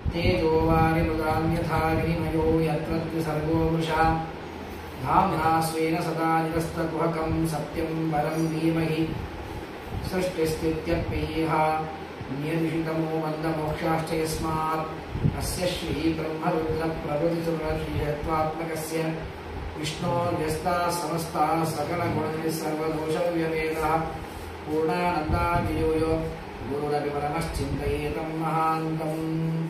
तेजोवारिमृदां यथा विनिमयो यत्र त्रिसर्गो मृषा धाम्ना स्वेन सदा निरस्तकुहकं सत्यं परं धीमहि सृष्टिस्थित्यप्ययेह नियमिषितमो मन्दमोक्षाश्च यस्मात् अस्य श्रीब्रह्मरुद्रप्रभृतिसुरश्रीयत्वात्मकस्य विष्णोर्व्यस्ताः समस्ताः सकलगुणनिः सर्वदोषव्यवेदः पूर्णानन्दादियोयो गुरुरपि परमश्चिन्तयेतं महान्तम्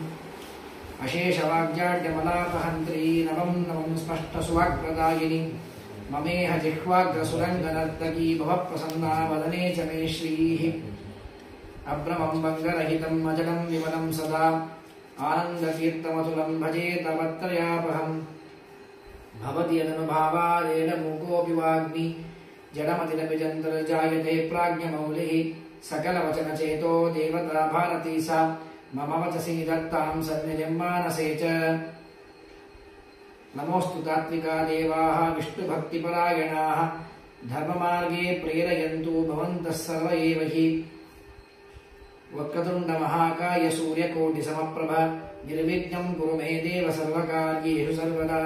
अशेषवाग्जाड्यमलापहन्त्री नवं नवं स्पष्टसुवाग्प्रदायिनि ममेह जिह्वाग्रसुरङ्गनर्तकी भवप्रसन्ना वदने च मे श्रीः अभ्रमं भङ्गरहितम् अजडं विमलं सदा आनन्दकीर्तमतुलं भजे तवत्रयापहम् भवति यदनुभावादेन मूकोऽपि वाग्मि जडमतिरपि जन्तर्जायते प्राज्ञमौलिः सकलवचनचेतो देवता भारती सा मम वचसि निदत्तां सन्निधिं मानसे च नमोऽस्तु तात्विका देवाः विष्णुभक्तिपरायणाः धर्ममार्गे प्रेरयन्तु भवन्तः सर्व एव हि वक्रतुण्डमहाकाय सूर्यकोटिसमप्रभ निर्विघ्नं कुरु मे देव सर्वकार्येषु सर्वदा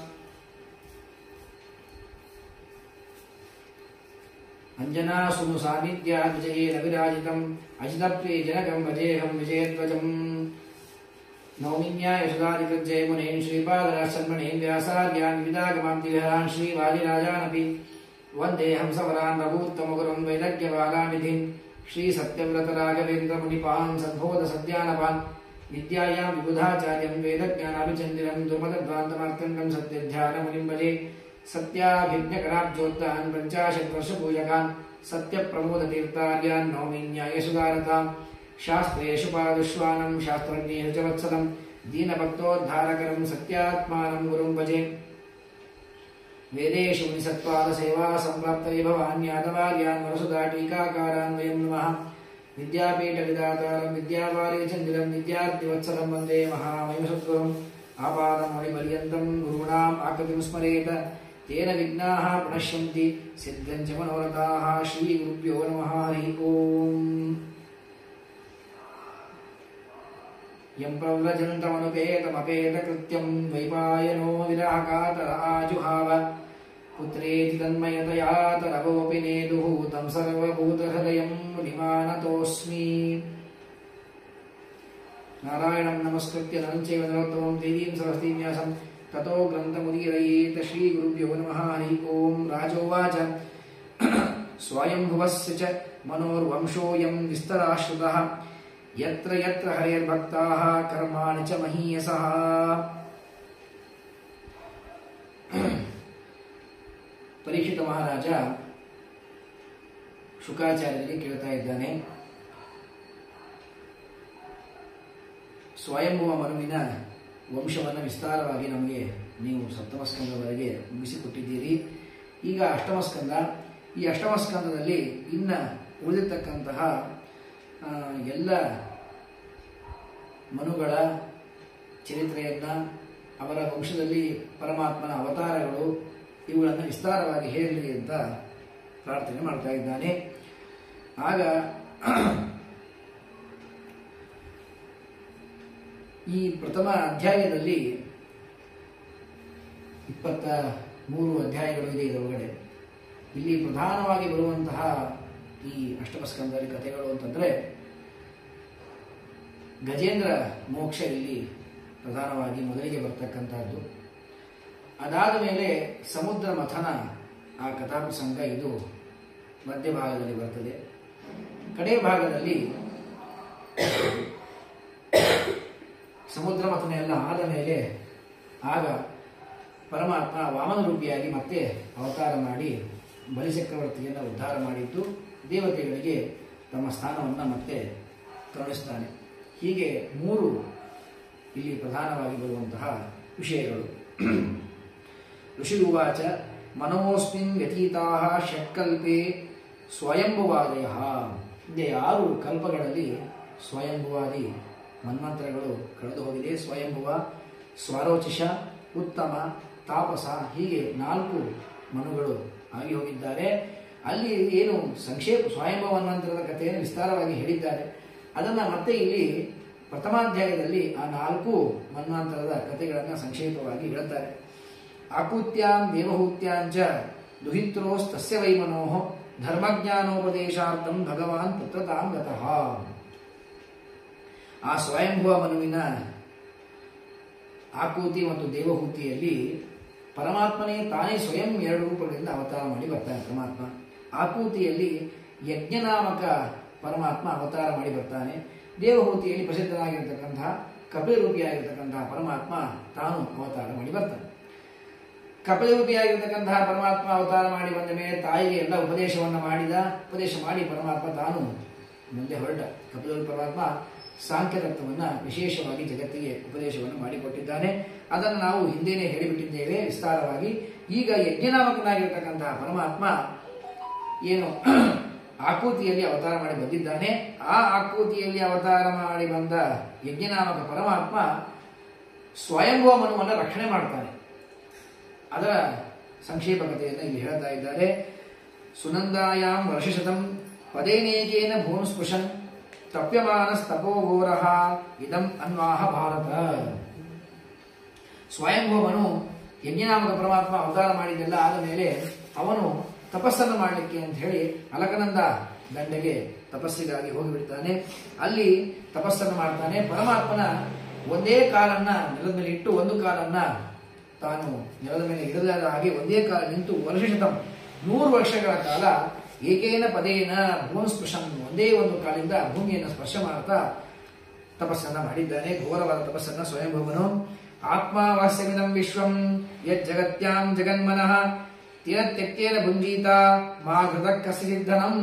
अञ्जनासुनु सान्निध्याद्विजयेन विराजितम् अजितप्रिये जनकं भजेऽहं विजयध्वजम् नौमिन्याय सुधादिकृज्जय मुनीन् श्रीपादराशन्मणीन् व्यासार्यान् विदागमां दिव्यान् श्रीवादिराजानपि वन्देऽहं सवरान् रघूत्तमगुरुं वैदग्ध्यवागानिधिं श्रीसत्यव्रतराघवेन्द्रमुनिपान् सद्बोधसद्यानपान् विद्यायां विबुधाचार्यं वेदज्ञानाभिचन्दिरं दुर्मदध्वान्तमार्तण्डं सत्यध्यानमुनिं भजे सत्याभिज्ञकराब्जोत्तान् पञ्चाशद्वर्षपूजकान् सत्यप्रमोदतीर्थार्यान् नौमिन्यायसुधारताम् शास्त्रेषु पादुष्वानं शास्त्रज्ञेषु च वत्सलं दीनभक्तोद्धारकरं सत्यात्मानं गुरुं भजे वेदेषु मुनिसत्त्वादसेवा सम्प्राप्तये भवान् यादवार्यान् वरसुधा टीकाकारान् वयं नमः विद्यापीठविदातारं विद्यावारे चन्दिरं विद्यार्थिवत्सलं वन्दे महामहिमसद्गुरुम् आपादमणिपर्यन्तं गुरूणाम् आकृतिं स्मरेत तेन विघ्नाः प्रणश्यन्ति सिद्धञ्च मनोरथाः श्रीगुरुभ्यो नमः हरिः ओम् यं प्रव्रजन्तमनुपेतमपेतकृत्यं द्वैपायनो विराकातर आजुहाव पुत्रेति तन्मयतया तरवोऽपि नेदुः तं सर्वभूतहृदयं मुनिमानतोऽस्मि नारायणं नमस्कृत्य नरं चैव नरोत्तमं देवीं सरस्वतीं व्यासं ततो ग्रन्थमुदीरयेत श्रीगुरुभ्यो नमः हरिः ॐ राजोवाच स्वयंभुवस्य च मनोर्वंशोऽयं विस्तराश्रितः यत्र यत्र हरेर्भक्ताः कर्माणि च महीयसः ಪರೀಕ್ಷಿತ ಮಹಾರಾಜ ಶುಕಾಚಾರ್ಯರಿಗೆ ಕೇಳ್ತಾ ಇದ್ದಾನೆ ಸ್ವಯಂಭುವ ಮನುವಿನ ವಂಶವನ್ನು ವಿಸ್ತಾರವಾಗಿ ನಮಗೆ ನೀವು ಸಪ್ತಮ ಸ್ಕಂದದವರೆಗೆ ಮುಗಿಸಿಕೊಟ್ಟಿದ್ದೀರಿ ಈಗ ಅಷ್ಟಮ ಸ್ಕಂದ ಈ ಅಷ್ಟಮ ಸ್ಕಂದದಲ್ಲಿ ಇನ್ನ ಉಳಿದಿರ್ತಕ್ಕಂತಹ ಆ, ಎಲ್ಲ ಮನುಗಳ ಚರಿತ್ರೆಯನ್ನು ಅವರ ವಂಶದಲ್ಲಿ ಪರಮಾತ್ಮನ ಅವತಾರಗಳು ಇವುಗಳನ್ನು ವಿಸ್ತಾರವಾಗಿ ಹೇಳಲಿ ಅಂತ ಪ್ರಾರ್ಥನೆ ಮಾಡ್ತಾ ಇದ್ದಾನೆ ಆಗ ಈ ಪ್ರಥಮ ಅಧ್ಯಾಯದಲ್ಲಿ ಇಪ್ಪತ್ತ ಮೂರು ಅಧ್ಯಾಯಗಳು ಇದೆ ಇದರೊಳಗಡೆ ಇಲ್ಲಿ ಪ್ರಧಾನವಾಗಿ ಬರುವಂತಹ ಈ ಅಷ್ಟಮಸ್ಕಂದರಿ ಕಥೆಗಳು ಅಂತಂದ್ರೆ ಗಜೇಂದ್ರ ಮೋಕ್ಷ ಇಲ್ಲಿ ಪ್ರಧಾನವಾಗಿ ಮೊದಲಿಗೆ ಬರ್ತಕ್ಕಂತಹದ್ದು ಅದಾದ ಮೇಲೆ ಸಮುದ್ರ ಮಥನ ಆ ಕಥಾಪ್ರಸಂಗ ಇದು ಮಧ್ಯಭಾಗದಲ್ಲಿ ಬರ್ತದೆ ಕಡೆ ಭಾಗದಲ್ಲಿ ಸಮುದ್ರ ಮಥನ ಎಲ್ಲ ಆದ ಮೇಲೆ ಆಗ ಪರಮಾತ್ಮ ವಾಮನ ರೂಪಿಯಾಗಿ ಮತ್ತೆ ಅವತಾರ ಮಾಡಿ ಬಲಿಚಕ್ರವರ್ತಿಯನ್ನು ಉದ್ಧಾರ ಮಾಡಿದ್ದು ದೇವತೆಗಳಿಗೆ ತಮ್ಮ ಸ್ಥಾನವನ್ನು ಮತ್ತೆ ಕರುಣಿಸ್ತಾನೆ ಹೀಗೆ ಮೂರು ಇಲ್ಲಿ ಪ್ರಧಾನವಾಗಿ ಬರುವಂತಹ ವಿಷಯಗಳು ಋಷಿ ಉವಾಚ ಮನೋಸ್ಮಿನ್ ವ್ಯತೀತಾ ಷಟ್ಕಲ್ಪೆ ಸ್ವಯಂಭುವಾದಯ ಇದೆ ಆರು ಕಲ್ಪಗಳಲ್ಲಿ ಸ್ವಯಂಭುವಾದಿ ಮನ್ವಂತರಗಳು ಕಳೆದು ಹೋಗಿದೆ ಸ್ವಯಂಭುವ ಸ್ವರೋಚಿಷ ಉತ್ತಮ ತಾಪಸ ಹೀಗೆ ನಾಲ್ಕು ಮನುಗಳು ಆಗಿ ಹೋಗಿದ್ದಾರೆ ಅಲ್ಲಿ ಏನು ಸಂಕ್ಷೇಪ ಸ್ವಯಂಭವ ಮನ್ವಂತರದ ಕಥೆಯನ್ನು ವಿಸ್ತಾರವಾಗಿ ಹೇಳಿದ್ದಾರೆ ಅದನ್ನು ಮತ್ತೆ ಇಲ್ಲಿ ಪ್ರಥಮಾಧ್ಯಾಯದಲ್ಲಿ ಆ ನಾಲ್ಕು ಮನ್ವಂತರದ ಕಥೆಗಳನ್ನು ಸಂಕ್ಷೇಪವಾಗಿ ಹೇಳುತ್ತಾರೆ ಆಕೂತ್ಯಾಂ ದೇವಹೂತ್ಯಾಂಚ ದುಹಿತ್ರೋಸ್ತಸ್ಯ ವೈಮನೋ ಧರ್ಮಜ್ಞಾನೋಪದೇಶಾರ್ಥಂ ಭಗವಾನ್ ಪುತ್ರತಾಂ ಗತಃ ಆ ಸ್ವಯಂಭುವ ಮನುವಿನ ಆಕೂತಿ ಮತ್ತು ದೇವಹೂತಿಯಲ್ಲಿ ಪರಮಾತ್ಮನೇ ತಾನೇ ಸ್ವಯಂ ಎರಡು ರೂಪಗಳಿಂದ ಅವತಾರ ಮಾಡಿ ಬರ್ತಾನೆ ಪರಮಾತ್ಮ ಆಕೂತಿಯಲ್ಲಿ ಯಜ್ಞನಾಮಕ ಪರಮಾತ್ಮ ಅವತಾರ ಮಾಡಿ ಬರ್ತಾನೆ ದೇವಹೂತಿಯಲ್ಲಿ ಪ್ರಸಿದ್ಧನಾಗಿರ್ತಕ್ಕಂತಹ ಕಪಿಲರೂಪಿಯಾಗಿರ್ತಕ್ಕಂತಹ ಪರಮಾತ್ಮ ತಾನು ಅವತಾರ ಮಾಡಿ ಬರ್ತಾನೆ ಕಪಿಲರೂಪಿಯಾಗಿರ್ತಕ್ಕಂತಹ ಪರಮಾತ್ಮ ಅವತಾರ ಮಾಡಿ ಬಂದ ಮೇಲೆ ತಾಯಿಗೆ ಎಲ್ಲ ಉಪದೇಶವನ್ನು ಮಾಡಿದ ಉಪದೇಶ ಮಾಡಿ ಪರಮಾತ್ಮ ತಾನು ಮುಂದೆ ಹೊರಟ ಕಪಿಲರೂಪಿ ಪರಮಾತ್ಮ ಸಾಂಖ್ಯ ತತ್ವವನ್ನು ವಿಶೇಷವಾಗಿ ಜಗತ್ತಿಗೆ ಉಪದೇಶವನ್ನು ಮಾಡಿಕೊಟ್ಟಿದ್ದಾನೆ ಅದನ್ನು ನಾವು ಹಿಂದೆನೇ ಹೇಳಿಬಿಟ್ಟಿದ್ದೇವೆ ವಿಸ್ತಾರವಾಗಿ ಈಗ ಯಜ್ಞನಾಮಕನಾಗಿರ್ತಕ್ಕಂತಹ ಪರಮಾತ್ಮ ಏನು ಆಕೃತಿಯಲ್ಲಿ ಅವತಾರ ಮಾಡಿ ಬಂದಿದ್ದಾನೆ ಆ ಆಕೃತಿಯಲ್ಲಿ ಅವತಾರ ಮಾಡಿ ಬಂದ ಯಜ್ಞನಾಮಕ ಪರಮಾತ್ಮ ಸ್ವಯಂಭವ ಮನುವನ್ನು ರಕ್ಷಣೆ ಮಾಡ್ತಾನೆ ಅದರ ಸಂಕ್ಷೇಪ ಕಥೆಯನ್ನು ಇಲ್ಲಿ ಹೇಳ್ತಾ ಇದ್ದಾರೆ ಸುನಂದಾಯಾಂ ವರ್ಷಶತಂ ಪದೇನೇಕೇನ ಭೂನ್ ಸ್ಪೃಶನ್ ತಪ್ಯಮಾನಸ್ತಪೋಘೋರ ಇದಂ ಅನ್ವಾಹ ಭಾರತ ಸ್ವಯಂಭವನು ಯಜ್ಞನಾಮಕ ಪರಮಾತ್ಮ ಅವತಾರ ಮಾಡಿದ್ದೆಲ್ಲ ಆದ ಮೇಲೆ ಅವನು ತಪಸ್ಸನ್ನು ಮಾಡಲಿಕ್ಕೆ ಅಂತ ಹೇಳಿ ಅಲಕನಂದ ದಂಡೆಗೆ ತಪಸ್ಸಿಗಾಗಿ ಹೋಗಿಬಿಡ್ತಾನೆ ಅಲ್ಲಿ ತಪಸ್ಸನ್ನು ಮಾಡ್ತಾನೆ ಪರಮಾತ್ಮನ ಒಂದೇ ಕಾಲನ್ನ ನೆಲದ ಮೇಲೆ ಇಟ್ಟು ಒಂದು ಕಾಲನ್ನ ತಾನು ನೆಲದ ಮೇಲೆ ಇಡಲಾದ ಹಾಗೆ ಒಂದೇ ಕಾಲ ನಿಂತು ವರ್ಷಶತಂ ನೂರು ವರ್ಷಗಳ ಕಾಲ ಏಕೇನ ಪದೇನ ಭೂಮ ಸ್ಪೃಶಂ ಒಂದೇ ಒಂದು ಕಾಲಿಂದ ಭೂಮಿಯನ್ನು ಸ್ಪರ್ಶ ಮಾಡ್ತಾ ತಪಸ್ಸನ್ನ ಮಾಡಿದ್ದಾನೆ ಘೋರವಾದ ತಪಸ್ಸನ್ನ ಸ್ವಯಂಭವನು ಆತ್ಮಾವಾಸ್ಯಮಿದಂ ವಿಶ್ವಂ ಯತ್ ಜಗತ್ಯಾಂ ಜಗನ್ಮನಃ ತೀರತ್ಯಕ್ತೇನ ಭುಂಜೀತ ಮಾ ಘೃತ ಸಿದ್ಧನಂ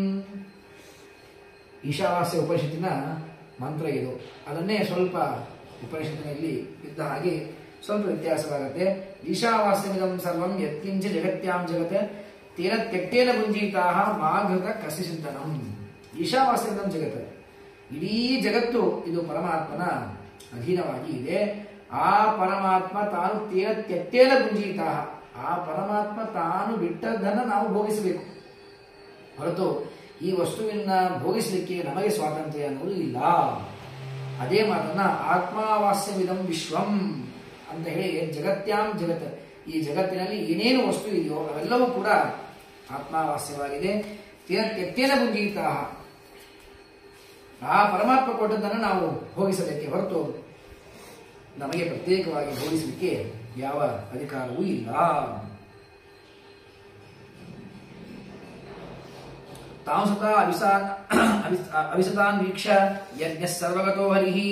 ಈಶಾವಾಸ್ಯ ಉಪನಿಷತ್ತಿನ ಮಂತ್ರ ಇದು ಅದನ್ನೇ ಸ್ವಲ್ಪ ಉಪನಿಷತ್ತಿನಲ್ಲಿ ಇದ್ದ ಹಾಗೆ ಸ್ವಲ್ಪ ವ್ಯತ್ಯಾಸವಾಗುತ್ತೆ ಈಶಾವಾಸ್ಯಮಿದಂ ಸರ್ವಂ ಯತ್ಕಿಂಚ ಜಗತ್ಯಾಂ ಜಗತ್ ತೇನ ತ್ಯಕ್ತೇನ ಭುಂಜೀತಾ ಮಾಘೃತ ಕಸಿಸಿಂತನಂ ಈಶಾವಾಸ್ಯಮಿದಂ ಜಗತ್ ಇಡೀ ಜಗತ್ತು ಇದು ಪರಮಾತ್ಮನ ಅಧೀನವಾಗಿ ಇದೆ ಆ ಪರಮಾತ್ಮ ತಾನು ತೇನ ತ್ಯಕ್ತೇನ ಭುಂಜೀತ ಆ ಪರಮಾತ್ಮ ತಾನು ಬಿಟ್ಟದ್ದನ್ನು ನಾವು ಭೋಗಿಸಬೇಕು ಹೊರತು ಈ ವಸ್ತುವಿನ ಭೋಗಿಸಲಿಕ್ಕೆ ನಮಗೆ ಸ್ವಾತಂತ್ರ್ಯ ಅನ್ನೋದು ಇಲ್ಲ ಅದೇ ಮಾತನ್ನ ಆತ್ಮಾವಾಸ್ಯವಿದಂ ವಿಶ್ವಂ ಅಂತ ಹೇಳಿ ಜಗತ್ಯಾಂ ಜಗತ್ ಈ ಜಗತ್ತಿನಲ್ಲಿ ಏನೇನು ವಸ್ತು ಇದೆಯೋ ಅವೆಲ್ಲವೂ ಕೂಡ ಆತ್ಮಾವಾಸ್ಯವಾಗಿದೆ ತ್ಯಕ್ತೇನ ಭುಂಜೀತ ಆ ಪರಮಾತ್ಮ ಕೊಟ್ಟದ್ದನ್ನು ನಾವು ಭೋಗಿಸಬೇಕೆ ಹೊರತು ನಮಗೆ ಪ್ರತ್ಯೇಕವಾಗಿ ಭೋಗಿಸಲಿಕ್ಕೆ ಯಾವ ಅಧಿಕಾರವೂ ಇಲ್ಲ ತಾಂಸತ ಅವಿಸಾನ್ ಅವಿಸ್- ಅವಿಸತಾನ್ ವೀಕ್ಷ ಯಜ್ಞ ಸರ್ವಗತೋ ಹರಿಹಿ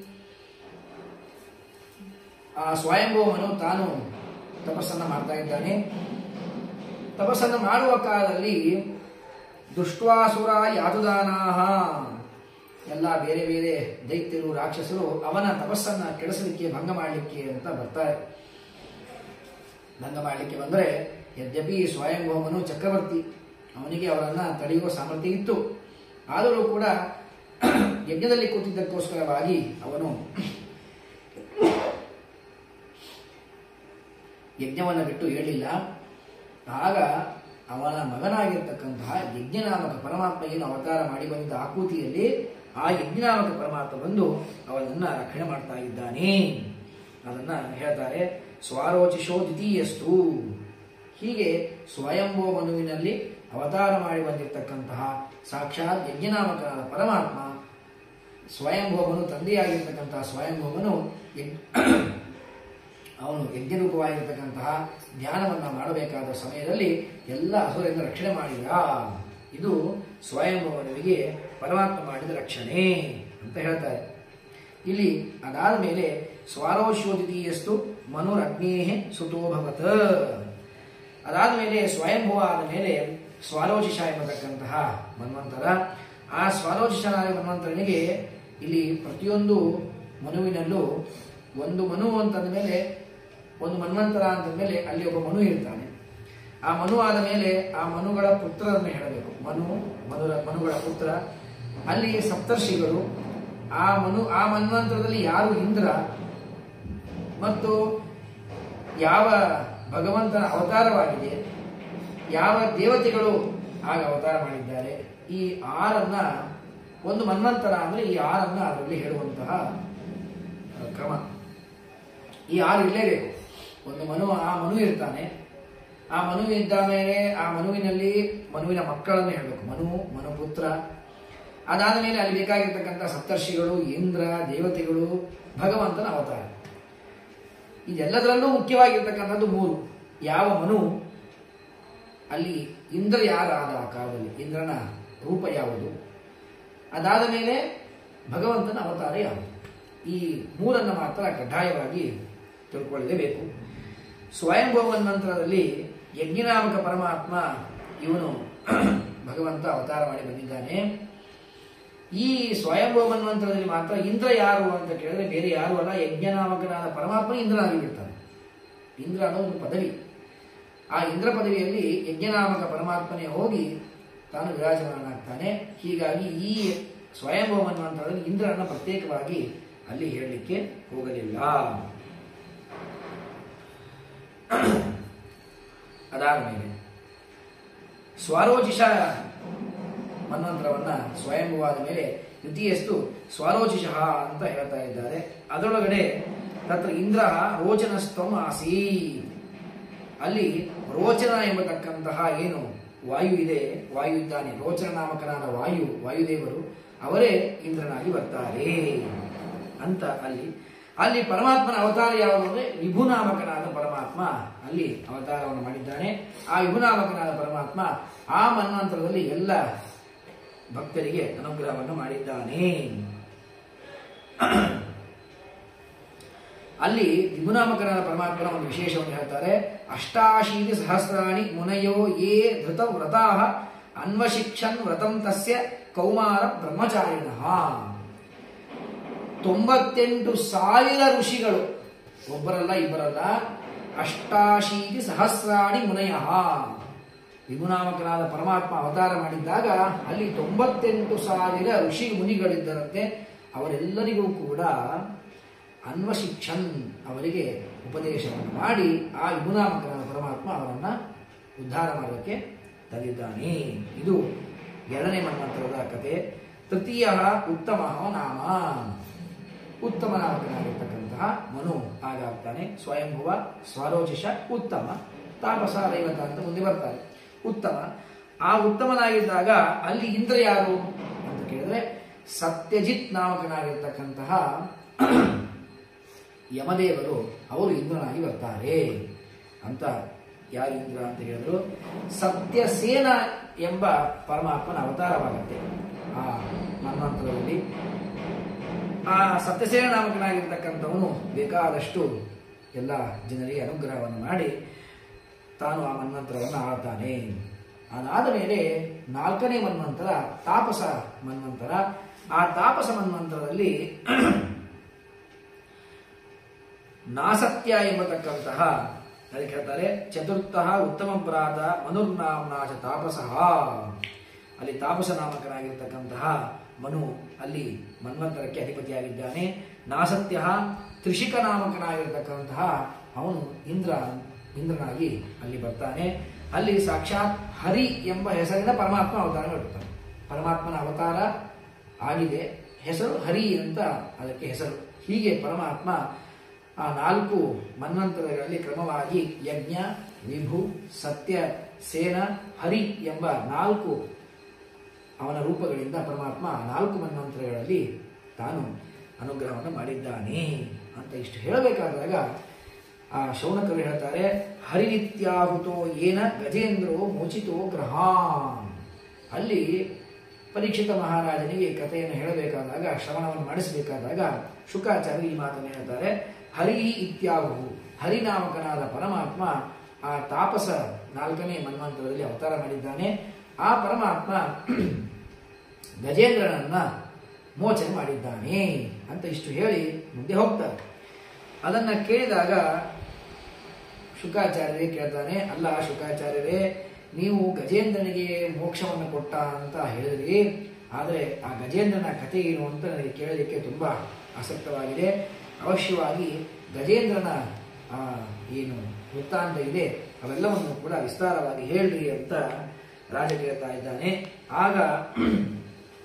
ಆ ಸ್ವಯಂಭವನು ತಾನು ತಪಸ್ಸನ್ನು ಮಾಡ್ತಾ ಇದ್ದಾನೆ ತಪಸ್ಸನ್ನು ಮಾಡುವ ಕಾಲದಲ್ಲಿ ದುಷ್ಟ್ವಾಸುರ ಯಾದುದಾನಾಹ ಎಲ್ಲ ಬೇರೆ ಬೇರೆ ದೈತ್ಯರು ರಾಕ್ಷಸರು ಅವನ ತಪಸ್ಸನ್ನ ಕೆಡಿಸಲಿಕ್ಕೆ ಭಂಗ ಮಾಡಲಿಕ್ಕೆ ಅಂತ ಬರ್ತಾರೆ ಭಂಗ ಮಾಡಲಿಕ್ಕೆ ಬಂದರೆ ಯದ್ಯಪಿ ಸ್ವಯಂಭವನು ಚಕ್ರವರ್ತಿ ಅವನಿಗೆ ಅವರನ್ನ ತಡೆಯುವ ಸಾಮರ್ಥ್ಯ ಇತ್ತು ಆದರೂ ಕೂಡ ಯಜ್ಞದಲ್ಲಿ ಕೂತಿದ್ದಕ್ಕೋಸ್ಕರವಾಗಿ ಅವನು ಯಜ್ಞವನ್ನು ಬಿಟ್ಟು ಹೇಳಿಲ್ಲ ಆಗ ಅವನ ಮಗನಾಗಿರ್ತಕ್ಕಂತಹ ಯಜ್ಞನಾಮಕ ಪರಮಾತ್ಮ ಏನು ಅವತಾರ ಮಾಡಿ ಬಂದಿದ್ದ ಆಕೃತಿಯಲ್ಲಿ ಆ ಯಜ್ಞನಾಮಕ ಪರಮಾತ್ಮ ಬಂದು ಅವನನ್ನ ರಕ್ಷಣೆ ಮಾಡ್ತಾ ಇದ್ದಾನೆ ಅದನ್ನ ಹೇಳ್ತಾರೆ ಸ್ವಾರೋಚಿಷೋ ದ್ವಿತೀಯಸ್ತು ಹೀಗೆ ಸ್ವಯಂಭವ ಮನುವಿನಲ್ಲಿ ಅವತಾರ ಮಾಡಿ ಬಂದಿರತಕ್ಕಂತಹ ಸಾಕ್ಷಾತ್ ಯಜ್ಞನಾಮಕನಾದ ಪರಮಾತ್ಮ ಸ್ವಯಂಭವನು ತಂದೆಯಾಗಿರ್ತಕ್ಕಂತಹ ಸ್ವಯಂಭವನು ಯಜ್ಞ ಅವನು ಯಜ್ಞರೂಪವಾಗಿರತಕ್ಕಂತಹ ಧ್ಯಾನವನ್ನು ಮಾಡಬೇಕಾದ ಸಮಯದಲ್ಲಿ ಎಲ್ಲ ಅಸುರರಿಂದ ರಕ್ಷಣೆ ಮಾಡಿದ ಇದು ಸ್ವಯಂಭವನಿಗೆ ಪರಮಾತ್ಮ ಮಾಡಿದ ರಕ್ಷಣೆ ಅಂತ ಹೇಳ್ತಾರೆ ಇಲ್ಲಿ ಅದಾದ ಮೇಲೆ ಸ್ವಾರೋಶ್ಯೋದಿತೀಯಸ್ತು ಮನುರಗ್ನೇಹೆ ಸುತೋಭವತ್ ಅದಾದ ಮೇಲೆ ಸ್ವಯಂಭವ ಆದ ಮೇಲೆ ಸ್ವಾರೋಚಿಷ ಎಂಬತಕ್ಕಂತಹ ಮನ್ವಂತರ ಆ ಸ್ವಾರೋಚಿಷನಾದ ಮನ್ವಂತರನಿಗೆ ಇಲ್ಲಿ ಪ್ರತಿಯೊಂದು ಮನುವಿನಲ್ಲೂ ಒಂದು ಮನು ಅಂತಂದ ಮೇಲೆ ಒಂದು ಮನ್ವಂತರ ಅಂತ ಮೇಲೆ ಅಲ್ಲಿ ಒಬ್ಬ ಮನು ಇರ್ತಾನೆ ಆ ಮನು ಆದ ಮೇಲೆ ಆ ಮನುಗಳ ಪುತ್ರರನ್ನು ಹೇಳಬೇಕು ಮನು ಮನುರ ಮನುಗಳ ಪುತ್ರ ಅಲ್ಲಿ ಸಪ್ತರ್ಷಿಗಳು ಆ ಮನು ಆ ಮನ್ವಂತರದಲ್ಲಿ ಯಾರು ಇಂದ್ರ ಮತ್ತು ಯಾವ ಭಗವಂತನ ಅವತಾರವಾಗಿದೆ ಯಾವ ದೇವತೆಗಳು ಆಗ ಅವತಾರ ಮಾಡಿದ್ದಾರೆ ಈ ಆರನ್ನ ಒಂದು ಮನ್ವಂತರ ಅಂದರೆ ಈ ಆರನ್ನ ಅದರಲ್ಲಿ ಹೇಳುವಂತಹ ಆ, ಕ್ರಮ ಈ ಆರು ಇರಲೇಬೇಕು ಒಂದು ಮನು ಆ ಮನು ಇರ್ತಾನೆ ಆ ಮನು ಇದ್ದ ಮೇಲೆ ಆ ಮನುವಿನಲ್ಲಿ ಮನುವಿನ ಮಕ್ಕಳನ್ನು ಹೇಳಬೇಕು ಮನು ಮನುಪುತ್ರ ಅದಾದ ಮೇಲೆ ಅಲ್ಲಿ ಬೇಕಾಗಿರ್ತಕ್ಕಂಥ ಸಪ್ತರ್ಷಿಗಳು ಇಂದ್ರ ದೇವತೆಗಳು ಭಗವಂತನ ಅವತಾರ ಇದೆಲ್ಲದರಲ್ಲೂ ಮುಖ್ಯವಾಗಿರ್ತಕ್ಕಂಥದ್ದು ಮೂರು ಯಾವ ಮನು ಅಲ್ಲಿ ಇಂದ್ರ ಯಾರಾದ ಆ ಕಾಲದಲ್ಲಿ ಇಂದ್ರನ ರೂಪ ಯಾವುದು ಅದಾದ ಮೇಲೆ ಭಗವಂತನ ಅವತಾರ ಯಾವುದು ಈ ಮೂರನ್ನು ಮಾತ್ರ ಕಡ್ಡಾಯವಾಗಿ ತಿಳ್ಕೊಳ್ಳಲೇಬೇಕು ಸ್ವಯಂಭವ ನಂತರದಲ್ಲಿ ಯಜ್ಞನಾಮಕ ಪರಮಾತ್ಮ ಇವನು ಭಗವಂತ ಅವತಾರ ಮಾಡಿ ಬಂದಿದ್ದಾನೆ ಈ ಸ್ವಯಂಭವ ಮನ್ವಂತರದಲ್ಲಿ ಮಾತ್ರ ಇಂದ್ರ ಯಾರು ಅಂತ ಕೇಳಿದ್ರೆ ಬೇರೆ ಯಾರು ಅಲ್ಲ ಯಜ್ಞನಾಮಕನಾದ ಪರಮಾತ್ಮ ಇಂದ್ರನಾಗಿ ಬಿಡ್ತಾನೆ ಇಂದ್ರ ಅನ್ನೋ ಒಂದು ಪದವಿ ಆ ಇಂದ್ರ ಪದವಿಯಲ್ಲಿ ಯಜ್ಞನಾಮಕ ಪರಮಾತ್ಮನೇ ಹೋಗಿ ತಾನು ವಿರಾಜಮಾನಾಗ್ತಾನೆ ಹೀಗಾಗಿ ಈ ಸ್ವಯಂಭವ ಮನ್ವಂತರದಲ್ಲಿ ಇಂದ್ರನ ಪ್ರತ್ಯೇಕವಾಗಿ ಅಲ್ಲಿ ಹೇಳಲಿಕ್ಕೆ ಹೋಗಲಿಲ್ಲ ಅದಾದ ಮೇಲೆ ಸ್ವಾರೋಚಿಷ ಮನ್ವಂತರವನ್ನ ಸ್ವಯಂಭವಾದ ಮೇಲೆ ದ್ವಿತೀಯಸ್ತು ಸ್ವಾರೋಚಿಷ ಅಂತ ಹೇಳ್ತಾ ಇದ್ದಾರೆ ಅದರೊಳಗಡೆ ತತ್ರ ಇಂದ್ರ ರೋಚನಸ್ತಂ ಆಸೀ ಅಲ್ಲಿ ರೋಚನ ಎಂಬತಕ್ಕಂತಹ ಏನು ವಾಯು ಇದೆ ವಾಯು ಇದ್ದಾನೆ ರೋಚನ ನಾಮಕನಾದ ವಾಯು ವಾಯುದೇವರು ಅವರೇ ಇಂದ್ರನಾಗಿ ಬರ್ತಾರೆ ಅಂತ ಅಲ್ಲಿ ಅಲ್ಲಿ ಪರಮಾತ್ಮನ ಅವತಾರ ಯಾವುದು ಅಂದ್ರೆ ವಿಭುನಾಮಕನಾದ ಪರಮಾತ್ಮ ಅಲ್ಲಿ ಅವತಾರವನ್ನು ಮಾಡಿದ್ದಾನೆ ಆ ವಿಭುನಾಮಕನಾದ ಪರಮಾತ್ಮ ಆ ಮನ್ವಂತರದಲ್ಲಿ ಎಲ್ಲ ಭಕ್ತರಿಗೆ ಅನುಗ್ರಹವನ್ನು ಮಾಡಿದ್ದಾನೆ ಅಲ್ಲಿ ವಿಭುನಾಮಕನಾದ ಪರಮಾತ್ಮನ ಒಂದು ವಿಶೇಷವನ್ನು ಹೇಳ್ತಾರೆ ಅಷ್ಟಾಶೀತಿ ಸಹಸ್ರಾಣಿ ಮುನಯೋ ಯೇ ಧೃತ ವ್ರತಾ ಅನ್ವಶಿಕ್ಷನ್ ವ್ರತಂ ತಸ್ಯ ಕೌಮಾರ ಬ್ರಹ್ಮಚಾರಿಣಃ ತೊಂಬತ್ತೆಂಟು ಸಾವಿರ ಋಷಿಗಳು ಒಬ್ಬರಲ್ಲ ಇಬ್ಬರಲ್ಲ ಅಷ್ಟಾಶೀತಿ ಸಹಸ್ರಾಣಿ ಮುನಯ ವಿಗುನಾಮಕನಾದ ಪರಮಾತ್ಮ ಅವತಾರ ಮಾಡಿದ್ದಾಗ ಅಲ್ಲಿ ತೊಂಬತ್ತೆಂಟು ಸಾವಿರ ಋಷಿ ಮುನಿಗಳಿದ್ದರಂತೆ ಅವರೆಲ್ಲರಿಗೂ ಕೂಡ ಅನ್ವಶಿಕ್ಷನ್ ಅವರಿಗೆ ಉಪದೇಶವನ್ನು ಮಾಡಿ ಆ ವಿಗುನಾಮಕನಾದ ಪರಮಾತ್ಮ ಅವರನ್ನ ಉದ್ಧಾರ ಮಾಡೋದಕ್ಕೆ ತಂದಿದ್ದಾನೆ ಇದು ಎರಡನೇ ಮನ್ವಂತರದ ಕತೆ ತೃತೀಯ ಉತ್ತಮ ನಾಮ ಉತ್ತಮ ನಾಮಕನಾಗಿರ್ತಕ್ಕಂತಹ ಮನು ಆಗಾಗ್ತಾನೆ ಸ್ವಯಂಭುವ ಸ್ವರೋಚಿಷ ಉತ್ತಮ ತಾಪಸ ದೈವತ ಅಂತ ಮುಂದೆ ಬರ್ತಾರೆ ಉತ್ತಮ ಆ ಉತ್ತಮನಾಗಿದ್ದಾಗ ಅಲ್ಲಿ ಇಂದ್ರ ಯಾರು ಅಂತ ಕೇಳಿದ್ರೆ ಸತ್ಯಜಿತ್ ನಾಮಕನಾಗಿರ್ತಕ್ಕಂತಹ ಯಮದೇವರು ಅವರು ಇಂದ್ರನಾಗಿ ಬರ್ತಾರೆ ಅಂತ ಯಾರು ಇಂದ್ರ ಅಂತ ಹೇಳಿದ್ರು ಸತ್ಯಸೇನ ಎಂಬ ಪರಮಾತ್ಮನ ಅವತಾರವಾಗುತ್ತೆ ಆ ಮನ್ವಂತರದಲ್ಲಿ ಆ ಸತ್ಯಸೇನ ನಾಮಕನಾಗಿರ್ತಕ್ಕಂಥವನು ಬೇಕಾದಷ್ಟು ಎಲ್ಲ ಜನರಿಗೆ ಅನುಗ್ರಹವನ್ನು ಮಾಡಿ ತಾನು ಆ ಮನ್ವಂತರವನ್ನು ಆಳ್ತಾನೆ ಅದಾದ ಮೇಲೆ ನಾಲ್ಕನೇ ಮನ್ವಂತರ ತಾಪಸ ಮನ್ವಂತರ ಆ ತಾಪಸ ಮನ್ವಂತರದಲ್ಲಿ ನಾಸತ್ಯ ಎಂಬತಕ್ಕಂತಹ ಅದಕ್ಕೆ ಹೇಳ್ತಾರೆ ಚತುರ್ಥ ಉತ್ತಮ ಪ್ರಾತ ಮನುರ್ನಾಮ್ನಾಚ ತಾಪಸಃ ಅಲ್ಲಿ ತಾಪಸ ನಾಮಕನಾಗಿರ್ತಕ್ಕಂತಹ ಮನು ಅಲ್ಲಿ ಮನ್ವಂತರಕ್ಕೆ ಅಧಿಪತಿಯಾಗಿದ್ದಾನೆ ನಾಸತ್ಯ ತ್ರಿಷಿಕ ನಾಮಕನಾಗಿರ್ತಕ್ಕಂತಹ ಅವನು ಇಂದ್ರ ಇಂದ್ರನಾಗಿ ಅಲ್ಲಿ ಬರ್ತಾನೆ ಅಲ್ಲಿ ಸಾಕ್ಷಾತ್ ಹರಿ ಎಂಬ ಹೆಸರಿನ ಪರಮಾತ್ಮ ಅವತಾರ ಮಾಡುತ್ತಾನೆ ಪರಮಾತ್ಮನ ಅವತಾರ ಆಗಿದೆ ಹೆಸರು ಹರಿ ಅಂತ ಅದಕ್ಕೆ ಹೆಸರು ಹೀಗೆ ಪರಮಾತ್ಮ ಆ ನಾಲ್ಕು ಮನ್ವಂತರಗಳಲ್ಲಿ ಕ್ರಮವಾಗಿ ಯಜ್ಞ ವಿಭು ಸತ್ಯ ಸೇನ ಹರಿ ಎಂಬ ನಾಲ್ಕು ಅವನ ರೂಪಗಳಿಂದ ಪರಮಾತ್ಮ ಆ ನಾಲ್ಕು ಮನ್ವಂತರಗಳಲ್ಲಿ ತಾನು ಅನುಗ್ರಹವನ್ನು ಮಾಡಿದ್ದಾನೆ ಅಂತ ಇಷ್ಟು ಹೇಳಬೇಕಾದಾಗ ಆ ಶೌನಕರು ಹೇಳ್ತಾರೆ ಹರಿನಿತ್ಯಾಹುತೋ ಏನ ಗಜೇಂದ್ರೋ ಮೋಚಿತೋ ಗ್ರಹಾನ್ ಅಲ್ಲಿ ಪರೀಕ್ಷಿತ ಮಹಾರಾಜನಿಗೆ ಈ ಕಥೆಯನ್ನು ಹೇಳಬೇಕಾದಾಗ ಶ್ರವಣವನ್ನು ಮಾಡಿಸಬೇಕಾದಾಗ ಶುಕಾಚಾರ್ಯ ಈ ಮಾತನ್ನು ಹೇಳ್ತಾರೆ ಹರಿ ಇತ್ಯಾಹು ಹರಿನಾಮಕನಾದ ಪರಮಾತ್ಮ ಆ ತಾಪಸ ನಾಲ್ಕನೇ ಮನ್ವಂತರದಲ್ಲಿ ಅವತಾರ ಮಾಡಿದ್ದಾನೆ ಆ ಪರಮಾತ್ಮ ಗಜೇಂದ್ರನನ್ನ ಮೋಚನೆ ಮಾಡಿದ್ದಾನೆ ಅಂತ ಇಷ್ಟು ಹೇಳಿ ಮುಂದೆ ಹೋಗ್ತಾರೆ ಅದನ್ನ ಕೇಳಿದಾಗ ಶುಕಾಚಾರ್ಯರೇ ಕೇಳ್ತಾನೆ ಅಲ್ಲ ಶುಕಾಚಾರ್ಯರೇ ನೀವು ಗಜೇಂದ್ರನಿಗೆ ಮೋಕ್ಷವನ್ನು ಕೊಟ್ಟ ಅಂತ ಹೇಳಿದ್ರಿ ಆದರೆ ಆ ಗಜೇಂದ್ರನ ಕಥೆ ಏನು ಅಂತ ನನಗೆ ಕೇಳಲಿಕ್ಕೆ ತುಂಬ ಆಸಕ್ತವಾಗಿದೆ ಅವಶ್ಯವಾಗಿ ಗಜೇಂದ್ರನ ಆ, ಏನು ವೃತ್ತಾಂತ ಇದೆ ಅವೆಲ್ಲವನ್ನು ಕೂಡ ವಿಸ್ತಾರವಾಗಿ ಹೇಳ್ರಿ ಅಂತ ರಾಜ ಕೇಳ್ತಾ ಇದ್ದಾನೆ ಆಗ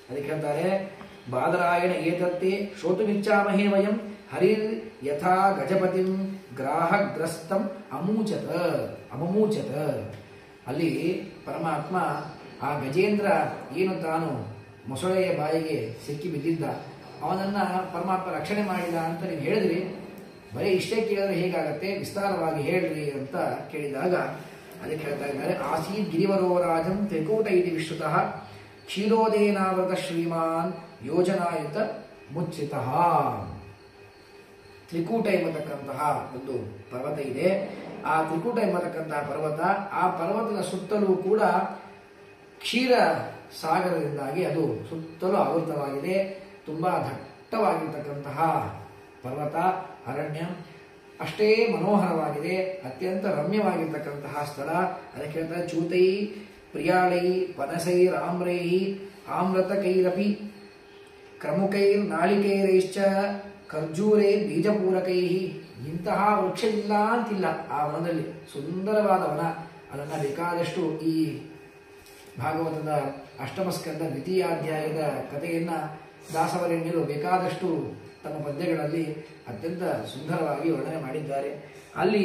ಅದಕ್ಕೆ ಹೇಳ್ತಾರೆ ಬಾದರಾಯಣ ಏತತ್ತೆ ಶ್ರೋತುಮಿಚ್ಚಾಮಹೇ ವಯಂ ಹರಿರ್ ಯಥಾ ಗಜಪತಿಂ ಗ್ರಾಹಗ್ರಸ್ತಂ ಅಮೂಚತ ಅಮಮೂಚತ ಅಲ್ಲಿ ಪರಮಾತ್ಮ ಆ ಗಜೇಂದ್ರ ಏನು ತಾನು ಮೊಸಳೆಯ ಬಾಯಿಗೆ ಸಿಕ್ಕಿ ಬಿದ್ದಿದ್ದ ಅವನನ್ನ ಪರಮಾತ್ಮ ರಕ್ಷಣೆ ಮಾಡಿದ ಅಂತ ನೀವು ಹೇಳಿದ್ರಿ ಬರೀ ಇಷ್ಟೇ ಕೇಳಿದ್ರೆ ಹೇಗಾಗತ್ತೆ ವಿಸ್ತಾರವಾಗಿ ಹೇಳ್ರಿ ಅಂತ ಕೇಳಿದಾಗ ಅದಕ್ಕೆ ಹೇಳ್ತಾ ಇದ್ದಾರೆ ಆಸೀತ್ ಗಿರಿವರೋ ರಾಜಂ ತ್ರಿಕೂಟ ಇತಿ ವಿಶ್ರುತಃ ಕ್ಷೀರೋದೇನಾವೃತ ಶ್ರೀಮಾನ್ ಯೋಜನಾಯುತ ಮುಚ್ಚಿತಃ ತ್ರಿಕೂಟ ಎಂಬತಕ್ಕಂತಹ ಒಂದು ಪರ್ವತ ಇದೆ ಆ ತ್ರಿಕೂಟ ಎಂಬತಕ್ಕಂತಹ ಪರ್ವತ ಆ ಪರ್ವತದ ಸುತ್ತಲೂ ಕೂಡ ಕ್ಷೀರ ಸಾಗರದಿಂದಾಗಿ ಅದು ಸುತ್ತಲೂ ಆವೃತವಾಗಿದೆ ತುಂಬಾ ದಟ್ಟವಾಗಿರ್ತಕ್ಕಂತಹ ಪರ್ವತ ಅರಣ್ಯ ಅಷ್ಟೇ ಮನೋಹರವಾಗಿದೆ ಅತ್ಯಂತ ರಮ್ಯವಾಗಿರ್ತಕ್ಕಂತಹ ಸ್ಥಳ ಅದಕ್ಕೆ ಹೇಳ್ತಾರೆ ಚೂತೈ ಪ್ರಿಯಾಳೈ ಪನಸೈ ರಾಮ್ರೈ ಆಮ್ರತಕೈರಪಿ ಕ್ರಮುಕೈರ್ ನಾಳಿಕೈರೈಶ್ಚ ಖರ್ಜೂರೈ ಬೀಜಪೂರಕೈ ಇಂತಹ ವೃಕ್ಷ ಇಲ್ಲ ಅಂತಿಲ್ಲ ಆ ವನದಲ್ಲಿ ಸುಂದರವಾದ ವನ ಅದನ್ನ ಬೇಕಾದಷ್ಟು ಈ ಭಾಗವತದ ಅಷ್ಟಮ ಸ್ಕಂದ ದ್ವಿತೀಯಾಧ್ಯಾಯದ ಕಥೆಯನ್ನ ದಾಸವರೇಣ್ಯರು ಬೇಕಾದಷ್ಟು ತಮ್ಮ ಪದ್ಯಗಳಲ್ಲಿ ಅತ್ಯಂತ ಸುಂದರವಾಗಿ ವರ್ಣನೆ ಮಾಡಿದ್ದಾರೆ ಅಲ್ಲಿ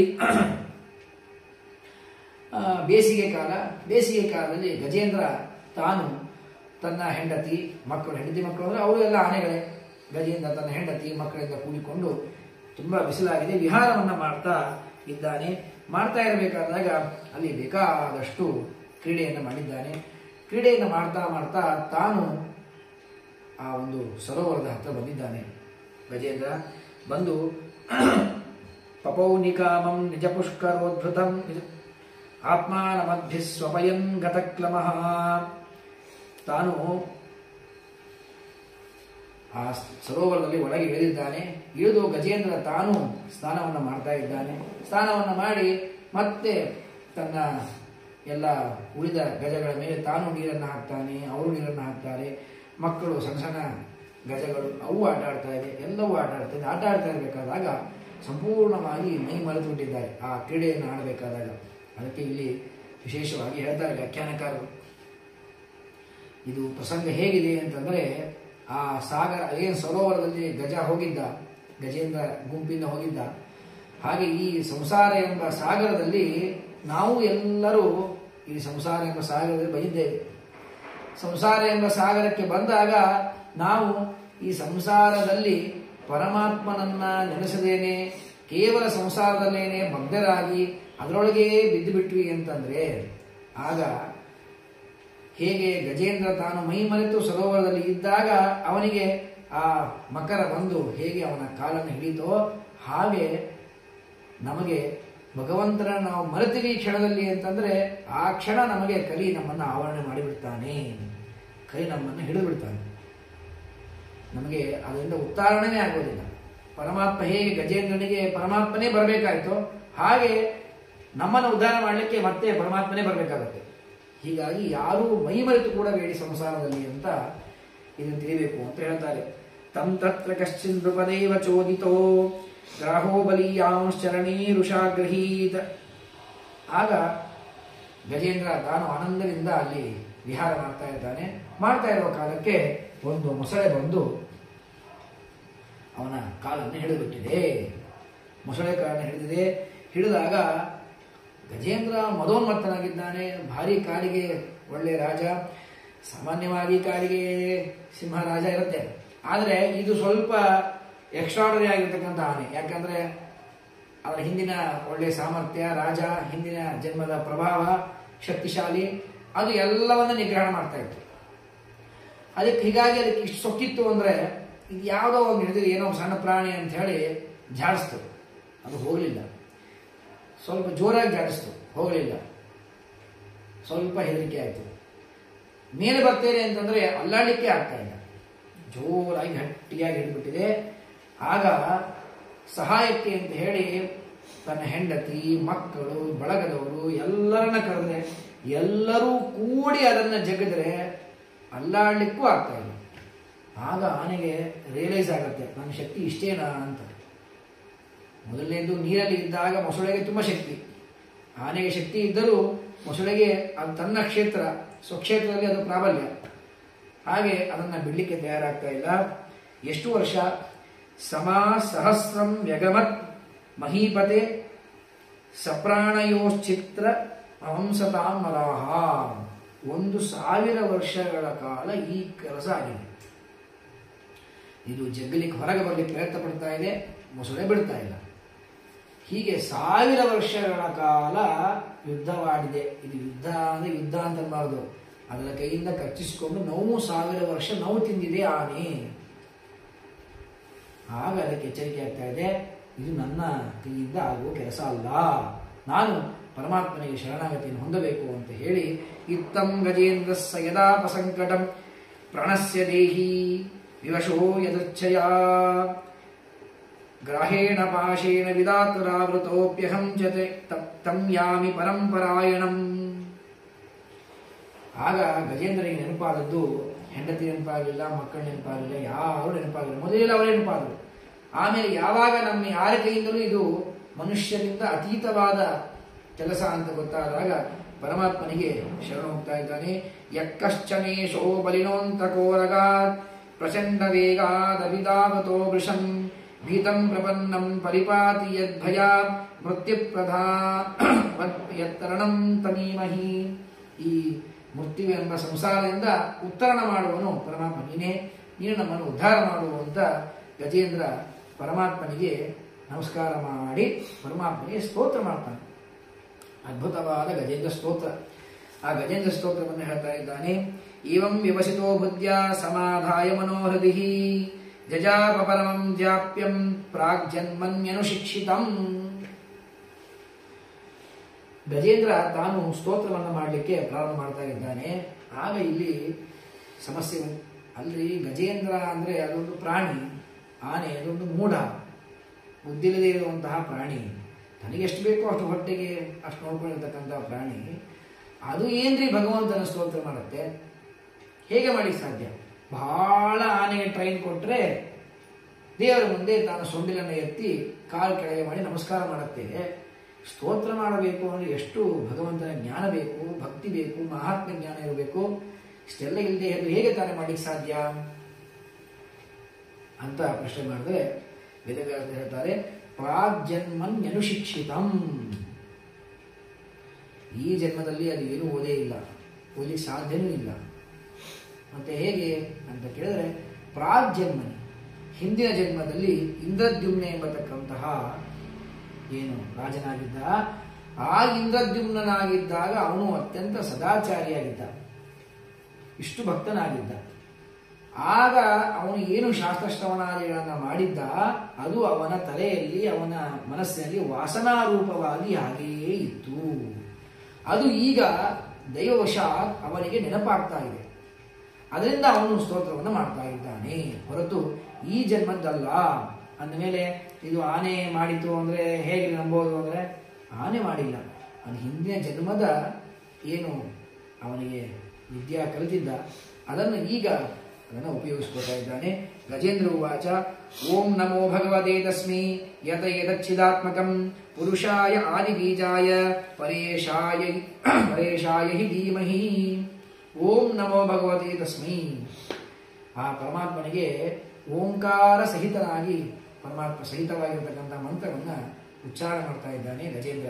ಆ, ಬೇಸಿಗೆ ಕಾಲ ಬೇಸಿಗೆ ಕಾಲದಲ್ಲಿ ಗಜೇಂದ್ರ ತಾನು ತನ್ನ ಹೆಂಡತಿ ಮಕ್ಕಳು ಹೆಂಡತಿ ಮಕ್ಕಳು ಅಂದ್ರೆ ಅವರು ಎಲ್ಲ ಆನೆಗಳೇ ಗಜೇಂದ್ರ ತನ್ನ ಹೆಂಡತಿ ಮಕ್ಕಳಿಂದ ಕೂಡಿಕೊಂಡು ತುಂಬಾ ಬಿಸಿಲಾಗಿದೆ ವಿಹಾರವನ್ನ ಮಾಡ್ತಾ ಇದ್ದಾನೆ ಮಾಡ್ತಾ ಇರಬೇಕಾದಾಗ ಅಲ್ಲಿ ಬೇಕಾದಷ್ಟು ಕ್ರೀಡೆಯನ್ನು ಮಾಡಿದ್ದಾನೆ ಕ್ರೀಡೆಯನ್ನು ಮಾಡ್ತಾ ಮಾಡ್ತಾ ತಾನು ಆ ಒಂದು ಸರೋವರದ ಹತ್ರ ಬಂದಿದ್ದಾನೆ ಗಜೇಂದ್ರ ಬಂದು ಪಪೌನಿಕಾಮಂ ನಿಜ ಪುಷ್ಕರೋದ್ಭೃತಂ ನಿಜ ಆತ್ಮಾನಮಭ್ಯ ಸ್ವಪಯನ್ ಗತಕ್ಲಮಃ ತಾನು ಆ ಸರೋವರದಲ್ಲಿ ಒಳಗೆ ಇಳಿದಿದ್ದಾನೆ ಇಳಿದು ಗಜೇಂದ್ರ ತಾನು ಸ್ನಾನವನ್ನು ಮಾಡ್ತಾ ಇದ್ದಾನೆ ಸ್ನಾನವನ್ನು ಮಾಡಿ ಮತ್ತೆ ತನ್ನ ಎಲ್ಲ ಉಳಿದ ಗಜಗಳ ಮೇಲೆ ತಾನು ನೀರನ್ನು ಹಾಕ್ತಾನೆ ಅವರು ನೀರನ್ನು ಹಾಕ್ತಾರೆ ಮಕ್ಕಳು ಸಣ್ಣ ಸಣ್ಣ ಗಜಗಳು ಅವು ಆಟ ಆಡ್ತಾ ಇದೆ ಎಲ್ಲವೂ ಆಟ ಆಡ್ತಾ ಇದೆ ಆಟ ಆಡ್ತಾ ಇರಬೇಕಾದಾಗ ಸಂಪೂರ್ಣವಾಗಿ ಮೈ ಮರೆತು ಬಿಟ್ಟಿದ್ದಾರೆ ಆ ಕ್ರೀಡೆಯನ್ನು ಆಡಬೇಕಾದಾಗ ಅದಕ್ಕೆ ಇಲ್ಲಿ ವಿಶೇಷವಾಗಿ ಹೇಳ್ತಾರೆ ವ್ಯಾಖ್ಯಾನಕಾರರು ಇದು ಪ್ರಸಂಗ ಹೇಗಿದೆ ಅಂತಂದ್ರೆ ಆ ಸಾಗರ ಏನು ಸರೋವರದಲ್ಲಿ ಗಜ ಹೋಗಿದ್ದ ಗಜೇಂದ್ರ ಗುಂಪಿಂದ ಹೋಗಿದ್ದ ಹಾಗೆ ಈ ಸಂಸಾರ ಎಂಬ ಸಾಗರದಲ್ಲಿ ನಾವು ಎಲ್ಲರೂ ಈ ಸಂಸಾರ ಎಂಬ ಸಾಗರದಲ್ಲಿ ಬಂದಿದ್ದೇವೆ ಸಂಸಾರ ಎಂಬ ಸಾಗರಕ್ಕೆ ಬಂದಾಗ ನಾವು ಈ ಸಂಸಾರದಲ್ಲಿ ಪರಮಾತ್ಮನನ್ನ ನೆನೆಸದೇನೆ ಕೇವಲ ಸಂಸಾರದಲ್ಲೇನೆ ಮಗ್ನರಾಗಿ ಅದರೊಳಗೆ ಬಿದ್ದು ಬಿಟ್ವಿ ಅಂತಂದ್ರೆ ಆಗ ಹೇಗೆ ಗಜೇಂದ್ರ ತಾನು ಮೈ ಮರೆತು ಸರೋವರದಲ್ಲಿ ಇದ್ದಾಗ ಅವನಿಗೆ ಆ ಮಕರ ಬಂದು ಹೇಗೆ ಅವನ ಕಾಲನ್ನು ಹಿಡಿತೋ ಹಾಗೆ ನಮಗೆ ಭಗವಂತನ ನಾವು ಮರೆತೀವಿ ಕ್ಷಣದಲ್ಲಿ ಅಂತಂದ್ರೆ ಆ ಕ್ಷಣ ನಮಗೆ ಕಲಿ ನಮ್ಮನ್ನು ಆವರಣೆ ಮಾಡಿಬಿಡ್ತಾನೆ ಕೈ ನಮ್ಮನ್ನು ಹಿಡಿದು ಬಿಡ್ತಾನೆ ನಮಗೆ ಅದರಿಂದ ಉತ್ತಾರಣವೇ ಆಗೋದಿಲ್ಲ ಪರಮಾತ್ಮ ಹೇಗೆ ಗಜೇಂದ್ರನಿಗೆ ಪರಮಾತ್ಮನೇ ಬರಬೇಕಾಯ್ತೋ ಹಾಗೆ ನಮ್ಮನ್ನು ಉದ್ಧಾರ ಮಾಡಲಿಕ್ಕೆ ಮತ್ತೆ ಪರಮಾತ್ಮನೇ ಬರಬೇಕಾಗತ್ತೆ ಹೀಗಾಗಿ ಯಾರೂ ಮೈ ಮರೆತು ಕೂಡ ಬೇಡಿ ಸಂಸಾರದಲ್ಲಿ ಅಂತ ಇದನ್ನು ತಿಳಿಬೇಕು ಅಂತ ಹೇಳ್ತಾರೆ ತಂ ತತ್ರ ಕಶ್ಚಿನ್ ನೃಪದೇವ ಚೋದಿತೋ ಗ್ರಾಹೋ ಬಲೀಯಾಂಶ್ಚರಣೀರುಷಾಗ್ರಹೀತ ಆಗ ಗಜೇಂದ್ರ ತಾನು ಆನಂದದಿಂದ ಅಲ್ಲಿ ವಿಹಾರ ಮಾಡ್ತಾ ಇದ್ದಾನೆ ಮಾಡ್ತಾ ಇರುವ ಕಾಲಕ್ಕೆ ಒಂದು ಮೊಸಳೆ ಬಂದು ಅವನ ಕಾಲನ್ನು ಹಿಡಿದುಬಿಟ್ಟಿದೆ ಮೊಸಳೆ ಕಾಲನ್ನು ಹಿಡಿದಿದೆ ಹಿಡಿದಾಗ ಗಜೇಂದ್ರ ಮದೋನ್ಮತ್ತನಾಗಿದ್ದಾನೆ ಭಾರಿ ಕಾಲಿಗೆ ಒಳ್ಳೆ ರಾಜ ಸಾಮಾನ್ಯವಾಗಿ ಕಾಲಿಗೆ ಸಿಂಹ ರಾಜ ಇರುತ್ತೆ ಆದರೆ ಇದು ಸ್ವಲ್ಪ ಎಕ್ಸ್ಟ್ರಾಡರಿ ಆಗಿರ್ತಕ್ಕಂಥ ಆನೆ ಯಾಕಂದ್ರೆ ಅವರ ಹಿಂದಿನ ಒಳ್ಳೆ ಸಾಮರ್ಥ್ಯ ರಾಜ ಹಿಂದಿನ ಜನ್ಮದ ಪ್ರಭಾವ ಶಕ್ತಿಶಾಲಿ ಅದು ಎಲ್ಲವನ್ನ ನಿಗ್ರಹಣ ಮಾಡ್ತಾ ಇತ್ತು ಅದಕ್ಕೆ ಹೀಗಾಗಿ ಅದಕ್ಕೆ ಇಷ್ಟು ಸೊಕ್ಕಿತ್ತು ಅಂದ್ರೆ ಇದು ಯಾವುದೋ ಒಂದು ಹಿಡಿದಿದೆ ಏನೋ ಒಂದು ಸಣ್ಣ ಪ್ರಾಣಿ ಅಂತ ಹೇಳಿ ಜಾಡಿಸ್ತು ಅದು ಹೋಗಲಿಲ್ಲ ಸ್ವಲ್ಪ ಜೋರಾಗಿ ಜಾಡಿಸ್ತು ಹೋಗಲಿಲ್ಲ ಸ್ವಲ್ಪ ಹೆದರಿಕೆ ಆಯಿತು ಮೇಲೆ ಬರ್ತೇನೆ ಅಂತಂದ್ರೆ ಅಲ್ಲಾಡಲಿಕ್ಕೆ ಆಗ್ತಾ ಇಲ್ಲ ಜೋರಾಗಿ ಗಟ್ಟಿಯಾಗಿ ಹಿಡಿದ್ಬಿಟ್ಟಿದೆ ಆಗ ಸಹಾಯಕ್ಕೆ ಅಂತ ಹೇಳಿ ತನ್ನ ಹೆಂಡತಿ ಮಕ್ಕಳು ಬಳಗದವರು ಎಲ್ಲರನ್ನ ಕರೆದ್ರೆ ಎಲ್ಲರೂ ಕೂಡಿ ಅದನ್ನ ಜಗಿದ್ರೆ ಅಲ್ಲಾಡ್ಲಿಕ್ಕೂ ಆಗ್ತಾ ಇಲ್ಲ ಆಗ ಆನೆಗೆ ರಿಯಲೈಸ್ ಆಗುತ್ತೆ ನನ್ನ ಶಕ್ತಿ ಇಷ್ಟೇನಾ ಅಂತ ಮೊದಲನೇದು ನೀರಲ್ಲಿ ಇದ್ದಾಗ ಮೊಸಳೆಗೆ ತುಂಬ ಶಕ್ತಿ ಆನೆಗೆ ಶಕ್ತಿ ಇದ್ದರೂ ಮೊಸಳೆಗೆ ಅದು ತನ್ನ ಕ್ಷೇತ್ರ ಸ್ವಕ್ಷೇತ್ರದಲ್ಲಿ ಅದು ಪ್ರಾಬಲ್ಯ ಹಾಗೆ ಅದನ್ನ ಬಿಡ್ಲಿಕ್ಕೆ ತಯಾರಾಗ್ತಾ ಇಲ್ಲ ಎಷ್ಟು ವರ್ಷ ಸಮಾ ಸಹಸ್ರಂ ವ್ಯಗಮತ್ ಮಹೀಪತೆ ಸಪ್ರಾಣಯೋಶ್ಚಿತ್ರ ಹಂಸತಾಂ ಮರಾಹ ಒಂದು ಸಾವಿರ ವರ್ಷಗಳ ಕಾಲ ಈ ಕೆಲಸ ಆಗಿದೆ ಇದು ಜಗ್ಗಲಿಕ್ಕೆ ಹೊರಗೆ ಬರಲಿಕ್ಕೆ ಪ್ರಯತ್ನ ಪಡ್ತಾ ಇದೆ ಮೊಸಳೆ ಬಿಡ್ತಾ ಇಲ್ಲ ಹೀಗೆ ಸಾವಿರ ವರ್ಷಗಳ ಕಾಲ ಯುದ್ಧವಾಡಿದೆ ಇದು ಯುದ್ಧ ಅಂದ್ರೆ ಯುದ್ಧ ಅಂತ ಅನ್ಬಾರ್ದು ಅದರ ಕೈಯಿಂದ ಕಚ್ಚಿಸಿಕೊಂಡು ನೋವು ಸಾವಿರ ವರ್ಷ ನೋವು ತಿಂದಿದೆ ಆನೆ ಆಗ ಅದಕ್ಕೆ ಎಚ್ಚರಿಕೆ ಆಗ್ತಾ ಇದೆ ಇದು ನನ್ನ ಕೈಯಿಂದ ಆಗುವ ಕೆಲಸ ಅಲ್ಲ ನಾನು ಪರಮಾತ್ಮನಿಗೆ ಶರಣಾಗತಿಯನ್ನು ಹೊಂದಬೇಕು ಅಂತ ಹೇಳಿ ಇತ್ತಂ ಗಜೇಂದ್ರ ಯದಾಪಸಂಕಟಂ ಪ್ರಣಸ್ಯ ದೇಹಿ ವಿವಶೋ ಯದಚ್ಛಯ ಗ್ರಾಹೇಣ ಪಾಶೇನ ವಿಧಾತುರಾವೃತೋಪ್ಯಹಂ ಜತೆ ತಂ ಯಾಮಿ ಪರಂಪರಾಯಣಂ ಆಗ ಗಜೇಂದ್ರನಿಗೆ ನೆನಪಾದದ್ದು ಹೆಂಡತಿ ನೆನಪಾಗಲಿಲ್ಲ ಮಕ್ಕಳ ನೆನಪಾಗಲಿಲ್ಲ ಯಾರು ನೆನಪಾಗಲಿಲ್ಲ ಮೊದಲೆಲ್ಲ ಅವರೇ ನೆನಪಾದರು ಆಮೇಲೆ ಯಾವಾಗ ನಮ್ಮ ಯಾರ ಕೈಯಿಂದಲೂ ಇದು ಮನುಷ್ಯರಿಂದ ಅತೀತವಾದ ಕೆಲಸ ಅಂತ ಗೊತ್ತಾದಾಗ ಪರಮಾತ್ಮನಿಗೆ ಶರಣ ಹೋಗ್ತಾ ಇದ್ದಾನೆ ಯಕ್ಕಶ್ಚನೇಶೋ ಬಲಿನೋಂತ ಕೋರಗಾತ್ ಪ್ರಚಂಡ ವೇಗಾದವಿದಾವತೋ ವೃಷಂ ಭೀತಂ ಪ್ರಪನ್ನಂ ಪರಿಪಾತಿ ಯದ್ಭಯ ಮೃತ್ಯುಪ್ರಧಾ ಯತ್ತರಣಂ ತಮೀಮಹಿ ಈ ಮೃತ್ಯುವೆಂಬ ಸಂಸಾರದಿಂದ ಉತ್ತರಣ ಮಾಡುವನು ಪರಮಾತ್ಮ ನೀನೇ ನೀನು ನಮ್ಮನ್ನು ಉದ್ಧಾರ ಮಾಡುವಂತ ಗಜೇಂದ್ರ ಪರಮಾತ್ಮನಿಗೆ ನಮಸ್ಕಾರ ಮಾಡಿ ಪರಮಾತ್ಮನಿಗೆ ಸ್ತೋತ್ರ ಮಾಡ್ತಾನೆ ಅದ್ಭುತವಾದ ಗಜೇಂದ್ರ ಸ್ತೋತ್ರ ಆ ಗಜೇಂದ್ರ ಸ್ತೋತ್ರವನ್ನು ಹೇಳ್ತಾ ಇದ್ದಾನೆ ಏವಂ ವಿವಸಿತೋ ಬುದ್ಧ್ಯ ಸಮಾಧಾಯ ಮನೋಹೃದಿ ಜಜಾಪ ಪರಮಂ ಜಾಪ್ಯಂ ಪ್ರಾಗ್ಜನ್ಮನ್ಯನುಶಿಕ್ಷಿತಂ ಗಜೇಂದ್ರ ತಾನು ಸ್ತೋತ್ರವನ್ನು ಮಾಡಲಿಕ್ಕೆ ಪ್ರಾರಂಭ ಮಾಡ್ತಾ ಇದ್ದಾನೆ ಆಗ ಇಲ್ಲಿ ಸಮಸ್ಯೆ ಅಲ್ಲಿ ಗಜೇಂದ್ರ ಅಂದ್ರೆ ಅದೊಂದು ಪ್ರಾಣಿ ಆನೆ ಅದೊಂದು ಮೂಢ ಬುದ್ಧಿಲ್ಲದೆ ಇರುವಂತಹ ಪ್ರಾಣಿ ತನಗೆ ಎಷ್ಟು ಬೇಕೋ ಅಷ್ಟು ಹೊಟ್ಟೆಗೆ ಅಷ್ಟು ನೋಡ್ಕೊಂಡಿರ್ತಕ್ಕಂತಹ ಪ್ರಾಣಿ ಅದು ಏನ್ರಿ ಭಗವಂತನ ಸ್ತೋತ್ರ ಮಾಡುತ್ತೆ ಹೇಗೆ ಮಾಡಿ ಸಾಧ್ಯ ಬಹಳ ಆನೆಗೆ ಟ್ರೈನ್ ಕೊಟ್ಟರೆ ದೇವರ ಮುಂದೆ ತಾನು ಸೊಂಡಿಲನ್ನು ಎತ್ತಿ ಕಾಲು ಕೆಳಗೆ ಮಾಡಿ ನಮಸ್ಕಾರ ಮಾಡುತ್ತೆ ಸ್ತೋತ್ರ ಮಾಡಬೇಕು ಅಂದರೆ ಎಷ್ಟು ಭಗವಂತನ ಜ್ಞಾನ ಬೇಕು ಭಕ್ತಿ ಬೇಕು ಮಹಾತ್ಮ ಜ್ಞಾನ ಇರಬೇಕು ಇಷ್ಟೆಲ್ಲ ಇಲ್ಲದೆ ಹೇಗೆ ತಾನೇ ಮಾಡ್ಲಿಕ್ಕೆ ಸಾಧ್ಯ ಅಂತ ಪ್ರಶ್ನೆ ಮಾಡಿದ್ರೆ ವೇದವ್ಯಾಸ ಹೇಳ್ತಾರೆ ಪ್ರಾಜನ್ಮನ್ಯನುಶಿಕ್ಷಿತಂ ಈ ಜನ್ಮದಲ್ಲಿ ಅದು ಏನೂ ಓದೇ ಇಲ್ಲ ಓದಲಿಕ್ಕೆ ಸಾಧ್ಯನೂ ಇಲ್ಲ ಮತ್ತೆ ಹೇಗೆ ಅಂತ ಕೇಳಿದ್ರೆ ಪ್ರಾಜನ್ಮನಿ ಹಿಂದಿನ ಜನ್ಮದಲ್ಲಿ ಇಂದ್ರದ್ಯುಮ್ನೆ ಎಂಬತಕ್ಕಂತಹ ಏನು ರಾಜನಾಗಿದ್ದ ಆ ಇಂದ್ರದ್ಯುಮ್ನಾಗಿದ್ದಾಗ ಅವನು ಅತ್ಯಂತ ಸದಾಚಾರಿಯಾಗಿದ್ದ ಇಷ್ಟು ಭಕ್ತನಾಗಿದ್ದ ಆಗ ಅವನು ಏನು ಶಾಸ್ತ್ರಶ್ರವಣಾದಿಗಳನ್ನು ಮಾಡಿದ್ದ ಅದು ಅವನ ತಲೆಯಲ್ಲಿ ಅವನ ಮನಸ್ಸಿನಲ್ಲಿ ವಾಸನಾರೂಪವಾಗಿ ಹಾಗೆಯೇ ಇತ್ತು ಅದು ಈಗ ದೈವವಶಾತ್ ಅವನಿಗೆ ನೆನಪಾಗ್ತಾ ಇದೆ ಅದರಿಂದ ಅವನು ಸ್ತೋತ್ರವನ್ನು ಮಾಡ್ತಾ ಇದ್ದಾನೆ ಹೊರತು ಈ ಜನ್ಮದ್ದಲ್ಲ ಅಂದಮೇಲೆ ಇದು ಆನೆ ಮಾಡಿತು ಅಂದ್ರೆ ಹೇಗೆ ನಂಬೋದು ಅಂದ್ರೆ ಆನೆ ಮಾಡಿಲ್ಲ ಅದು ಹಿಂದಿನ ಜನ್ಮದ ಏನು ಅವನಿಗೆ ವಿದ್ಯಾ ಕಲಿತಿದ್ದ ಅದನ್ನು ಈಗ ಅದನ್ನು ಉಪಯೋಗಿಸ್ಕೊಳ್ತಾ ಇದ್ದಾನೆ ಗಜೇಂದ್ರ ಉವಾಚ ಓಂ ನಮೋ ಭಗವತೆ ತಸ್ಮೈ ಯತ ಯದಚ್ಛಿದಾತ್ಮಕಂ ಪುರುಷಾಯ ಆದಿಬೀಜಾಯ ಪರೇಶಾಯ ಪರೇಶಾಯ ಹಿ ಧೀಮಹಿ ಓಂ ನಮೋ ಭಗವತೆ ತಸ್ಮೈ ಆ ಪರಮಾತ್ಮನಿಗೆ ಓಂಕಾರ ಸಹಿತನಾಗಿ ಪರಮಾತ್ಮ ಸಹಿತವಾಗಿರತಕ್ಕಂಥ ಮಂತ್ರವನ್ನ ಉಚ್ಚಾರ ಮಾಡ್ತಾ ಇದ್ದಾನೆ ಗಜೇಂದ್ರ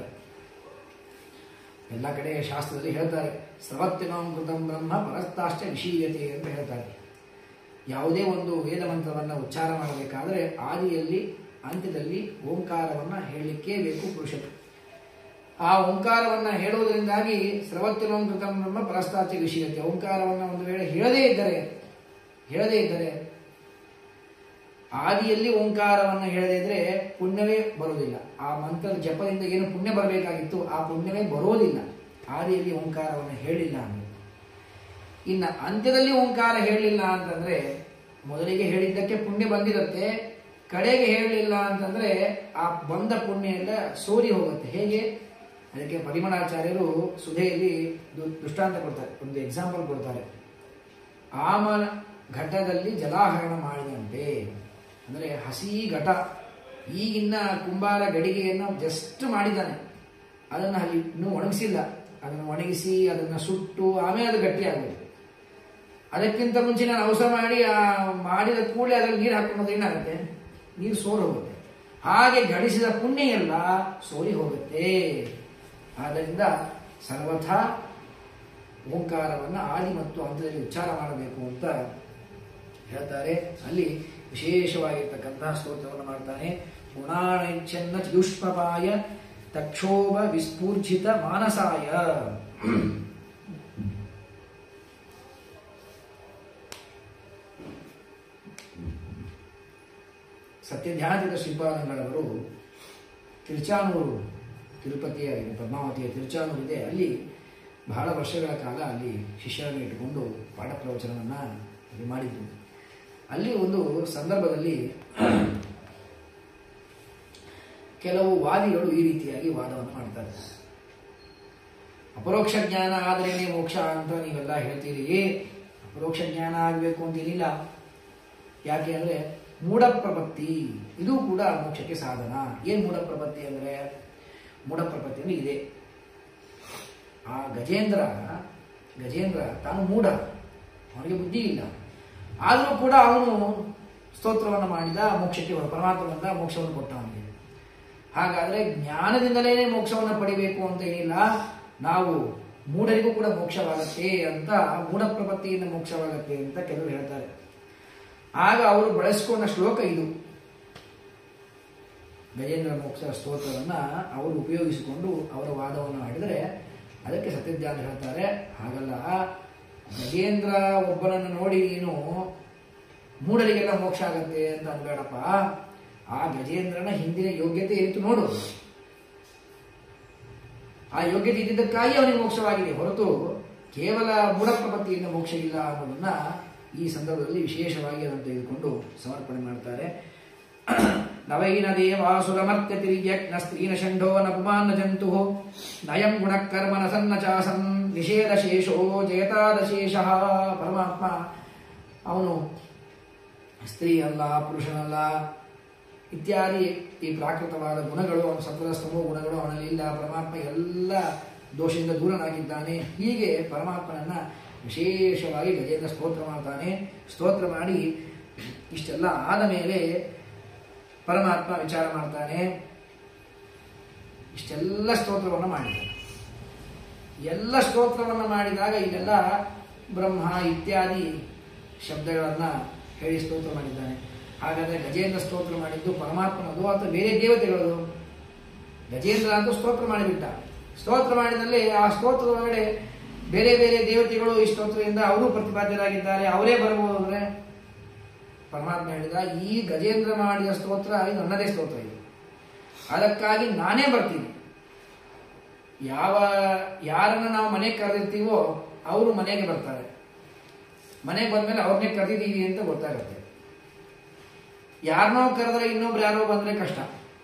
ಎಲ್ಲ ಕಡೆ ಶಾಸ್ತ್ರದಲ್ಲಿ ಹೇಳ್ತಾರೆ ಸರ್ವತ್ಯನೋಂ ಕೃತಂ ಬ್ರಹ್ಮ ಪರಸ್ತಾಶ್ಚ ವಿಶೀಯತೆ ಅಂತ ಹೇಳ್ತಾರೆ ಯಾವುದೇ ಒಂದು ವೇದ ಮಂತ್ರವನ್ನು ಉಚ್ಚಾರ ಮಾಡಬೇಕಾದ್ರೆ ಆದಿಯಲ್ಲಿ ಅಂತ್ಯದಲ್ಲಿ ಓಂಕಾರವನ್ನ ಹೇಳಲಿಕ್ಕೇ ಬೇಕು ಪುರುಷರು ಆ ಓಂಕಾರವನ್ನ ಹೇಳುವುದರಿಂದಾಗಿ ಸರ್ವತ್ಯನೋಂ ಕೃತಂ ಬ್ರಹ್ಮ ಪರಸ್ತಾಶ್ಚ ವಿಷಯತೆ ಓಂಕಾರವನ್ನ ಒಂದು ವೇಳೆ ಹೇಳದೇ ಇದ್ದರೆ ಹೇಳದೇ ಇದ್ದರೆ ಆದಿಯಲ್ಲಿ ಓಂಕಾರವನ್ನು ಹೇಳದೇ ಇದ್ರೆ ಪುಣ್ಯವೇ ಬರುವುದಿಲ್ಲ ಆ ಮಂತ್ರದ ಜಪದಿಂದ ಏನು ಪುಣ್ಯ ಬರಬೇಕಾಗಿತ್ತು ಆ ಪುಣ್ಯವೇ ಬರೋದಿಲ್ಲ ಆದಿಯಲ್ಲಿ ಓಂಕಾರವನ್ನು ಹೇಳಿಲ್ಲ ಅಂದ್ರೆ ಇನ್ನು ಅಂತ್ಯದಲ್ಲಿ ಓಂಕಾರ ಹೇಳಲಿಲ್ಲ ಅಂತಂದ್ರೆ ಮೊದಲಿಗೆ ಹೇಳಿದ್ದಕ್ಕೆ ಪುಣ್ಯ ಬಂದಿರುತ್ತೆ ಕಡೆಗೆ ಹೇಳಲಿಲ್ಲ ಅಂತಂದ್ರೆ ಆ ಬಂದ ಪುಣ್ಯ ಎಲ್ಲ ಸೋರಿ ಹೋಗುತ್ತೆ ಹೇಗೆ ಅದಕ್ಕೆ ಪರಿಮಳಾಚಾರ್ಯರು ಸುಧೆಯಲ್ಲಿ ದು- ದೃಷ್ಟಾಂತ ಕೊಡ್ತಾರೆ ಒಂದು ಎಕ್ಸಾಂಪಲ್ ಕೊಡ್ತಾರೆ ಆಮನ ಘಟ್ಟದಲ್ಲಿ ಜಲಾಹರಣ ಮಾಡಿದಂತೆ ಅಂದರೆ ಹಸಿ ಘಟ ಈಗಿನ್ನ ಕುಂಬಾರ ಗಡಿಗೆಯನ್ನು ಜಸ್ಟ್ ಮಾಡಿದ್ದಾನೆ ಅದನ್ನು ಅಲ್ಲಿ ಇನ್ನೂ ಒಣಗಿಸಿಲ್ಲ ಅದನ್ನು ಒಣಗಿಸಿ ಅದನ್ನು ಸುಟ್ಟು ಆಮೇಲೆ ಅದು ಗಟ್ಟಿಯಾಗಬೇಕು ಅದಕ್ಕಿಂತ ಮುಂಚೆ ನಾನು ಅವಸರ ಮಾಡಿ ಆ ಮಾಡಿದ ಕೂಡಲೇ ಅದರಲ್ಲಿ ನೀರು ಹಾಕೊಂಡು ಏನಾಗುತ್ತೆ ನೀರು ಸೋರಿ ಹೋಗುತ್ತೆ ಹಾಗೆ ಗಳಿಸಿದ ಪುಣ್ಯ ಎಲ್ಲ ಸೋರಿ ಹೋಗುತ್ತೆ ಆದ್ದರಿಂದ ಸರ್ವಥಾ ಓಂಕಾರವನ್ನು ಆದಿ ಮತ್ತು ಅಂತದಲ್ಲಿ ಉಚ್ಚಾರ ಮಾಡಬೇಕು ಅಂತ ಹೇಳ್ತಾರೆ ಅಲ್ಲಿ ವಿಶೇಷವಾಗಿರ್ತಕ್ಕಂತಹ ಸ್ತೋತ್ರವನ್ನು ಮಾಡ್ತಾನೆ ಗುಣಾನೈಚ್ಛನ್ನ ಚದುಷ್ಪಪಾಯ ತಕ್ಷೋಭ ವಿಸ್ಫೂರ್ಜಿತ ಮಾನಸಾಯ ಸತ್ಯಧ್ಯಾನದ ಶ್ರೀಪಾದಂಗಳವರು ತಿರುಚಾನೂರು ತಿರುಪತಿಯ ಪದ್ಮಾವತಿಯ ತಿರುಚಾನೂರು ಇದೆ ಅಲ್ಲಿ ಬಹಳ ವರ್ಷಗಳ ಕಾಲ ಅಲ್ಲಿ ಶಿಷ್ಯರನ್ನು ಇಟ್ಟುಕೊಂಡು ಪಾಠ ಪ್ರವಚನವನ್ನು ಅಲ್ಲಿ ಮಾಡಿದ್ರು ಅಲ್ಲಿ ಒಂದು ಸಂದರ್ಭದಲ್ಲಿ ಕೆಲವು ವಾದಿಗಳು ಈ ರೀತಿಯಾಗಿ ವಾದವನ್ನು ಮಾಡ್ತಾರೆ ಅಪರೋಕ್ಷ ಜ್ಞಾನ ಆದ್ರೇನೆ ಮೋಕ್ಷ ಅಂತ ನೀವೆಲ್ಲ ಹೇಳ್ತೀರಿ ಅಪರೋಕ್ಷ ಜ್ಞಾನ ಆಗಬೇಕು ಅಂತೇನಿಲ್ಲ ಯಾಕೆ ಅಂದ್ರೆ ಮೂಢ ಪ್ರಪತ್ತಿ ಇದು ಕೂಡ ಮೋಕ್ಷಕ್ಕೆ ಸಾಧನ ಏನ್ ಮೂಢ ಪ್ರಪತ್ತಿ ಅಂದ್ರೆ ಮೂಢ ಪ್ರಪತ್ತಿ ಅಂದ್ರೆ ಇದೆ ಆ ಗಜೇಂದ್ರ ಗಜೇಂದ್ರ ತಾನು ಮೂಢ ಅವನಿಗೆ ಬುದ್ಧಿ ಇಲ್ಲ ಆದರೂ ಕೂಡ ಅವನು ಸ್ತೋತ್ರವನ್ನು ಮಾಡಿದ ಮೋಕ್ಷಕ್ಕೆ ಹೋದ. ಪರಮಾತ್ಮ ಬಂದ ಮೋಕ್ಷವನ್ನು ಕೊಟ್ಟ ಅವನಿಗೆ ಹಾಗಾದ್ರೆ ಜ್ಞಾನದಿಂದಲೇ ಮೋಕ್ಷವನ್ನು ಪಡಿಬೇಕು ಅಂತ ಏನಿಲ್ಲ ನಾವು ಮೂಢರಿಗೂ ಕೂಡ ಮೋಕ್ಷವಾಗತ್ತೆ ಅಂತ ಮೂಢ ಪ್ರಪತ್ತಿಯಿಂದ ಮೋಕ್ಷವಾಗತ್ತೆ ಅಂತ ಕೆಲವರು ಹೇಳ್ತಾರೆ ಆಗ ಅವರು ಬಳಸಿಕೊಂಡ ಶ್ಲೋಕ ಇದು ಗಜೇಂದ್ರ ಮೋಕ್ಷ ಸ್ತೋತ್ರವನ್ನ ಅವರು ಉಪಯೋಗಿಸಿಕೊಂಡು ಅವರ ವಾದವನ್ನು ಮಾಡಿದರೆ ಅದಕ್ಕೆ ಸತ್ಯಜ್ಞಾನ ಹೇಳ್ತಾರೆ ಹಾಗಲ್ಲ ಗಜೇಂದ್ರ ಒಬ್ಬನನ್ನು ನೋಡಿ ನೀನು ಮೂಢರಿಗೆಲ್ಲ ಮೋಕ್ಷ ಆಗತ್ತೆ ಅಂತ ಅನ್ಬೇಡಪ್ಪ ಆ ಗಜೇಂದ್ರನ ಹಿಂದಿನ ಯೋಗ್ಯತೆ ಏನಿತ್ತು ನೋಡು ಆ ಯೋಗ್ಯತೆ ಇದ್ದಿದ್ದಕ್ಕಾಗಿ ಅವನಿಗೆ ಮೋಕ್ಷವಾಗಿದೆ ಹೊರತು ಕೇವಲ ಮೂಢಪ್ರಪತ್ತಿಯಿಂದ ಮೋಕ್ಷ ಇಲ್ಲ ಅನ್ನೋದನ್ನ ಈ ಸಂದರ್ಭದಲ್ಲಿ ವಿಶೇಷವಾಗಿ ಅದನ್ನು ತೆಗೆದುಕೊಂಡು ಸಮರ್ಪಣೆ ಮಾಡ್ತಾರೆ ನವೈನ ದೇವಾಸುರಮರ್ತ್ಯ ತಿರ್ಯಜ್ಞ ಸ್ತ್ರೀನ ಷಂಡೋ ನ ಪುಮಾನ್ನ ಜಂತು ನಯಂ ಗುಣಕರ್ಮ ನ ಸನ್ನ ಚಾಸಂ ನಿಷೇಧ ಶೇಷೋ ಜಯತಾದ ಶೇಷ ಪರಮಾತ್ಮ ಅವನು ಸ್ತ್ರೀ ಅಲ್ಲ ಪುರುಷನಲ್ಲ ಇತ್ಯಾದಿ ಈ ಪ್ರಾಕೃತವಾದ ಗುಣಗಳು ಅವನ ಸತ್ವದ ಸ್ತಮೋ ಗುಣಗಳು ಅವನಲ್ಲಿ ಇಲ್ಲ ಪರಮಾತ್ಮ ಎಲ್ಲ ದೋಷದಿಂದ ದೂರನಾಗಿದ್ದಾನೆ ಹೀಗೆ ಪರಮಾತ್ಮನನ್ನ ವಿಶೇಷವಾಗಿ ಗಜೇಂದ್ರ ಸ್ತೋತ್ರ ಮಾಡ್ತಾನೆ ಸ್ತೋತ್ರ ಮಾಡಿ ಇಷ್ಟೆಲ್ಲ ಆದ ಮೇಲೆ ಪರಮಾತ್ಮ ವಿಚಾರ ಮಾಡ್ತಾನೆ ಇಷ್ಟೆಲ್ಲ ಸ್ತೋತ್ರವನ್ನು ಮಾಡಿದ ಎಲ್ಲ ಸ್ತೋತ್ರವನ್ನು ಮಾಡಿದಾಗ ಇದೆಲ್ಲ ಬ್ರಹ್ಮ ಇತ್ಯಾದಿ ಶಬ್ದಗಳನ್ನ ಹೇಳಿ ಸ್ತೋತ್ರ ಮಾಡಿದ್ದಾನೆ ಹಾಗಾದ್ರೆ ಗಜೇಂದ್ರ ಸ್ತೋತ್ರ ಮಾಡಿದ್ದು ಪರಮಾತ್ಮನದು ಅಥವಾ ಬೇರೆ ದೇವತೆಗಳದು ಗಜೇಂದ್ರ ಅಂತೂ ಸ್ತೋತ್ರ ಮಾಡಿಬಿಟ್ಟ ಸ್ತೋತ್ರ ಮಾಡಿದಲ್ಲಿ ಆ ಸ್ತೋತ್ರದ ಒಳಗಡೆ ಬೇರೆ ಬೇರೆ ದೇವತೆಗಳು ಈ ಸ್ತೋತ್ರದಿಂದ ಅವರು ಪ್ರತಿಪಾದ್ಯರಾಗಿದ್ದಾರೆ ಅವರೇ ಬರ್ಬೋದು ಅಂದ್ರೆ ಪರಮಾತ್ಮ ಹೇಳಿದ ಈ ಗಜೇಂದ್ರ ಮಾಡಿದ ಸ್ತೋತ್ರ ಇದು ನನ್ನದೇ ಸ್ತೋತ್ರ ಇದು ಅದಕ್ಕಾಗಿ ನಾನೇ ಬರ್ತೀನಿ ಯಾವ ಯಾರನ್ನ ನಾವು ಮನೆಗೆ ಕರೆದಿರ್ತೀವೋ ಅವರು ಮನೆಗೆ ಬರ್ತಾರೆ ಮನೆಗೆ ಬಂದ್ಮೇಲೆ ಅವ್ರನ್ನೇ ಕರೆದಿದ್ದೀವಿ ಅಂತ ಗೊತ್ತಾಗುತ್ತೆ ಯಾರನ್ನೋ ಕರೆದ್ರೆ ಇನ್ನೊಬ್ರು ಯಾರೋ ಬಂದ್ರೆ ಕಷ್ಟ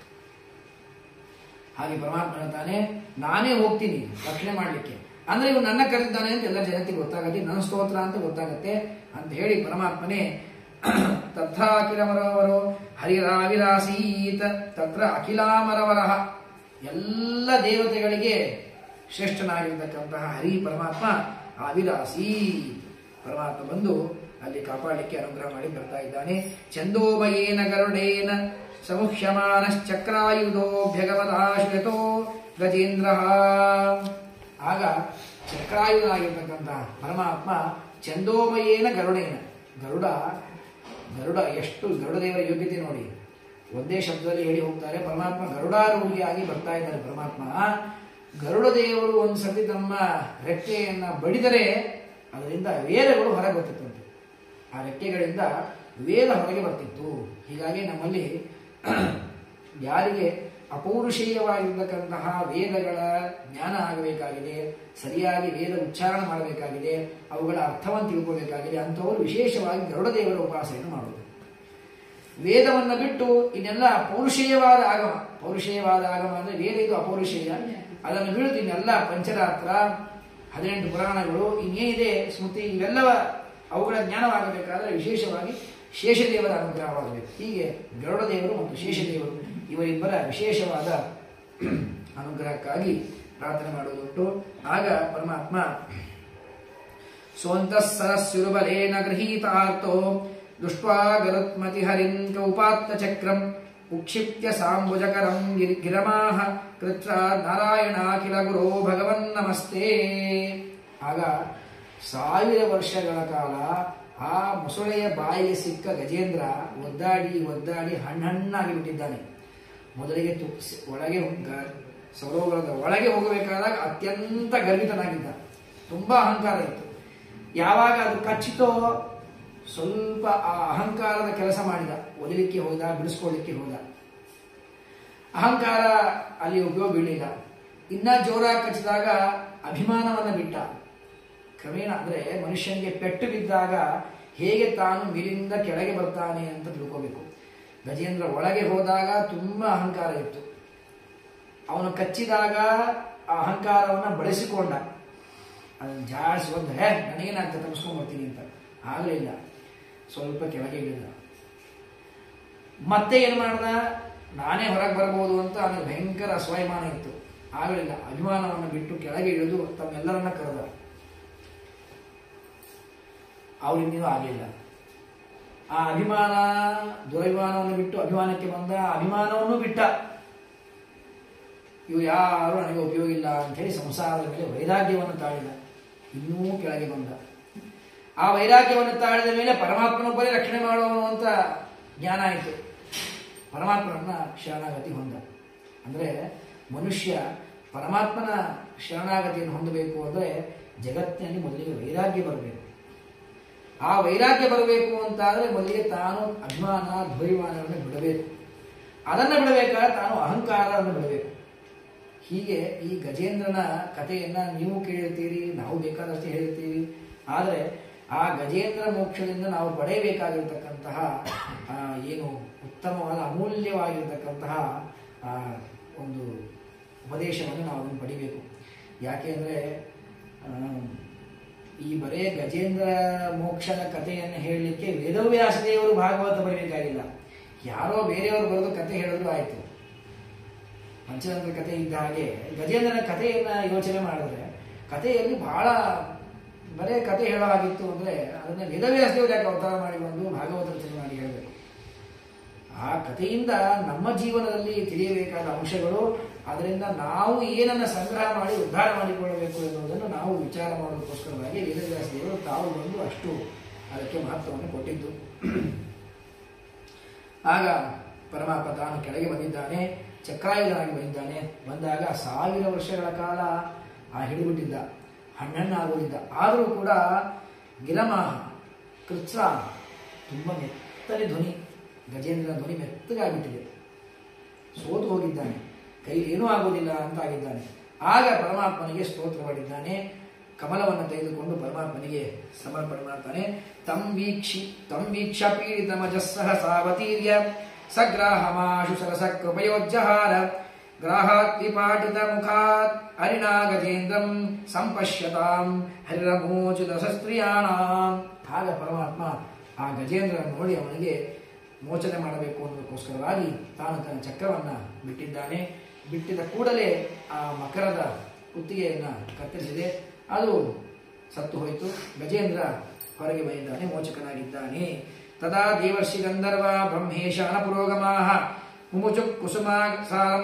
ಹಾಗೆ ಪರಮಾತ್ಮ ಹೇಳ್ತಾನೆ ನಾನೇ ಹೋಗ್ತೀನಿ ರಕ್ಷಣೆ ಮಾಡಲಿಕ್ಕೆ ಅಂದ್ರೆ ಇವು ನನ್ನ ಕರೆದಿದ್ದಾನೆ ಅಂತ ಎಲ್ಲ ಜಗತ್ತಿಗೆ ಗೊತ್ತಾಗತ್ತೆ ನನ್ನ ಸ್ತೋತ್ರ ಅಂತ ಗೊತ್ತಾಗತ್ತೆ ಅಂತ ಹೇಳಿ ಪರಮಾತ್ಮನೇ ತಥಾಖಿಲಮರವರು ಹರಿರಾವಿರಾಸೀತ ತತ್ರ ಅಖಿಲಾಮರವರಹ ಎಲ್ಲ ದೇವತೆಗಳಿಗೆ ಶ್ರೇಷ್ಠನಾಗಿರ್ತಕ್ಕಂತಹ ಹರಿ ಪರಮಾತ್ಮ ಆವಿರಾಸಿ ಪರಮಾತ್ಮ ಬಂದು ಅಲ್ಲಿ ಕಾಪಾಡಲಿಕ್ಕೆ ಅನುಗ್ರಹ ಮಾಡಿ ಬರ್ತಾ ಇದ್ದಾನೆ ಚಂದೋಮಯೇನ ಗರುಡೇನ ಸಮುಖ್ಯಮಾನಶ್ಚಕ್ರಾಯುಧೋಭ್ಯಗಮದಾಶ್ರಿತೋ ಗಜೇಂದ್ರ ಆಗ ಚಕ್ರಾಯುಧನಾಗಿರ್ತಕ್ಕಂತಹ ಪರಮಾತ್ಮ ಚಂದೋಮಯೇನ ಗರುಡೇನ ಗರುಡ ಗರುಡ ಎಷ್ಟು ಗರುಡದೇವರ ಯೋಗ್ಯತೆ ನೋಡಿ ಒಂದೇ ಶಬ್ದದಲ್ಲಿ ಹೇಳಿ ಹೋಗ್ತಾರೆ ಪರಮಾತ್ಮ ಗರುಡಾರೂಢಿಯಾಗಿ ಬರ್ತಾ ಇದ್ದಾರೆ ಪರಮಾತ್ಮ ಗರುಡ ದೇವರು ಒಂದು ಸತಿ ತಮ್ಮ ರೆಕ್ಕೆಯನ್ನ ಬಡಿದರೆ ಅದರಿಂದ ವೇದಗಳು ಹೊರಗೆ ಬರ್ತಿತ್ತಂತೆ ಆ ರೆಕ್ಕೆಗಳಿಂದ ವೇದ ಹೊರಗೆ ಬರ್ತಿತ್ತು ಹೀಗಾಗಿ ನಮ್ಮಲ್ಲಿ ಯಾರಿಗೆ ಅಪೌರುಷೇಯವಾಗಿರ್ತಕ್ಕಂತಹ ವೇದಗಳ ಜ್ಞಾನ ಆಗಬೇಕಾಗಿದೆ ಸರಿಯಾಗಿ ವೇದ ಉಚ್ಚಾರಣೆ ಮಾಡಬೇಕಾಗಿದೆ ಅವುಗಳ ಅರ್ಥವನ್ನು ತಿಳ್ಕೋಬೇಕಾಗಿದೆ ಅಂಥವರು ವಿಶೇಷವಾಗಿ ಗರುಡ ದೇವರ ಉಪಾಸನೆಯನ್ನು ಮಾಡುವುದು ವೇದವನ್ನು ಬಿಟ್ಟು ಇನ್ನೆಲ್ಲ ಪೌರುಷೇಯವಾದ ಆಗಮ ಪೌರುಷೇಯವಾದ ಆಗಮ ಅಂದ್ರೆ ವೇದ ಇದು ಅಪೌರುಷೇಯ ಅದನ್ನು ಬಿಡುದು ಇನ್ನೆಲ್ಲ ಪಂಚರಾತ್ರ ಹದಿನೆಂಟು ಪುರಾಣಗಳು ಇನ್ನೇನಿದೆ ಸ್ಮೃತಿ ಇವೆಲ್ಲವ ಅವುಗಳ ಜ್ಞಾನವಾಗಬೇಕಾದ್ರೆ ವಿಶೇಷವಾಗಿ ಶೇಷದೇವರ ಅನುಗ್ರಹವಾಗಬೇಕು ಹೀಗೆ ಗರುಡ ದೇವರು ಮತ್ತು ಶೇಷದೇವರು ಇವರಿಬ್ಬರ ವಿಶೇಷವಾದ ಅನುಗ್ರಹಕ್ಕಾಗಿ ಪ್ರಾರ್ಥನೆ ಮಾಡುವುದುಂಟು ಆಗ ಪರಮಾತ್ಮ ಸೋಂತಃ ಸರಸ್ಯುರುಬಲೇನ ಗೃಹೀತಾರ್ಥೋ ದೃಷ್ಟ್ವಾ ಗರುತ್ಮತಿ ಹರಿಂ ಕೌಪಾತ್ತ ಚಕ್ರಂ ಉಕ್ಷಿಪ್ಯ ಸಾಂಬುಜಕರಂ ಗಿರಿ ಗಿರಮಾಹ ಕೃತ್ರ ನಾರಾಯಣಾಖಿಲ ಗುರೋ ಭಗವನ್ ನಮಸ್ತೆ ಆಗ ಸಾವಿರ ವರ್ಷಗಳ ಕಾಲ ಆ ಮೊಸಳೆಯ ಬಾಯಿಗೆ ಸಿಕ್ಕ ಗಜೇಂದ್ರ ಒದ್ದಾಡಿ ಒದ್ದಾಡಿ ಹಣ್ಣಣ್ಣಾಗಿ ಬಿಟ್ಟಿದ್ದಾನೆ ಮೊದಲಿಗೆ ತು ಸ- ಒಳಗೆ ಗ- ಸರೋವರದ ಒಳಗೆ ಹೋಗಬೇಕಾದಾಗ ಅತ್ಯಂತ ಗರ್ವಿತನಾಗಿದ್ದ ತುಂಬಾ ಅಹಂಕಾರ ಇತ್ತು ಯಾವಾಗ ಅದು ಕಚ್ಚಿತೋ ಸ್ವಲ್ಪ ಆ ಅಹಂಕಾರದ ಕೆಲಸ ಮಾಡಿದ ಒದಲಿಕ್ಕೆ ಹೋದ ಬಿಡಿಸ್ಕೊಳ್ಳಿಕ್ಕೆ ಹೋದ ಅಹಂಕಾರ ಅಲ್ಲಿ ಉಪಯೋಗ ಬೀಳಿಲ್ಲ ಇನ್ನ ಜೋರಾಗಿ ಕಚ್ಚಿದಾಗ ಅಭಿಮಾನವನ್ನ ಬಿಟ್ಟ ಕ್ರಮೇಣ ಅಂದ್ರೆ ಮನುಷ್ಯನಿಗೆ ಪೆಟ್ಟು ಬಿದ್ದಾಗ ಹೇಗೆ ತಾನು ಮೇಲಿಂದ ಕೆಳಗೆ ಬರ್ತಾನೆ ಅಂತ ತಿಳ್ಕೋಬೇಕು ಗಜೇಂದ್ರ ಒಳಗೆ ಹೋದಾಗ ತುಂಬಾ ಅಹಂಕಾರ ಇತ್ತು ಅವನು ಕಚ್ಚಿದಾಗ ಆ ಅಹಂಕಾರವನ್ನ ಬಳಸಿಕೊಂಡ ಅದನ್ನು ಜಾಡಿಸಿ ಬಂದು ಹೇ ನನಗೇನಾಗ್ತದೆ ತಪ್ಪಿಸ್ಕೊಂಡ್ ಬರ್ತೀನಿ ಅಂತ ಆಗಲಿಲ್ಲ ಸ್ವಲ್ಪ ಕೆಳಗೆ ಇಳಿದ ಮತ್ತೆ ಏನ್ ಮಾಡ್ದ ನಾನೇ ಹೊರಗೆ ಬರ್ಬೋದು ಅಂತ ಅವನಿಗೆ ಭಯಂಕರ ಅಸ್ವಾಭಿಮಾನ ಇತ್ತು ಆಗಲಿಲ್ಲ ಅಭಿಮಾನವನ್ನು ಬಿಟ್ಟು ಕೆಳಗೆ ಇಳಿದು ತಮ್ಮೆಲ್ಲರನ್ನ ಕರೆದ ಅವರಿಂದೂ ಆಗಲಿಲ್ಲ ಆ ಅಭಿಮಾನ ದುರಭಿಮಾನವನ್ನು ಬಿಟ್ಟು ಅಭಿಮಾನಕ್ಕೆ ಬಂದ ಅಭಿಮಾನವನ್ನು ಬಿಟ್ಟ ಇವು ಯಾರು ನನಗೆ ಉಪಯೋಗ ಇಲ್ಲ ಅಂತ ಹೇಳಿ ಸಂಸಾರದ ಮೇಲೆ ವೈರಾಗ್ಯವನ್ನು ತಾಳಿದ ಇನ್ನೂ ಕೆಳಗೆ ಬಂದ ಆ ವೈರಾಗ್ಯವನ್ನು ತಾಳಿದ ಮೇಲೆ ಪರಮಾತ್ಮನೊಬ್ಬರೇ ರಕ್ಷಣೆ ಮಾಡುವನು ಅಂತ ಜ್ಞಾನ ಆಯಿತು ಪರಮಾತ್ಮನನ್ನ ಶರಣಾಗತಿ ಹೊಂದ ಅಂದ್ರೆ ಮನುಷ್ಯ ಪರಮಾತ್ಮನ ಶರಣಾಗತಿಯನ್ನು ಹೊಂದಬೇಕು ಅಂದ್ರೆ ಜಗತ್ತಿನಲ್ಲಿ ಮೊದಲಿಗೆ ವೈರಾಗ್ಯ ಬರಬೇಕು ಆ ವೈರಾಗ್ಯ ಬರಬೇಕು ಅಂತಾದ್ರೆ ಮೊದಲಿಗೆ ತಾನು ಅಭಿಮಾನ ದ್ವೈಮಾನವನ್ನು ಬಿಡಬೇಕು ಅದನ್ನು ಬಿಡಬೇಕಾದ್ರೆ ತಾನು ಅಹಂಕಾರವನ್ನು ಬಿಡಬೇಕು ಹೀಗೆ ಈ ಗಜೇಂದ್ರನ ಕಥೆಯನ್ನ ನೀವು ಕೇಳಿರ್ತೀರಿ ನಾವು ಬೇಕಾದಷ್ಟು ಹೇಳಿರ್ತೀವಿ ಆದರೆ ಆ ಗಜೇಂದ್ರ ಮೋಕ್ಷದಿಂದ ನಾವು ಪಡೆಯಬೇಕಾಗಿರ್ತಕ್ಕಂತಹ ಆ, ಏನು ಉತ್ತಮವಾದ ಅಮೂಲ್ಯವಾಗಿರ್ತಕ್ಕಂತಹ ಆ, ಒಂದು ಉಪದೇಶವನ್ನು ನಾವು ಅದನ್ನು ಪಡಿಬೇಕು ಯಾಕೆ ಅಂದರೆ ಈ ಬರೇ ಗಜೇಂದ್ರ ಮೋಕ್ಷದ ಕಥೆಯನ್ನು ಹೇಳಲಿಕ್ಕೆ ವೇದವ್ಯಾಸ ದೇವರು ಭಾಗವತ ಬರಬೇಕಾಗಿಲ್ಲ ಯಾರೋ ಬೇರೆಯವರು ಬರೆದು ಕಥೆ ಹೇಳಿದ್ರು ಆಯಿತು ಪಂಚತಂತ್ರ ಕಥೆ ಇದ್ದ ಹಾಗೆ ಗಜೇಂದ್ರನ ಕಥೆಯನ್ನ ಯೋಚನೆ ಮಾಡಿದ್ರೆ ಕಥೆಯಲ್ಲಿ ಬಹಳ ಬರೇ ಕಥೆ ಹೇಳೋ ಹಾಗಿತ್ತು ಅಂದ್ರೆ ಅದನ್ನ ವೇದವ್ಯಾಸ ದೇವರು ಯಾಕೆ ಅವತಾರ ಮಾಡಿ ಬಂದು ಭಾಗವತ ರಚನೆ ಮಾಡಿ ಹೇಳಬೇಕು ಆ ಕಥೆಯಿಂದ ನಮ್ಮ ಜೀವನದಲ್ಲಿ ತಿಳಿಯಬೇಕಾದ ಅಂಶಗಳು ಅದರಿಂದ ನಾವು ಏನನ್ನ ಸಂಗ್ರಹ ಮಾಡಿ ಉದ್ಧಾರ ಮಾಡಿಕೊಳ್ಳಬೇಕು ಎನ್ನುವುದನ್ನು ನಾವು ವಿಚಾರ ಮಾಡೋದಕ್ಕೋಸ್ಕರವಾಗಿ ವೇದವ್ಯಾಸ ದೇವರು ತಾವು ಬಂದು ಅಷ್ಟು ಅದಕ್ಕೆ ಮಹತ್ವವನ್ನು ಕೊಟ್ಟಿದ್ದು ಆಗ ಪರಮಾತ್ಮ ತಾನು ಕೆಳಗೆ ಬಂದಿದ್ದಾನೆ ಚಕ್ರಾಯುಧನಾಗಿ ಬಂದಿದ್ದಾನೆ ಬಂದಾಗ ಸಾವಿರ ವರ್ಷಗಳ ಕಾಲ ಆ ಹಿಡಿಬಿಟ್ಟಿದ್ದ ಹಣ್ಣಣ್ಣಾಗೋದಿದ್ದ ಆದರೂ ಕೂಡ ಗಿರಮಾಹ ಕೃಚ್ರ ತುಂಬ ಮೆತ್ತನೆ ಧ್ವನಿ ಗಜೇಂದ್ರನ ಧ್ವನಿ ಮೆತ್ತಗಾಗಿಬಿಟ್ಟಿದೆ ಸೋತು ಹೋಗಿದ್ದಾನೆ ಕೈಲಿ ಏನೂ ಆಗೋದಿಲ್ಲ ಅಂತ ಆಗಿದ್ದಾನೆ ಆಗ ಪರಮಾತ್ಮನಿಗೆ ಸ್ತೋತ್ರ ಮಾಡಿದ್ದಾನೆ ಕಮಲವನ್ನು ತೆಗೆದುಕೊಂಡು ಪರಮಾತ್ಮನಿಗೆ ಸಮರ್ಪಣೆ ಮಾಡ್ತಾನೆ ತಂ ವೀಕ್ಷಿ ತಂ ವೀಕ್ಷ ಪೀಡಿತ ಮಜಸ್ಸಹ ಸಾವತೀರ್ಯ ಸಗ್ರಾಹಮಾಶು ಸರಸ ಕೃಪಯೋಜ್ಜಹಾರ ಗ್ರಾಹಾತ್ ವಿಪಾಟಿತ ಮುಖಾತ್ ಹರಿಣಾ ಗಜೇಂದ್ರಂ ಸಂಪಶ್ಯತಾಂ ಹರಿರಮೋಚಿತ ಶಸ್ತ್ರಿಯಾಣಾಂ ಆಗ ಪರಮಾತ್ಮ ಆ ಗಜೇಂದ್ರ ನೋಡಿ ಅವನಿಗೆ ಮೋಚನೆ ಮಾಡಬೇಕು ಅನ್ನೋದಕ್ಕೋಸ್ಕರವಾಗಿ ತಾನು ತನ್ನ ಚಕ್ರವನ್ನ ಬಿಟ್ಟಿದ್ದಾನೆ ಬಿಟ್ಟಿದ ಕೂಡಲೇ ಆ ಮಕರದ ಕುತ್ತಿಗೆಯನ್ನ ಕತ್ತರಿಸಿದೆ ಅದು ಸತ್ತು ಹೋಯಿತು ಗಜೇಂದ್ರ ಹೊರಗೆ ಬಂದಿದ್ದಾನೆ ಮೋಚಕನಾಗಿದ್ದಾನೆ ತದಾ ದೇವರ್ಷಿ ಗಂಧರ್ವ ಬ್ರಹ್ಮೇಶಾನ ಪುರೋಗಮಾ ಮುಮುಚು ಕುಸುಮ ಸಾರಂ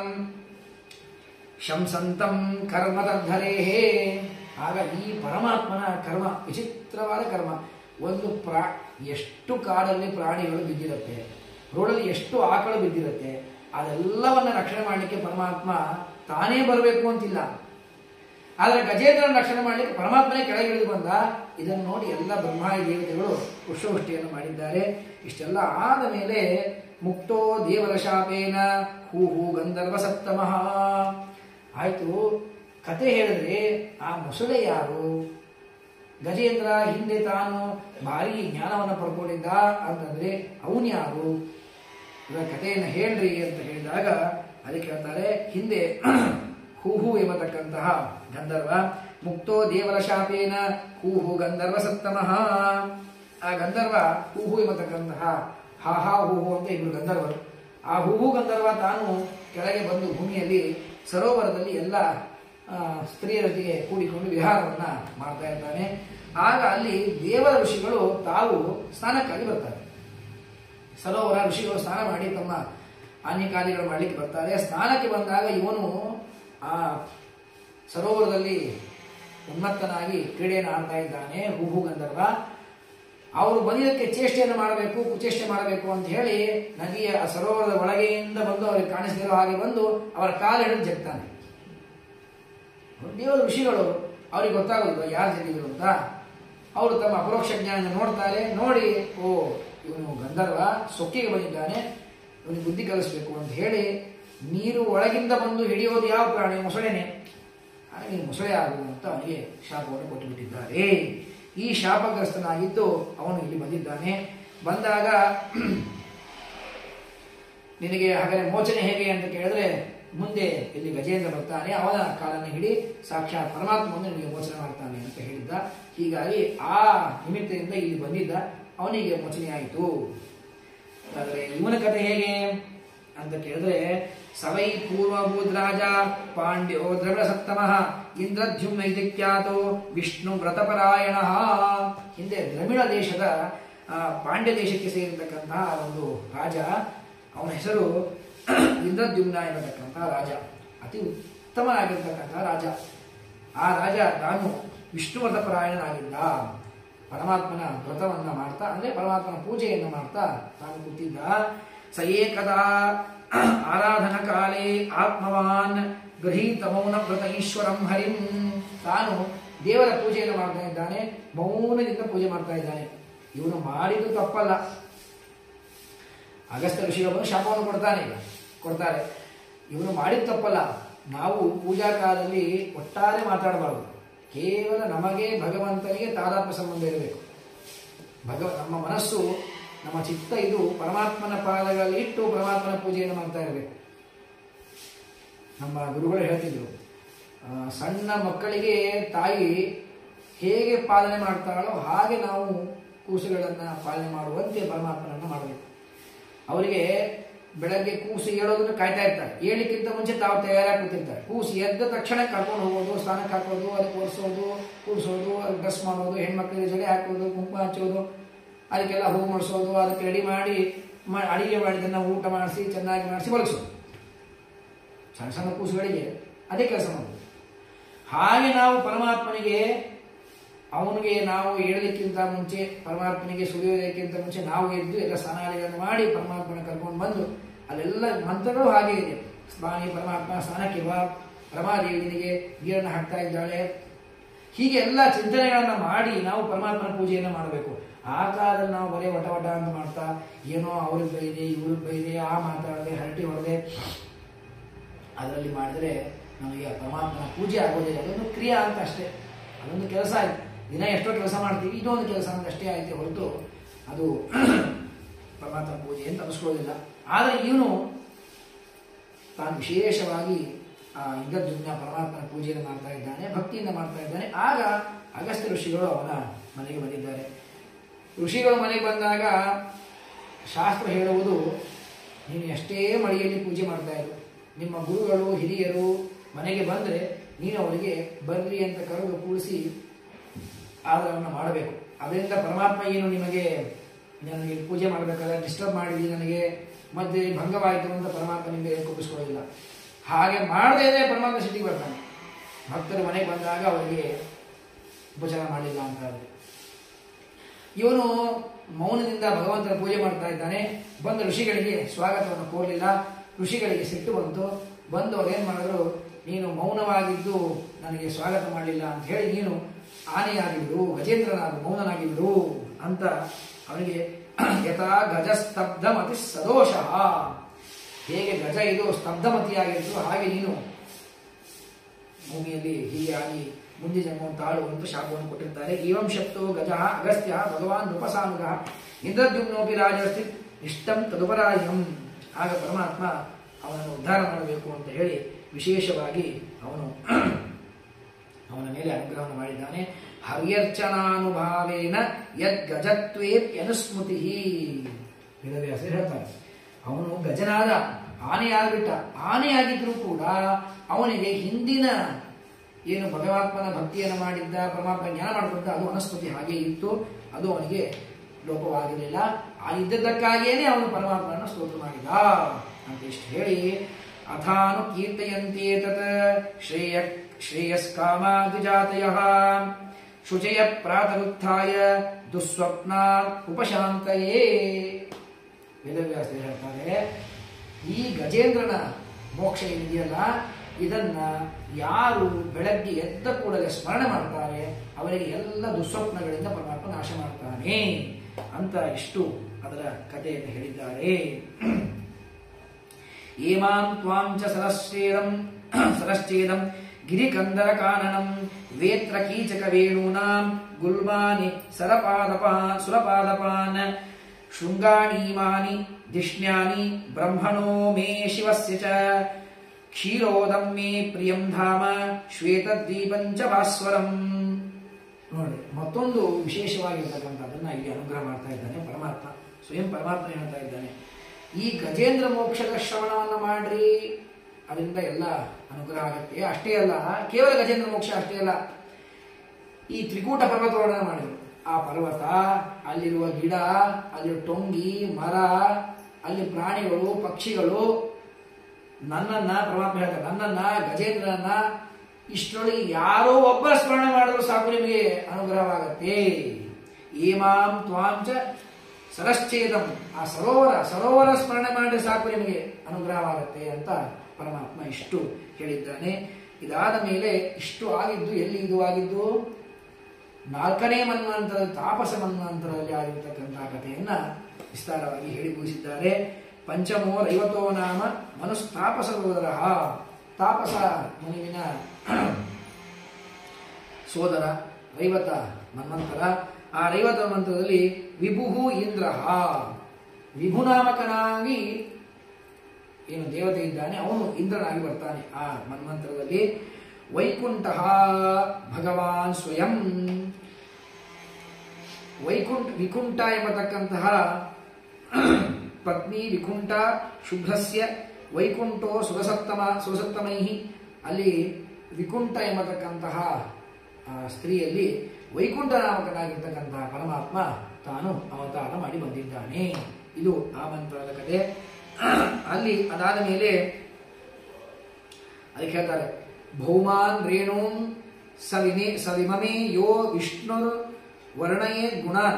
ಶಂಸಂತಂ ಕರ್ಮ ತದ್ಧರೇಹೇ ಆಗ ಈ ಪರಮಾತ್ಮನ ಕರ್ಮ ವಿಚಿತ್ರವಾದ ಕರ್ಮ ಒಂದು ಪ್ರಾ ಎಷ್ಟು ಕಾಡಲ್ಲಿ ಪ್ರಾಣಿಗಳು ಬಿದ್ದಿರುತ್ತೆ ರೋಡಲ್ಲಿ ಎಷ್ಟು ಆಕಳು ಬಿದ್ದಿರುತ್ತೆ ಅದೆಲ್ಲವನ್ನ ರಕ್ಷಣೆ ಮಾಡಲಿಕ್ಕೆ ಪರಮಾತ್ಮ ತಾನೇ ಬರಬೇಕು ಅಂತಿಲ್ಲ ಆದರೆ ಗಜೇಂದ್ರನ ರಕ್ಷಣೆ ಮಾಡಲಿಕ್ಕೆ ಪರಮಾತ್ಮನೇ ಕೆಳಗಿಳಿದು ಬಂದ ಇದನ್ನು ನೋಡಿ ಎಲ್ಲ ಬ್ರಹ್ಮಾಯಿ ದೇವತೆಗಳು ಪುಷ್ಪವೃಷ್ಟಿಯನ್ನು ಮಾಡಿದ್ದಾರೆ ಇಷ್ಟೆಲ್ಲ ಆದ ಮೇಲೆ ಮುಕ್ತೋ ದೇವರ ಶಾಪೇನ ಹೂ ಹೂ ಗಂಧರ್ವ ಸಪ್ತಮಃ ಆಯ್ತು ಕತೆ ಹೇಳಿದ್ರೆ ಆ ಮೊಸಳೆ ಯಾರು ಗಜೇಂದ್ರ ಹಿಂದೆ ತಾನು ಭಾರಿ ಜ್ಞಾನವನ್ನು ಪಡ್ಕೊಂಡಿದ್ದ ಅಂತಂದ್ರೆ ಅವನು ಯಾರು ಇವರ ಕಥೆಯನ್ನು ಹೇಳ್ರಿ ಅಂತ ಹೇಳಿದಾಗ ಅದಕ್ಕೆ ಹೇಳ್ತಾರೆ ಹಿಂದೆ ಹೂಹು ಎಂಬತಕ್ಕಂತಹ ಗಂಧರ್ವ ಮುಕ್ತೋ ದೇವರ ಶಾಪೇನ ಹೂಹು ಗಂಧರ್ವ ಸಪ್ತಮಃ ಆ ಗಂಧರ್ವ ಹೂಹು ಎಂಬತಕ್ಕಂತಹ ಹಾ ಹಾ ಹೂಹು ಅಂತ ಇಬ್ರು ಗಂಧರ್ವರು ಆ ಹೂಹು ಗಂಧರ್ವ ತಾನು ಕೆಳಗೆ ಬಂದು ಭೂಮಿಯಲ್ಲಿ ಸರೋವರದಲ್ಲಿ ಎಲ್ಲ ಆ, ಸ್ತ್ರೀಯರೊಂದಿಗೆ ಕೂಡಿಕೊಂಡು ವಿಹಾರವನ್ನ ಮಾಡ್ತಾ ಇದ್ದಾನೆ ಆಗ ಅಲ್ಲಿ ದೇವರ ಋಷಿಗಳು ತಾವು ಸ್ನಾನಕ್ಕಾಗಿ ಬರ್ತಾರೆ ಸರೋವರ ಋಷಿಗಳು ಸ್ನಾನ ಮಾಡಿ ತಮ್ಮ ಆನ್ಯಕಾರ್ಯಗಳು ಮಾಡಲಿಕ್ಕೆ ಬರ್ತಾರೆ ಸ್ನಾನಕ್ಕೆ ಬಂದಾಗ ಇವನು ಆ ಸರೋವರದಲ್ಲಿ ಉನ್ಮತ್ತನಾಗಿ ಕ್ರೀಡೆಯನ್ನು ಆಡ್ತಾ ಇದ್ದಾನೆ ಹೂಹು ಗಂಧರ್ವ ಅವರು ಬಂದಿದ್ದಕ್ಕೆ ಚೇಷ್ಟೆಯನ್ನು ಮಾಡಬೇಕು ಕುಚೇಷ್ಟೆ ಮಾಡಬೇಕು ಅಂತ ಹೇಳಿ ನದಿಯ ಆ ಸರೋವರದ ಒಳಗೆಯಿಂದ ಬಂದು ಅವರಿಗೆ ಕಾಣಿಸದಿರೋ ಹಾಗೆ ಬಂದು ಅವರ ಕಾಲು ಹಿಡಿದು ಜಗ್ತಾನೆ ದೇವರ ಋಷಿಗಳು ಅವ್ರಿಗೆ ಗೊತ್ತಾಗೋದಿಲ್ಲ ಯಾರು ಜಗಿದ್ರು ಅಂತ ಅವರು ತಮ್ಮ ಅಪರೋಕ್ಷ ಜ್ಞಾನ ನೋಡ್ತಾರೆ ನೋಡಿ ಓ ಇವನು ಗಂಧರ್ವ ಸೊಕ್ಕಿಗೆ ಬಂದಿದ್ದಾನೆ ಇವನಿಗೆ ಬುದ್ಧಿ ಕಲಿಸ್ಬೇಕು ಅಂತ ಹೇಳಿ ನೀರು ಒಳಗಿಂದ ಬಂದು ಹಿಡಿಯೋದು ಯಾವ ಪ್ರಾಣಿ ಮೊಸಳೆನೆ ಹಾಗೆ ನೀನು ಮೊಸಳೆ ಆಗು ಅಂತ ಅವನಿಗೆ ಶಾಪವನ್ನು ಕೊಟ್ಟು ಬಿಟ್ಟಿದ್ದಾರೆ ಈ ಶಾಪಗ್ರಸ್ತನಾಗಿದ್ದು ಅವನು ಇಲ್ಲಿ ಬಂದಿದ್ದಾನೆ ಬಂದಾಗ ನಿನಗೆ ಹಾಗಾದ್ರೆ ಮೋಚನೆ ಹೇಗೆ ಅಂತ ಕೇಳಿದ್ರೆ ಮುಂದೆ ಇಲ್ಲಿ ಗಜೇಂದ್ರ ಬರ್ತಾನೆ ಅವನ ಕಾಲನ್ನು ಹಿಡಿ ಸಾಕ್ಷಾತ್ ಪರಮಾತ್ಮವನ್ನು ನಿನಗೆ ಮೋಚನೆ ಮಾಡ್ತಾನೆ ಅಂತ ಹೇಳಿದ್ದ ಹೀಗಾಗಿ ಆ ನಿಮಿತ್ತದಿಂದ ಇಲ್ಲಿ ಬಂದಿದ್ದ ಅವನಿಗೆ ಮೋಚನೆಯಾಯಿತು ಆದರೆ ಇವನ ಕಥೆ ಹೇಗೆ ಅಂತ ಕೇಳಿದ್ರೆ ಸವೈ ಪೂರ್ವಭೂತ್ ರಾಜ ಪಾಂಡ್ಯೋ ದ್ರವಿಡ ಸಪ್ತಮಃ ಇಂದ್ರದ್ಯುಮ್ನ ಇದಕ್ಯಾತೋ ವಿಷ್ಣು ವ್ರತಪರಾಯಣ ಹಿಂದೆ ದ್ರವಿಡ ದೇಶದ ಆ, ಪಾಂಡ್ಯ ದೇಶಕ್ಕೆ ಸೇರಿರ್ತಕ್ಕಂತಹ ಒಂದು ರಾಜ ಅವನ ಹೆಸರು ಇಂದ್ರದ್ಯುಮ್ನ ಎನ್ನತಕ್ಕಂತಹ ರಾಜ ಅತಿ ಉತ್ತಮನಾಗಿರ್ತಕ್ಕಂತಹ ರಾಜ ಆ ರಾಜ ತಾನು ವಿಷ್ಣು ವ್ರತಪರಾಯಣನಾಗಿದ್ದ ಪರಮಾತ್ಮನ ವ್ರತವನ್ನ ಮಾಡ್ತಾ ಅಂದ್ರೆ ಪರಮಾತ್ಮನ ಪೂಜೆಯನ್ನು ಮಾಡ್ತಾ ತಾನು ಕೂತಿದ್ದ ಸ ಏಕದಾ ಆರಾಧನ ಕಾಲೇ ಆತ್ಮವಾನ್ ಗೃಹೀತ ಮೌನ ವ್ರತ ಈಶ್ವರಂ ಹರಿಂ ತಾನು ದೇವರ ಪೂಜೆಯನ್ನು ಮಾಡ್ತಾ ಇದ್ದಾನೆ ಮೌನದಿಂದ ಪೂಜೆ ಮಾಡ್ತಾ ಇದ್ದಾನೆ ಇವನು ಮಾಡಿದ್ದು ತಪ್ಪಲ್ಲ ಅಗಸ್ತ್ಯ ಋಷಿಗಳು ಬಂದು ಶಾಪವನ್ನು ಕೊಡ್ತಾನೆ ಈಗ ಕೊಡ್ತಾರೆ ಇವನು ಮಾಡಿದ ತಪ್ಪಲ್ಲ ನಾವು ಪೂಜಾ ಕಾಲದಲ್ಲಿ ಒಟ್ಟಾರೆ ಮಾತಾಡಬಾರದು ಕೇವಲ ನಮಗೆ ಭಗವಂತನಿಗೆ ತಾದಾತ್ಮ ಸಂಬಂಧ ಇರಬೇಕು ಭಗವ ನಮ್ಮ ಮನಸ್ಸು ನಮ್ಮ ಚಿತ್ತ ಇದು ಪರಮಾತ್ಮನ ಪಾದಗಳಲ್ಲಿ ಇಟ್ಟು ಪರಮಾತ್ಮನ ಪೂಜೆಯನ್ನು ಮಾಡ್ತಾ ಇರಬೇಕು ನಮ್ಮ ಗುರುಗಳು ಹೇಳ್ತಿದ್ರು ಆ, ಸಣ್ಣ ಮಕ್ಕಳಿಗೆ ತಾಯಿ ಹೇಗೆ ಪಾಲನೆ ಮಾಡ್ತಾಳೋ ಹಾಗೆ ನಾವು ಕೂಸುಗಳನ್ನು ಪಾಲನೆ ಮಾಡುವಂತೆ ಪರಮಾತ್ಮನನ್ನು ಮಾಡಬೇಕು ಅವರಿಗೆ ಬೆಳಗ್ಗೆ ಕೂಸು ಏಳೋದನ್ನು ಕಾಯ್ತಾ ಇರ್ತಾರೆ ಏಳಕ್ಕಿಂತ ಮುಂಚೆ ತಾವು ತಯಾರಾಗಿ ಕೂತಿರ್ತಾರೆ ಕೂಸು ಎದ್ದ ತಕ್ಷಣ ಕರ್ಕೊಂಡು ಹೋಗೋದು ಸ್ನಾನಕ್ಕೆ ಹಾಕೋದು ಅದಕ್ಕೆ ಒರೆಸೋದು ಕೂರಿಸೋದು ಅದಕ್ಕೆ ಡ್ರೆಸ್ ಮಾಡೋದು ಹೆಣ್ಮಕ್ಳಿಗೆ ಜಡೆ ಹಾಕೋದು ಕುಂಕುಮ ಹಚ್ಚೋದು ಅದಕ್ಕೆಲ್ಲ ಹೂ ಮಾಡಿಸೋದು ಅದಕ್ಕೆ ರೆಡಿ ಮಾಡಿ ಮಾ- ಅಡಿಗೆ ಮಾಡಿದ್ದನ್ನು ಊಟ ಮಾಡಿಸಿ ಚೆನ್ನಾಗಿ ಮಾಡಿಸಿ ಬಳಸೋದು ಸಣ್ಣ ಸಣ್ಣ ಕೂಸುಗಳಿಗೆ ಅದೇ ಕೆಲಸ ಮಾಡೋದು ಹಾಗೆ ನಾವು ಪರಮಾತ್ಮನಿಗೆ ಅವನಿಗೆ ನಾವು ಹೇಳಲಿಕ್ಕಿಂತ ಮುಂಚೆ ಪರಮಾತ್ಮನಿಗೆ ಸುಳಿಯೋದಕ್ಕಿಂತ ಮುಂಚೆ ನಾವು ಎದ್ದು ಎಲ್ಲ ಸ್ನಾನಾದಿಗಳನ್ನು ಮಾಡಿ ಪರಮಾತ್ಮನ ಕರ್ಕೊಂಡು ಬಂದು ಅಲ್ಲೆಲ್ಲ ಮಂತ್ರಗಳು ಹಾಗೆ ಇದೆ ಸ್ವಾಮಿ ಪರಮಾತ್ಮ ಸ್ನಾನಕ್ಕೆ ಬಾ ರಮಾದೇವಿ ನಿನಗೆ ನೀರನ್ನು ಹಾಕ್ತಾ ಇದ್ದಾಳೆ ಹೀಗೆ ಎಲ್ಲ ಚಿಂತನೆಗಳನ್ನ ಮಾಡಿ ನಾವು ಪರಮಾತ್ಮನ ಪೂಜೆಯನ್ನು ಮಾಡಬೇಕು ಆ ಕಾಲದಲ್ಲಿ ನಾವು ಬರೀ ವಟ ವಟ ಅಂತ ಮಾಡ್ತಾ ಏನೋ ಅವ್ರಿಗೆ ಬೈದೆ ಇವ್ರಿಗೆ ಬೈದೆ ಆ ಮಾತಾಡದೆ ಹರಟಿ ಹೊಡೆದೆ ಅದರಲ್ಲಿ ಮಾಡಿದ್ರೆ ನಮಗೆ ಆ ಪರಮಾತ್ಮನ ಪೂಜೆ ಆಗೋದಿಲ್ಲ ಅದೊಂದು ಕ್ರಿಯಾ ಅಂತ ಅಷ್ಟೇ ಅದೊಂದು ಕೆಲಸ ಆಯ್ತು ದಿನ ಎಷ್ಟೋ ಕೆಲಸ ಮಾಡ್ತೀವಿ ಇದೊಂದು ಕೆಲಸ ಅಂತ ಅಷ್ಟೇ ಆಯ್ತು ಹೊರತು ಅದು ಪರಮಾತ್ಮ ಪೂಜೆ ಅಂತ ಅನಿಸ್ಕೊಳ್ಳೋದಿಲ್ಲ ಆದರೆ ಇವನು ತಾನು ವಿಶೇಷವಾಗಿ ಆ ಇಂದ್ರದ್ಯುಮ್ನ ಪರಮಾತ್ಮನ ಪೂಜೆಯನ್ನು ಮಾಡ್ತಾ ಇದ್ದಾನೆ ಭಕ್ತಿಯಿಂದ ಮಾಡ್ತಾ ಇದ್ದಾನೆ ಆಗ ಅಗಸ್ತ್ಯ ಋಷಿಗಳು ಅವನ ಮನೆಗೆ ಬಂದಿದ್ದಾರೆ ಋಷಿಗಳು ಮನೆಗೆ ಬಂದಾಗ ಶಾಸ್ತ್ರ ಹೇಳುವುದು ನೀನು ಎಷ್ಟೇ ಮಳೆಯಲ್ಲಿ ಪೂಜೆ ಮಾಡ್ತಾ ಇರು ನಿಮ್ಮ ಗುರುಗಳು ಹಿರಿಯರು ಮನೆಗೆ ಬಂದರೆ ನೀನು ಅವರಿಗೆ ಬರ್ರಿ ಅಂತ ಕರೆದು ಕೂಡಿಸಿ ಆದರವನ್ನು ಮಾಡಬೇಕು ಅದರಿಂದ ಪರಮಾತ್ಮ ಏನು ನಿಮಗೆ ನನಗೆ ಪೂಜೆ ಮಾಡಬೇಕಾದ್ರೆ ಡಿಸ್ಟರ್ಬ್ ಮಾಡಿದಿ ನನಗೆ ಮಧ್ಯೆ ಭಂಗವಾಯಿತು ಅಂತ ಪರಮಾತ್ಮ ನಿಮಗೆ ಕೋಪಿಸ್ಕೊಳ್ಳೋದಿಲ್ಲ ಹಾಗೆ ಮಾಡದೇ ಇದ್ರೆ ಪರಮಾತ್ಮ ಸಿಟ್ಟಿಗೆ ಬರ್ತಾನೆ ಭಕ್ತರು ಮನೆಗೆ ಬಂದಾಗ ಅವರಿಗೆ ಉಪಚಾರ ಮಾಡಲಿಲ್ಲ ಅಂತ ಹೇಳಿದ್ರೆ ಇವನು ಮೌನದಿಂದ ಭಗವಂತನ ಪೂಜೆ ಮಾಡ್ತಾ ಇದ್ದಾನೆ ಬಂದ ಋಷಿಗಳಿಗೆ ಸ್ವಾಗತವನ್ನು ಕೋರಲಿಲ್ಲ ಋಷಿಗಳಿಗೆ ಸಿಟ್ಟು ಬಂತು ಬಂದು ಅವ್ರು ಏನ್ ಮಾಡಿದ್ರು ನೀನು ಮೌನವಾಗಿದ್ದು ನನಗೆ ಸ್ವಾಗತ ಮಾಡಲಿಲ್ಲ ಅಂತ ಹೇಳಿ ನೀನು ಆನೆಯಾಗಿಬಿಡು ಗಜೇಂದ್ರನಾಗು ಮೌನನಾಗಿಬಿಡು ಅಂತ ಅವನಿಗೆ ಯಥಾ ಗಜ ಸ್ತಬ್ಧಮತಿ ಸದೋಷಃ ಹೇಗೆ ಗಜ ಇದು ಸ್ತಬ್ಧಮತಿಯಾಗಿತ್ತು ಹಾಗೆ ನೀನು ಭೂಮಿಯಲ್ಲಿ ಹೀಗೆ ಆಗಿ ಮುಂದೆ ಜನ್ಮವನ್ನು ತಾಳು ಅಂತ ಶಾಪವನ್ನು ಕೊಟ್ಟಿರ್ತಾರೆ ಏವಂ ಶಕ್ತೋ ಗಜ ಅಗಸ್ತ್ಯ ಭಗವಾನ್ ನೃಪಸಾನುಗ ಇಂದ್ರದ್ಯುಮ್ನೋಪಿ ರಾಜಸ್ತಿ ಇಷ್ಟಂ ತದುಪರಾಯಂ ಆಗ ಪರಮಾತ್ಮ ಅವನನ್ನು ಉದ್ಧಾರ ಮಾಡಬೇಕು ಅಂತ ಹೇಳಿ ವಿಶೇಷವಾಗಿ ಅವನು ಅವನ ಮೇಲೆ ಅನುಗ್ರಹವನ್ನು ಮಾಡಿದ್ದಾನೆ ಹರ್ಯರ್ಚನಾನುಭಾವೇನ ಯದ್ ಗಜತ್ವೇತ್ಯನುಸ್ಮೃತಿ ವೇದವ್ಯಾಸರು ಹೇಳ್ತಾರೆ ಅವನು ಗಜನಾದ ಆನೆಯಾಗ್ಬಿಟ್ಟ ಆನೆಯಾಗಿದ್ರೂ ಕೂಡ ಅವನಿಗೆ ಹಿಂದಿನ ಏನು ಭಗವಾತ್ಮನ ಭಕ್ತಿಯನ್ನು ಮಾಡಿದ್ದ ಪರಮಾತ್ಮ ಜ್ಞಾನ ಮಾಡಿಕೊಂಡ ಅದು ಅನಸ್ಮೃತಿ ಹಾಗೆ ಇತ್ತು ಅದು ಅವನಿಗೆ ಲೋಪವಾಗಿರಲಿಲ್ಲ ಆ ಇದ್ದದ್ದಕ್ಕಾಗಿಯೇ ಅವನು ಪರಮಾತ್ಮನ ಸ್ತೋತ್ರ ಮಾಡಿದ ಅಂತ ಇಷ್ಟು ಹೇಳಿ ಅಥಾನು ಕೀರ್ತಯಂತೆ ತತ್ ಶ್ರೇಯ ಶ್ರೇಯಸ್ಕಾಮಾದಿಜಾತಯ ಶುಚಯ ಪ್ರಾತರುತ್ಥಾಯ ದುಸ್ವಪ್ನ ಉಪಶಾಂತಯೇ ವೇದವ್ಯಾಸರು ಹೇಳ್ತಾರೆ ಈ ಗಜೇಂದ್ರನ ಮೋಕ್ಷ ಏನಿದೆಯಲ್ಲ ಇದನ್ನ ಯಾರು ಬೆಳಗ್ಗೆ ಎದ್ದ ಕೂಡಲೇ ಸ್ಮರಣೆ ಮಾಡ್ತಾರೆ ಅವರಿಗೆ ಎಲ್ಲ ದುಸ್ವಪ್ನಗಳಿಂದ ಪರಮಾತ್ಮ ನಾಶ ಮಾಡ್ತಾನೆ ಅಂತ ಇಷ್ಟು ಅದರ ಕಥೆಯನ್ನು ಹೇಳಿದ್ದಾರೆ ಏಮಾಂ ತ್ವಾಂ ಚ ಸರಶ್ಚೇದಂ ಸರಶ್ಚೇದಂ ಗಿರಿಕಂದರ ಕಾನನಂ ವೇತ್ರ ಕೀಚಕ ವೇಣೂನಾಂ ಗುಲ್ಮಾನಿ ಸರಪಾದಪಾ ಸುರಪಾದಪಾನ್ ಶೃಂಗಾಣೀಮಾನಿ ದಿಷ್ಣ್ಯಾನಿ ಬ್ರಹ್ಮಣೋ ಮೇ ಶಿವಸ್ಯ ಚ ಕ್ಷೀರೋದಂ ಮೇ ಪ್ರಿಯಂ ಧಾಮ ಶ್ವೇತದ್ವೀಪಂಚ ಭಾಸ್ವರಂ ನೋಡಿ ಮತ್ತೊಂದು ವಿಶೇಷವಾಗಿರ್ತಕ್ಕಂಥದ್ದನ್ನ ಇಲ್ಲಿ ಅನುಗ್ರಹ ಮಾಡ್ತಾ ಇದ್ದಾನೆ ಪರಮಾತ್ಮ ಸ್ವಯಂ ಪರಮಾತ್ಮ ಹೇಳ್ತಾ ಇದ್ದಾನೆ ಈ ಗಜೇಂದ್ರ ಮೋಕ್ಷದ ಶ್ರವಣವನ್ನು ಮಾಡ್ರಿ ಅದರಿಂದ ಎಲ್ಲ ಅನುಗ್ರಹ ಆಗುತ್ತೆ ಅಷ್ಟೇ ಅಲ್ಲ ಕೇವಲ ಗಜೇಂದ್ರ ಮೋಕ್ಷ ಅಷ್ಟೇ ಅಲ್ಲ ಈ ತ್ರಿಕೂಟ ಪರ್ವತವನ್ನ ಮಾಡಿದ್ರು ಆ ಪರ್ವತ ಅಲ್ಲಿರುವ ಗಿಡ ಅಲ್ಲಿ ಟೊಂಗಿ ಮರ ಅಲ್ಲಿ ಪ್ರಾಣಿಗಳು ಪಕ್ಷಿಗಳು ನನ್ನನ್ನ ಪರಮಾತ್ಮ ಹೇಳ್ತಾರೆ ನನ್ನನ್ನ ಗಜೇಂದ್ರನನ್ನ ಇಷ್ಟರೊಳಗೆ ಯಾರೋ ಒಬ್ಬ ಸ್ಮರಣೆ ಮಾಡಿದ್ರು ಸಾಕು ನಿಮಗೆ ಅನುಗ್ರಹವಾಗತ್ತೆ ಏಮಾಂ ತ್ವಾಂಚ ಸರಶ್ಚೇದಂ ಆ ಸರೋವರ ಸರೋವರ ಸ್ಮರಣೆ ಮಾಡಿ ಸಾಕು ನಿಮಗೆ ಅನುಗ್ರಹವಾಗತ್ತೆ ಅಂತ ಪರಮಾತ್ಮ ಇಷ್ಟು ಹೇಳಿದ್ದಾನೆ ಇದಾದ ಮೇಲೆ ಇಷ್ಟು ಆಗಿದ್ದು ಎಲ್ಲಿ ಇದು ಆಗಿದ್ದು ನಾಲ್ಕನೇ ಮನ್ವಂತರ ತಾಪಸ ಮನ್ವಂತರದಲ್ಲಿ ಆಗಿರ್ತಕ್ಕಂತಹ ಕಥೆಯನ್ನ ವಿಸ್ತಾರವಾಗಿ ಹೇಳಿ ಮುಗಿಸಿದ್ದಾರೆ ಪಂಚಮೋ ರೈವತೋ ನಾಮ ಮನುಸ್ತಾಪಸ ಸೋದರ ತಾಪಸ ಮುನಿವಿನ ಸೋದರ ರೈವತ ಮನ್ವಂತರ ಆ ರೈವತ ಮಂತ್ರದಲ್ಲಿ ವಿಭುಹು ಇಂದ್ರ ವಿಭುನಾಮಕನಾಗಿ ಏನು ದೇವತೆ ಇದ್ದಾನೆ ಅವನು ಇಂದ್ರನಾಗಿ ಬರ್ತಾನೆ ಆ ಮನ್ವಂತರದಲ್ಲಿ ವೈಕುಂಠ ಭಗವಾನ್ ಸ್ವಯಂ ವೈಕುಂಠ ವಿಕುಂಠ ಎಂಬತಕ್ಕಂತಹ ಪತ್ನಿ ವಿಕುಂಠ ಶುಭ್ರಸ್ಯ ವೈಕುಂಠೋ ಸುರಸತ್ತಮ ಸುರಸತ್ತಮೈ ಅಲ್ಲಿ ವಿಕುಂಠ ಎಂಬತಕ್ಕಂತಹ ಆ ಸ್ತ್ರೀಯಲ್ಲಿ ವೈಕುಂಠ ನಾಮಕನಾಗಿರ್ತಕ್ಕಂತಹ ಪರಮಾತ್ಮ ತಾನು ಅವತಾರ ಮಾಡಿ ಬಂದಿದ್ದಾನೆ ಇದು ಆ ಮಂತ್ರದ ಕಥೆ ಅಲ್ಲಿ ಅದಾದ ಮೇಲೆ ಅದಕ್ಕೆ ಹೇಳ್ತಾರೆ ಭೌಮಾನ್ ರೇಣುಂ ಸವಿಮೆ ಸವಿಮಮೆ ಯೋ ವಿಷ್ಣು ವರ್ಣಯೇ ಗುಣಾನ್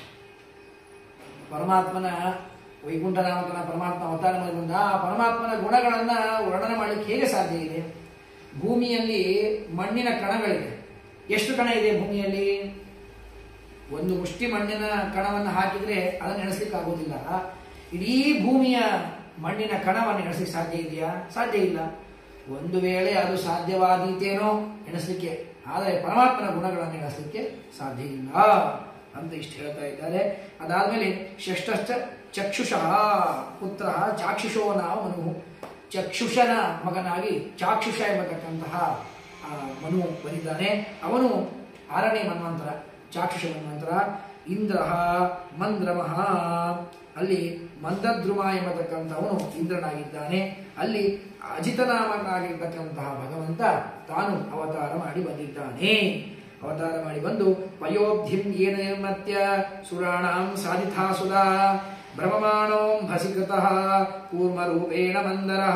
ಪರಮಾತ್ಮನ ವೈಕುಂಠ ನಾಮಕನ ಪರಮಾತ್ಮ ಅವತಾರ ಮಾಡಿ ಬಂದ ಆ ಪರಮಾತ್ಮನ ಗುಣಗಳನ್ನ ವರ್ಣನೆ ಮಾಡಲಿಕ್ಕೆ ಹೇಗೆ ಸಾಧ್ಯ ಇದೆ ಭೂಮಿಯಲ್ಲಿ ಮಣ್ಣಿನ ಕಣಗಳಿದೆ ಎಷ್ಟು ಕಣ ಇದೆ ಭೂಮಿಯಲ್ಲಿ ಒಂದು ಮುಷ್ಟಿ ಮಣ್ಣಿನ ಕಣವನ್ನು ಹಾಕಿದ್ರೆ ಅದನ್ನು ಎಣಿಸ್ಲಿಕ್ಕೆ ಆಗೋದಿಲ್ಲ ಇಡೀ ಭೂಮಿಯ ಮಣ್ಣಿನ ಕಣವನ್ನು ಎಣಿಸ್ಲಿಕ್ಕೆ ಸಾಧ್ಯ ಇದೆಯಾ ಸಾಧ್ಯ ಇಲ್ಲ ಒಂದು ವೇಳೆ ಅದು ಸಾಧ್ಯವಾದೀತೇನೋ ಎಣಿಸ್ಲಿಕ್ಕೆ ಆದರೆ ಪರಮಾತ್ಮನ ಗುಣಗಳನ್ನು ಎಣಿಸ್ಲಿಕ್ಕೆ ಸಾಧ್ಯ ಇಲ್ಲ ಅಂತ ಇಷ್ಟು ಹೇಳ್ತಾ ಇದ್ದಾರೆ ಅದಾದ್ಮೇಲೆ ಷಷ್ಠಶ್ಚ ಚಕ್ಷುಷಃ ಪುತ್ರ ಚಾಕ್ಷುಷೋ ನಾವು ಮನು ಚಕ್ಷುಷನ ಮಗನಾಗಿ ಚಾಕ್ಷುಷ ಎಂಬತಕ್ಕಂತಹ ಆ, ಮನು ಬಂದಿದ್ದಾನೆ ಅವನು ಆರನೇ ಮನ್ವಂತರ ಚಾಕ್ಷುಷ ಮನ್ವಂತರ ಇಂದ್ರ ಮಂದ್ರಮಃ ಅಲ್ಲಿ ಮಂದದ್ರುಮ ಎಂಬತಕ್ಕಂಥವನು ಇಂದ್ರನಾಗಿದ್ದಾನೆ ಅಲ್ಲಿ ಅಜಿತನಾಮನಾಗಿರ್ತಕ್ಕಂತಹ ಭಗವಂತ ತಾನು ಅವತಾರ ಮಾಡಿ ಬಂದಿದ್ದಾನೆ ಅವತಾರ ಮಾಡಿ ಬಂದು ಪಯೋಬ್ಧಿಂ ಏನ ನಿರ್ಮತ್ಯ ಸುರಾಣಾಂ ಸಾಧಿಥಾ ಸುಧಾ ಭ್ರಮಮಾಣೋಂ ಭಸಿಕೃತಃ ಕೂರ್ಮರೂಪೇಣ ಮಂದರಃ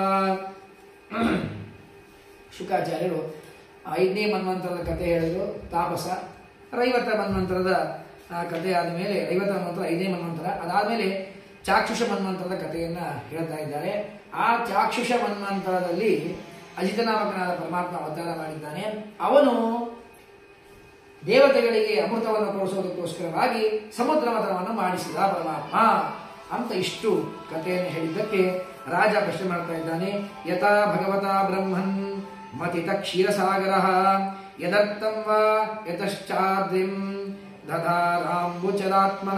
ಶುಕಾಚಾರ್ಯರು ಐದನೇ ಮನ್ವಂತರದ ಕಥೆ ಹೇಳಿದ್ರು ತಾಪಸ ರೈವತ ಮನ್ವಂತರದ ಆ, ಕಥೆ ಆದ ಮೇಲೆ ರೈವತ ಮನ್ವಂತರ ಐದನೇ ಮನ್ವಂತರ ಅದಾದ್ಮೇಲೆ ಚಾಕ್ಷುಷ ಮನ್ವಂತರದ ಕಥೆಯನ್ನ ಹೇಳ್ತಾ ಇದ್ದಾರೆ ಆ ಚಾಕ್ಷುಷ ಮನ್ವಂತರದಲ್ಲಿ ಅಜಿತನಾಮಕನಾದ ಪರಮಾತ್ಮ ಅವತಾರ ಮಾಡಿದ್ದಾನೆ ಅವನು ದೇವತೆಗಳಿಗೆ ಅಮೃತವನ್ನು ಕೊಡಿಸೋದಕ್ಕೋಸ್ಕರವಾಗಿ ಸಮುದ್ರ ಮತವನ್ನು ಮಾಡಿಸಿದ ಪರಮಾತ್ಮ ಅಂತ ಇಷ್ಟು ಕಥೆಯನ್ನು ಹೇಳಿದ್ದಕ್ಕೆ ರಾಜ ಪ್ರಶ್ನೆ ಮಾಡ್ತಾ ಇದ್ದಾನೆ ಯಥಾ ಭಗವತ ಬ್ರಹ್ಮನ್ ಮತಿತ ಕ್ಷೀರಸಾಗರ ಯದರ್ಥಂ ವಾ ಯತಶ್ಚಾದ್ರಿಂ ದಧಾರಾಂಬುಚರಾತ್ಮನ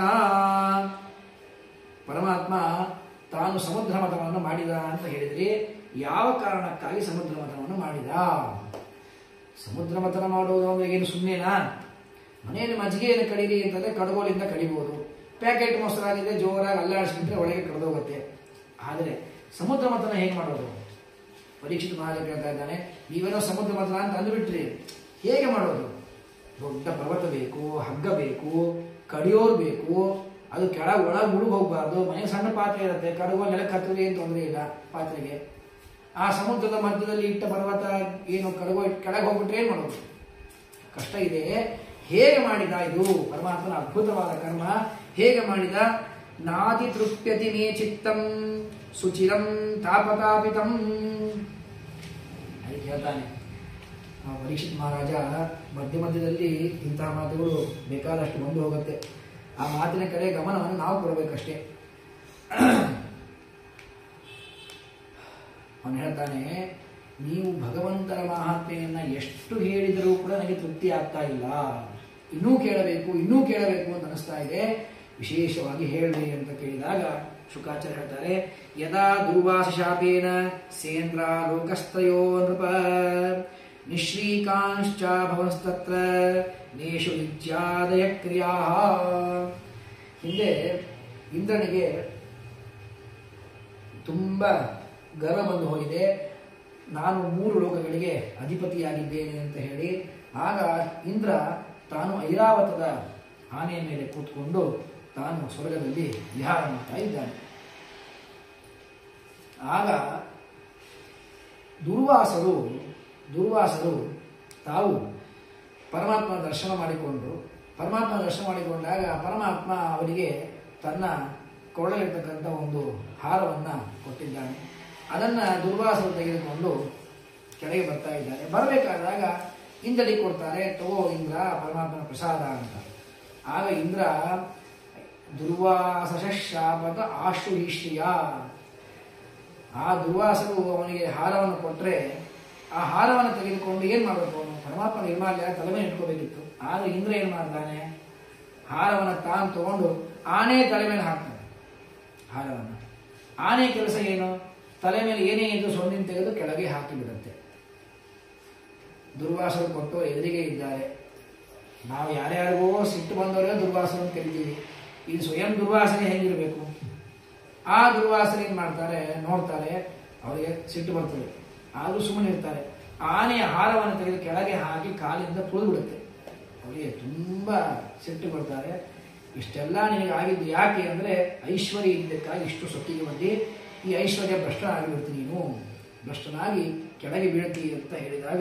ಪರಮಾತ್ಮ ತಾನು ಸಮುದ್ರ ಮತವನ್ನು ಮಾಡಿದ ಅಂತ ಹೇಳಿದ್ರಿ ಯಾವ ಕಾರಣಕ್ಕಾಗಿ ಸಮುದ್ರ ಮತವನ್ನು ಮಾಡಿದ ಸಮುದ್ರ ಮಥನ ಮಾಡೋದು ಅಂದ್ರೆ ಏನು ಸುಮ್ಮನೆನಾ ಮನೆಯಲ್ಲಿ ಮಜ್ಜಿಗೆಯನ್ನು ಕಡೀರಿ ಅಂತಂದ್ರೆ ಕಡಗೋಲಿಂದ ಕಡಿಬಹುದು ಪ್ಯಾಕೆಟ್ ಮೊಸರಾಗಿದೆ ಜೋರಾಗಿ ಅಲ್ಲಾಡಿಸ್ಬಿಟ್ರೆ ಒಳಗೆ ಕಡ್ದೋಗುತ್ತೆ ಆದರೆ ಸಮುದ್ರ ಮಥನ ಹೇಗೆ ಮಾಡೋದು ಪರೀಕ್ಷಿತ ಮಹಾರಾಜ ಕೇಳ್ತಾ ಇದ್ದಾನೆ ನೀವೇನೋ ಸಮುದ್ರ ಮಂಥನ ಅಂತ ಅಂದ್ಬಿಟ್ರಿ ಹೇಗೆ ಮಾಡೋದು ದೊಡ್ಡ ಪರ್ವತ ಬೇಕು ಹಗ್ಗ ಬೇಕು ಕಡಿಯೋರು ಬೇಕು ಅದು ಕೆಳಗೆ ಒಳಗೆ ಮುಳುಗ್ ಹೋಗ್ಬಾರ್ದು ಮನೆಗೆ ಸಣ್ಣ ಪಾತ್ರೆ ಇರುತ್ತೆ ಕಡುವ ನೆಲಕ್ಕೆ ಹತ್ತಿದ್ರೆ ಏನು ತೊಂದರೆ ಇಲ್ಲ ಪಾತ್ರೆಗೆ ಆ ಸಮುದ್ರದ ಮಧ್ಯದಲ್ಲಿ ಇಟ್ಟ ಪರ್ವತ ಏನು ಕಡುವ ಕೆಳಗೆ ಹೋಗ್ಬಿಟ್ರೆ ಏನು ಮಾಡೋದು ಕಷ್ಟ ಇದೆ ಹೇಗೆ ಮಾಡಿದ ಇದು ಪರಮಾತ್ಮನ ಅದ್ಭುತವಾದ ಕರ್ಮ ಹೇಗೆ ಮಾಡಿದ ನಾತಿ ತೃಪ್ಯತಿ ಮೇ ಚಿತ್ತಂ ಸುಚಿರಂ ತಾಪತಾಪಿತಂ ಅದಕ್ಕೆ ಹೇಳ್ತಾನೆ ಆ ಪರೀಕ್ಷಿತ್ ಮಹಾರಾಜ ಮಧ್ಯ ಮಧ್ಯದಲ್ಲಿ ಇಂತಹ ಮಾತುಗಳು ಬೇಕಾದಷ್ಟು ಬಂದು ಹೋಗುತ್ತೆ ಆ ಮಾತಿನ ಕಡೆ ಗಮನವನ್ನು ನಾವು ಕೊಡಬೇಕಷ್ಟೇ ಅವನು ಹೇಳ್ತಾನೆ ನೀವು ಭಗವಂತನ ಮಹಾತ್ಮೆಯನ್ನ ಎಷ್ಟು ಹೇಳಿದರೂ ಕೂಡ ನನಗೆ ತೃಪ್ತಿ ಆಗ್ತಾ ಇಲ್ಲ ಇನ್ನೂ ಕೇಳಬೇಕು ಇನ್ನೂ ಕೇಳಬೇಕು ಅಂತ ಅನಿಸ್ತಾ ಇದೆ ವಿಶೇಷವಾಗಿ ಹೇಳಿ ಅಂತ ಕೇಳಿದಾಗ ಶುಕಾಚಾರ್ಯ ಹೇಳ್ತಾರೆ ಯದಾ ದುರ್ವಾಸ ಶಾಪೇನ ಸೇಂದ್ರ ಲೋಕಸ್ತಯೋ ನೃಪ ನಿಶ್ರೀಕಾಂಶ್ಚ ಭವಸ್ತತ್ರ ನೇಷು ವಿದ್ಯಾದಯ ಕ್ರಿಯಾ ಹಿಂದೆ ಇಂದ್ರನಿಗೆ ತುಂಬ ಗರ್ವ ಬಂದು ಹೋಗಿದೆ ನಾನು ಮೂರು ಲೋಕಗಳಿಗೆ ಅಧಿಪತಿಯಾಗಿದ್ದೇನೆ ಅಂತ ಹೇಳಿ ಆಗ ಇಂದ್ರ ತಾನು ಐರಾವತದ ಆನೆಯ ಮೇಲೆ ಕೂತ್ಕೊಂಡು ತಾನು ಸ್ವರ್ಗದಲ್ಲಿ ವಿಹಾರ ಮಾಡ್ತಾ ಇದ್ದಾನೆ ಆಗ ದುರ್ವಾಸರು ದುರ್ವಾಸರು ತಾವು ಪರಮಾತ್ಮನ ದರ್ಶನ ಮಾಡಿಕೊಂಡ್ರು ಪರಮಾತ್ಮನ ದರ್ಶನ ಮಾಡಿಕೊಂಡಾಗ ಪರಮಾತ್ಮ ಅವರಿಗೆ ತನ್ನ ಕೊಳ್ಳಲಿರ್ತಕ್ಕಂಥ ಒಂದು ಹಾರವನ್ನು ಕೊಟ್ಟಿದ್ದಾನೆ ಅದನ್ನು ದುರ್ವಾಸರು ತೆಗೆದುಕೊಂಡು ಕೆಳಗೆ ಬರ್ತಾ ಇದ್ದಾರೆ ಬರಬೇಕಾದಾಗ ಇಂದ್ರನಿಗೆ ಕೊಡ್ತಾರೆ ತಗೋ ಇಂದ್ರ ಪರಮಾತ್ಮನ ಪ್ರಸಾದ ಅಂತ ಆಗ ಇಂದ್ರ ದುರ್ವಾಸ ಶಾಪದ ಆಶುಹಿಷ್ಯ ಆ ದುರ್ವಾಸರು ಅವನಿಗೆ ಹಾರವನ್ನು ಕೊಟ್ಟರೆ ಆ ಹಾರವನ್ನು ತೆಗೆದುಕೊಂಡು ಏನು ಮಾಡಬೇಕು ಅವನು ಪರಮಾತ್ಮ ನಿರ್ಮಾಲ್ಯ ತಲೆ ಮೇಲೆ ಇಟ್ಕೋಬೇಕಿತ್ತು ಆಗ ಇಂದ್ರ ಏನು ಮಾಡ್ತಾನೆ ಹಾರವನ್ನು ತಾನು ತಗೊಂಡು ಆನೆ ತಲೆ ಮೇಲೆ ಹಾಕ್ತಾನೆ ಹಾರವನ್ನು ಆನೆ ಕೆಲಸ ಏನು ತಲೆ ಮೇಲೆ ಏನೇ ಇದ್ದು ಸೊಂದಿನ ತೆಗೆದು ಕೆಳಗೆ ಹಾಕಿ ಬಿಡುತ್ತೆ ದುರ್ವಾಸರು ಕೊಟ್ಟು ಎದುರಿಗೆ ಇದ್ದಾರೆ ನಾವು ಯಾರ್ಯಾರಿಗೋ ಸಿಟ್ಟು ಬಂದವರೇ ದುರ್ವಾಸನ ಅಂತ ಕರಿತೀವಿ ಇದು ಸ್ವಯಂ ದುರ್ವಾಸನೆ ಹೆಂಗಿರಬೇಕು ಆ ದುರ್ವಾಸನೆ ಏನ್ ಮಾಡ್ತಾರೆ ನೋಡ್ತಾರೆ ಅವರಿಗೆ ಸಿಟ್ಟು ಬರ್ತದೆ ಆದರೂ ಸುಮ್ಮನೆ ಇರ್ತಾರೆ ಆನೆಯ ಹಾರವನ್ನು ತೆಗೆದು ಕೆಳಗೆ ಹಾಕಿ ಕಾಲಿಂದ ತುಳಿದು ಬಿಡುತ್ತೆ ಅವರಿಗೆ ತುಂಬಾ ಸಿಟ್ಟು ಬರ್ತಾರೆ ಇಷ್ಟೆಲ್ಲ ನಿನಗೆ ಆಗಿದ್ದು ಯಾಕೆ ಅಂದ್ರೆ ಐಶ್ವರ್ಯ ಇದ್ದಕ್ಕಾಗಿ ಇಷ್ಟು ಸೊತ್ತಿಗೆ ಬಂದು ಈ ಐಶ್ವರ್ಯ ಭ್ರಷ್ಟನಾಗಿಬಿಡ್ತಿ ನೀನು ಭ್ರಷ್ಟನಾಗಿ ಕೆಳಗೆ ಬೀಳ್ತಿ ಅಂತ ಹೇಳಿದಾಗ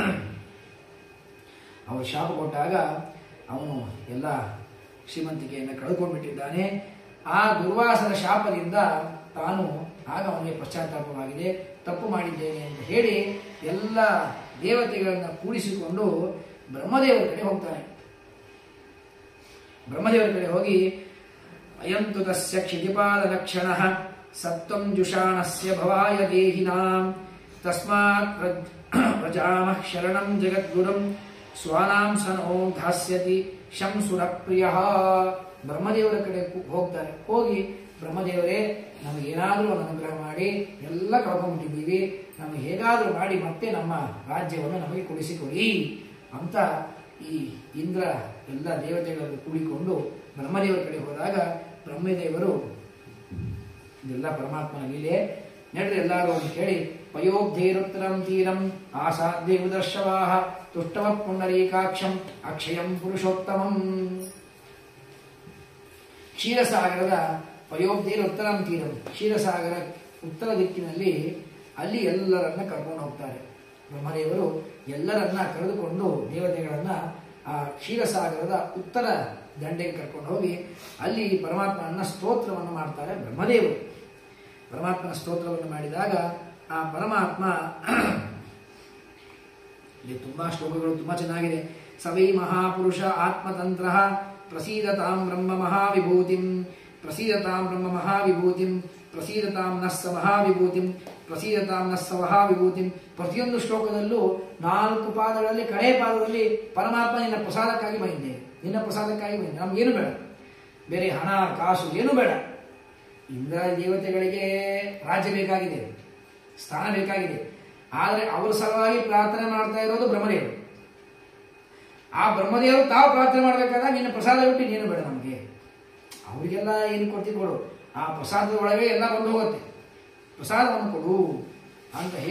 ಅವರು ಶಾಪ ಕೊಟ್ಟಾಗ ಅವನು ಎಲ್ಲ ಶ್ರೀಮಂತಿಕೆಯನ್ನು ಕಳೆದುಕೊಂಡ್ಬಿಟ್ಟಿದ್ದಾನೆ ಆ ದುರ್ವಾಸನ ಶಾಪದಿಂದ ತಾನು ಆಗ ಅವನಿಗೆ ಪಶ್ಚಾತ್ತಾಪವಾಗಿದೆ ತಪ್ಪು ಮಾಡಿದ್ದೇನೆ ಅಂತ ಹೇಳಿ ಎಲ್ಲ ದೇವತೆಗಳನ್ನು ಕೂಡಿಸಿಕೊಂಡು ಬ್ರಹ್ಮದೇವರ ಕಡೆ ಹೋಗ್ತಾನೆ ಬ್ರಹ್ಮದೇವರ ಕಡೆ ಹೋಗಿ ಅಯಂತು ತಸ್ಯ ಕ್ಷಿತಿಪಾದ ಲಕ್ಷಣ ಸತ್ವಂ ಜುಷಾಣಸ್ಯ ಭವಾಯ ದೇಹಿನಾಂ ತಸ್ಮಾತ್ ಪ್ರಜ್ ಪ್ರಜಾಮಃ ಶರಣಂ ಜಗದ್ಗುರುಂ ಸ್ವಾನಾಂ ಸನೋ ಧಾಸ್ಯತಿ ಶಂಸುರ ಪ್ರಿಯ ಬ್ರಹ್ಮದೇವರ ಕಡೆ ಕು- ಹೋಗ್ತಾರೆ ಹೋಗಿ ಬ್ರಹ್ಮದೇವರೇ ನಮಗೇನಾದರೂ ಒಂದು ಅನುಗ್ರಹ ಮಾಡಿ ಎಲ್ಲ ಕಳ್ಕೊಂಡ್ಬಿಟ್ಟಿದ್ದೀವಿ ನಮಗೆ ಹೇಗಾದರೂ ಮಾಡಿ ಮತ್ತೆ ನಮ್ಮ ರಾಜ್ಯವನ್ನು ನಮಗೆ ಕೊಡಿಸಿಕೊಡಿ ಅಂತ ಈ ಇಂದ್ರ ಎಲ್ಲ ದೇವತೆಗಳನ್ನು ಕೂಡಿಕೊಂಡು ಬ್ರಹ್ಮದೇವರ ಕಡೆ ಹೋದಾಗ ಬ್ರಹ್ಮದೇವರು ಇದೆಲ್ಲ ಪರಮಾತ್ಮನ ಲೀಲೆ ನಡ್ರಿ ಎಲ್ಲರೂ ಅಂತ ಹೇಳಿ ಪಯೋಬ್ಧೇರುತ್ತರಂ ತೀರಂ ಆಸಾಧ್ಯ ಉದರ್ಶವಾಹ ತುಷ್ಟವ ಪುಂಡರೀಕಾಕ್ಷಂ ಅಕ್ಷಯಂ ಪುರುಷೋತ್ತಮಂ ಕ್ಷೀರಸಾಗರದ ಪಯೋಬ್ಧೇರ ಉತ್ತರಂ ತೀರಂ ಕ್ಷೀರಸಾಗರ ಉತ್ತರ ದಿಕ್ಕಿನಲ್ಲಿ ಅಲ್ಲಿ ಎಲ್ಲರನ್ನ ಕರ್ಕೊಂಡು ಹೋಗ್ತಾರೆ ಬ್ರಹ್ಮದೇವರು ಎಲ್ಲರನ್ನ ಕರೆದುಕೊಂಡು ದೇವತೆಗಳನ್ನ ಆ ಕ್ಷೀರಸಾಗರದ ಉತ್ತರ ದಂಡೆಗೆ ಕರ್ಕೊಂಡು ಹೋಗಿ ಅಲ್ಲಿ ಪರಮಾತ್ಮನ ಸ್ತೋತ್ರವನ್ನು ಮಾಡ್ತಾರೆ ಬ್ರಹ್ಮದೇವರು ಪರಮಾತ್ಮನ ಸ್ತೋತ್ರವನ್ನು ಮಾಡಿದಾಗ ಆ ಪರಮಾತ್ಮ ಇಲ್ಲಿ ತುಂಬಾ ಶ್ಲೋಕಗಳು ತುಂಬಾ ಚೆನ್ನಾಗಿದೆ ಸವೈ ಮಹಾಪುರುಷ ಆತ್ಮತಂತ್ರ ಪ್ರಸೀದತಾಂ ಬ್ರಹ್ಮ ಮಹಾವಿಭೂತಿಂ ಪ್ರಸೀದತಾಂ ಬ್ರಹ್ಮ ಮಹಾವಿಭೂತಿಂ ಪ್ರಸೀದತಾಂ ನಸ್ಸ ಮಹಾವಿಭೂತಿಂ ಪ್ರಸೀದತಾಂ ನಸ್ಸ ಮಹಾವಿಭೂತಿಂ ಪ್ರತಿಯೊಂದು ಶ್ಲೋಕದಲ್ಲೂ ನಾಲ್ಕು ಪಾದಗಳಲ್ಲಿ ಕಡೆ ಪಾದದಲ್ಲಿ ಪರಮಾತ್ಮ ನಿನ್ನ ಪ್ರಸಾದಕ್ಕಾಗಿ ಬಂದಿದ್ದೇವೆ ನಿನ್ನ ಪ್ರಸಾದಕ್ಕಾಗಿ ಬಂದಿದ್ದೆ ನಮ್ಗೇನು ಬೇಡ ಬೇರೆ ಹಣ ಕಾಸು ಏನು ಬೇಡ ಇಂದ್ರ ದೇವತೆಗಳಿಗೆ ರಾಜ್ಯ ಬೇಕಾಗಿದೆ ಸ್ಥಾನ ಬೇಕಾಗಿದೆ ಆದರೆ ಅವರ ಸಲುವಾಗಿ ಪ್ರಾರ್ಥನೆ ಮಾಡ್ತಾ ಇರೋದು ಬ್ರಹ್ಮದೇವರು ಆ ಬ್ರಹ್ಮದೇವರು ತಾವು ಪ್ರಾರ್ಥನೆ ಮಾಡಬೇಕಾದಾಗ ನಿನ್ನ ಪ್ರಸಾದ ಬಿಟ್ಟು ನೀನು ಬೇಡ ನಮಗೆ ಅವರಿಗೆಲ್ಲ ಏನು ಕೊಡ್ತಿ ಕೊಡು ಆ ಪ್ರಸಾದದ ಒಳಗೆ ಎಲ್ಲ ಬಂದು ಹೋಗುತ್ತೆ ಪ್ರಸಾದವನ್ನು ಕೊಡು ಅಂತ ಹೇಳಿ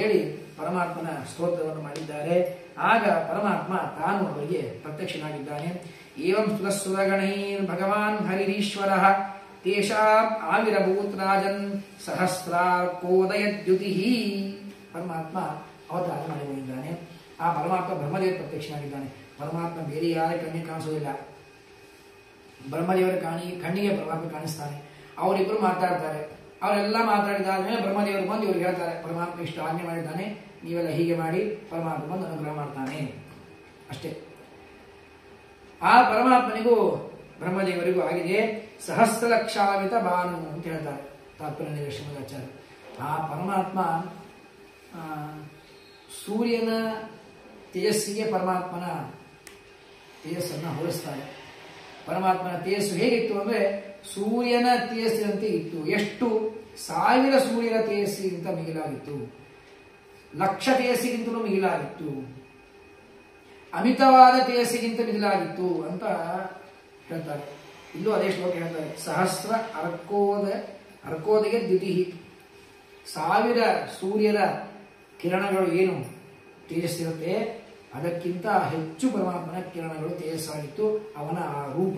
ಪರಮಾತ್ಮನ ಸ್ತೋತ್ರವನ್ನು ಮಾಡಿದ್ದಾರೆ ಆಗ ಪರಮಾತ್ಮ ತಾನು ಅವರಿಗೆ ಪ್ರತ್ಯಕ್ಷನಾಗಿದ್ದಾನೆ ಏವಂ ಸುರಸುರಗಣೈರ್ ಭಗವಾನ್ ಹರಿರೀಶ್ವರ ತೇಷಾಂ ಆವಿರಭೂತ್ ರಾಜನ್ ಸಹಸ್ರಾರ್ಕೋದಯದ್ಯುತಿ ಪರಮಾತ್ಮ ಅವತಾರ ಮಾಡಿಕೊಂಡಿದ್ದಾನೆ ಆ ಪರಮಾತ್ಮ ಬ್ರಹ್ಮದೇವ ಪ್ರತ್ಯಕ್ಷನಾಗಿದ್ದಾನೆ ಪರಮಾತ್ಮ ಬೇರೆ ಯಾರ ಕಣ್ಣಿಗೆ ಕಾಣಿಸೋದಿಲ್ಲ ಬ್ರಹ್ಮದೇವರ ಕಾಣಿ ಕಣ್ಣಿಗೆ ಪರಮಾತ್ಮ ಕಾಣಿಸ್ತಾನೆ ಅವರಿಬ್ಬರು ಮಾತಾಡ್ತಾರೆ ಅವರೆಲ್ಲ ಮಾತಾಡಿದಾದ್ಮೇಲೆ ಬ್ರಹ್ಮದೇವರು ಬಂದು ಇವ್ರು ಹೇಳ್ತಾರೆ ಪರಮಾತ್ಮ ಇಷ್ಟು ಆಜ್ಞೆ ಮಾಡಿದ್ದಾನೆ ನೀವೆಲ್ಲ ಹೀಗೆ ಮಾಡಿ ಪರಮಾತ್ಮ ಬಂದು ಅನುಗ್ರಹ ಮಾಡ್ತಾನೆ ಅಷ್ಟೇ ಆ ಪರಮಾತ್ಮನಿಗೂ ಬ್ರಹ್ಮದೇವರಿಗೂ ಆಗಿದೆ ಸಹಸ್ರ ಲಕ್ಷಾವಿತ ಬಾನು ಅಂತ ಹೇಳ್ತಾರೆ ತಾತ್ಪರ್ಯ ಶ್ರೀಮದಾಚಾರ್ಯ ಆ ಪರಮಾತ್ಮ ಆ, ಸೂರ್ಯನ ತೇಜಸ್ಸಿಗೆ ಪರಮಾತ್ಮನ ತೇಜಸ್ಸನ್ನು ಹೋಲಿಸ್ತಾರೆ ಪರಮಾತ್ಮನ ತೇಜಸ್ಸು ಹೇಗಿತ್ತು ಅಂದ್ರೆ ಸೂರ್ಯನ ತೇಜಸ್ಸಿನಂತೆ ಇತ್ತು ಎಷ್ಟು ಸಾವಿರ ಸೂರ್ಯನ ತೇಜಸ್ಸಿಗಿಂತ ಮಿಗಿಲಾಗಿತ್ತು ಲಕ್ಷ ತೇಜಸ್ಸಿಗಿಂತಲೂ ಮಿಗಿಲಾಗಿತ್ತು ಅಮಿತವಾದ ತೇಜಸ್ಸಿಗಿಂತ ಮಿಗಿಲಾಗಿತ್ತು ಅಂತ ಹೇಳ್ತಾರೆ ಇಲ್ಲೂ ಅದೇ ಶ್ಲೋಕ ಹೇಳ್ತಾರೆ ಸಹಸ್ರ ಅರ್ಕೋದ ಅರ್ಕೋದಗೆ ದ್ಯುತಿ ಸಾವಿರ ಸೂರ್ಯನ ಕಿರಣಗಳು ಏನು ತೇಜಸ್ಸಿರುತ್ತೆ ಅದಕ್ಕಿಂತ ಹೆಚ್ಚು ಪರಮಾತ್ಮನ ಕಿರಣಗಳು ತೇಜಸ್ಸಾಗಿತ್ತು ಅವನ ಆ ರೂಪ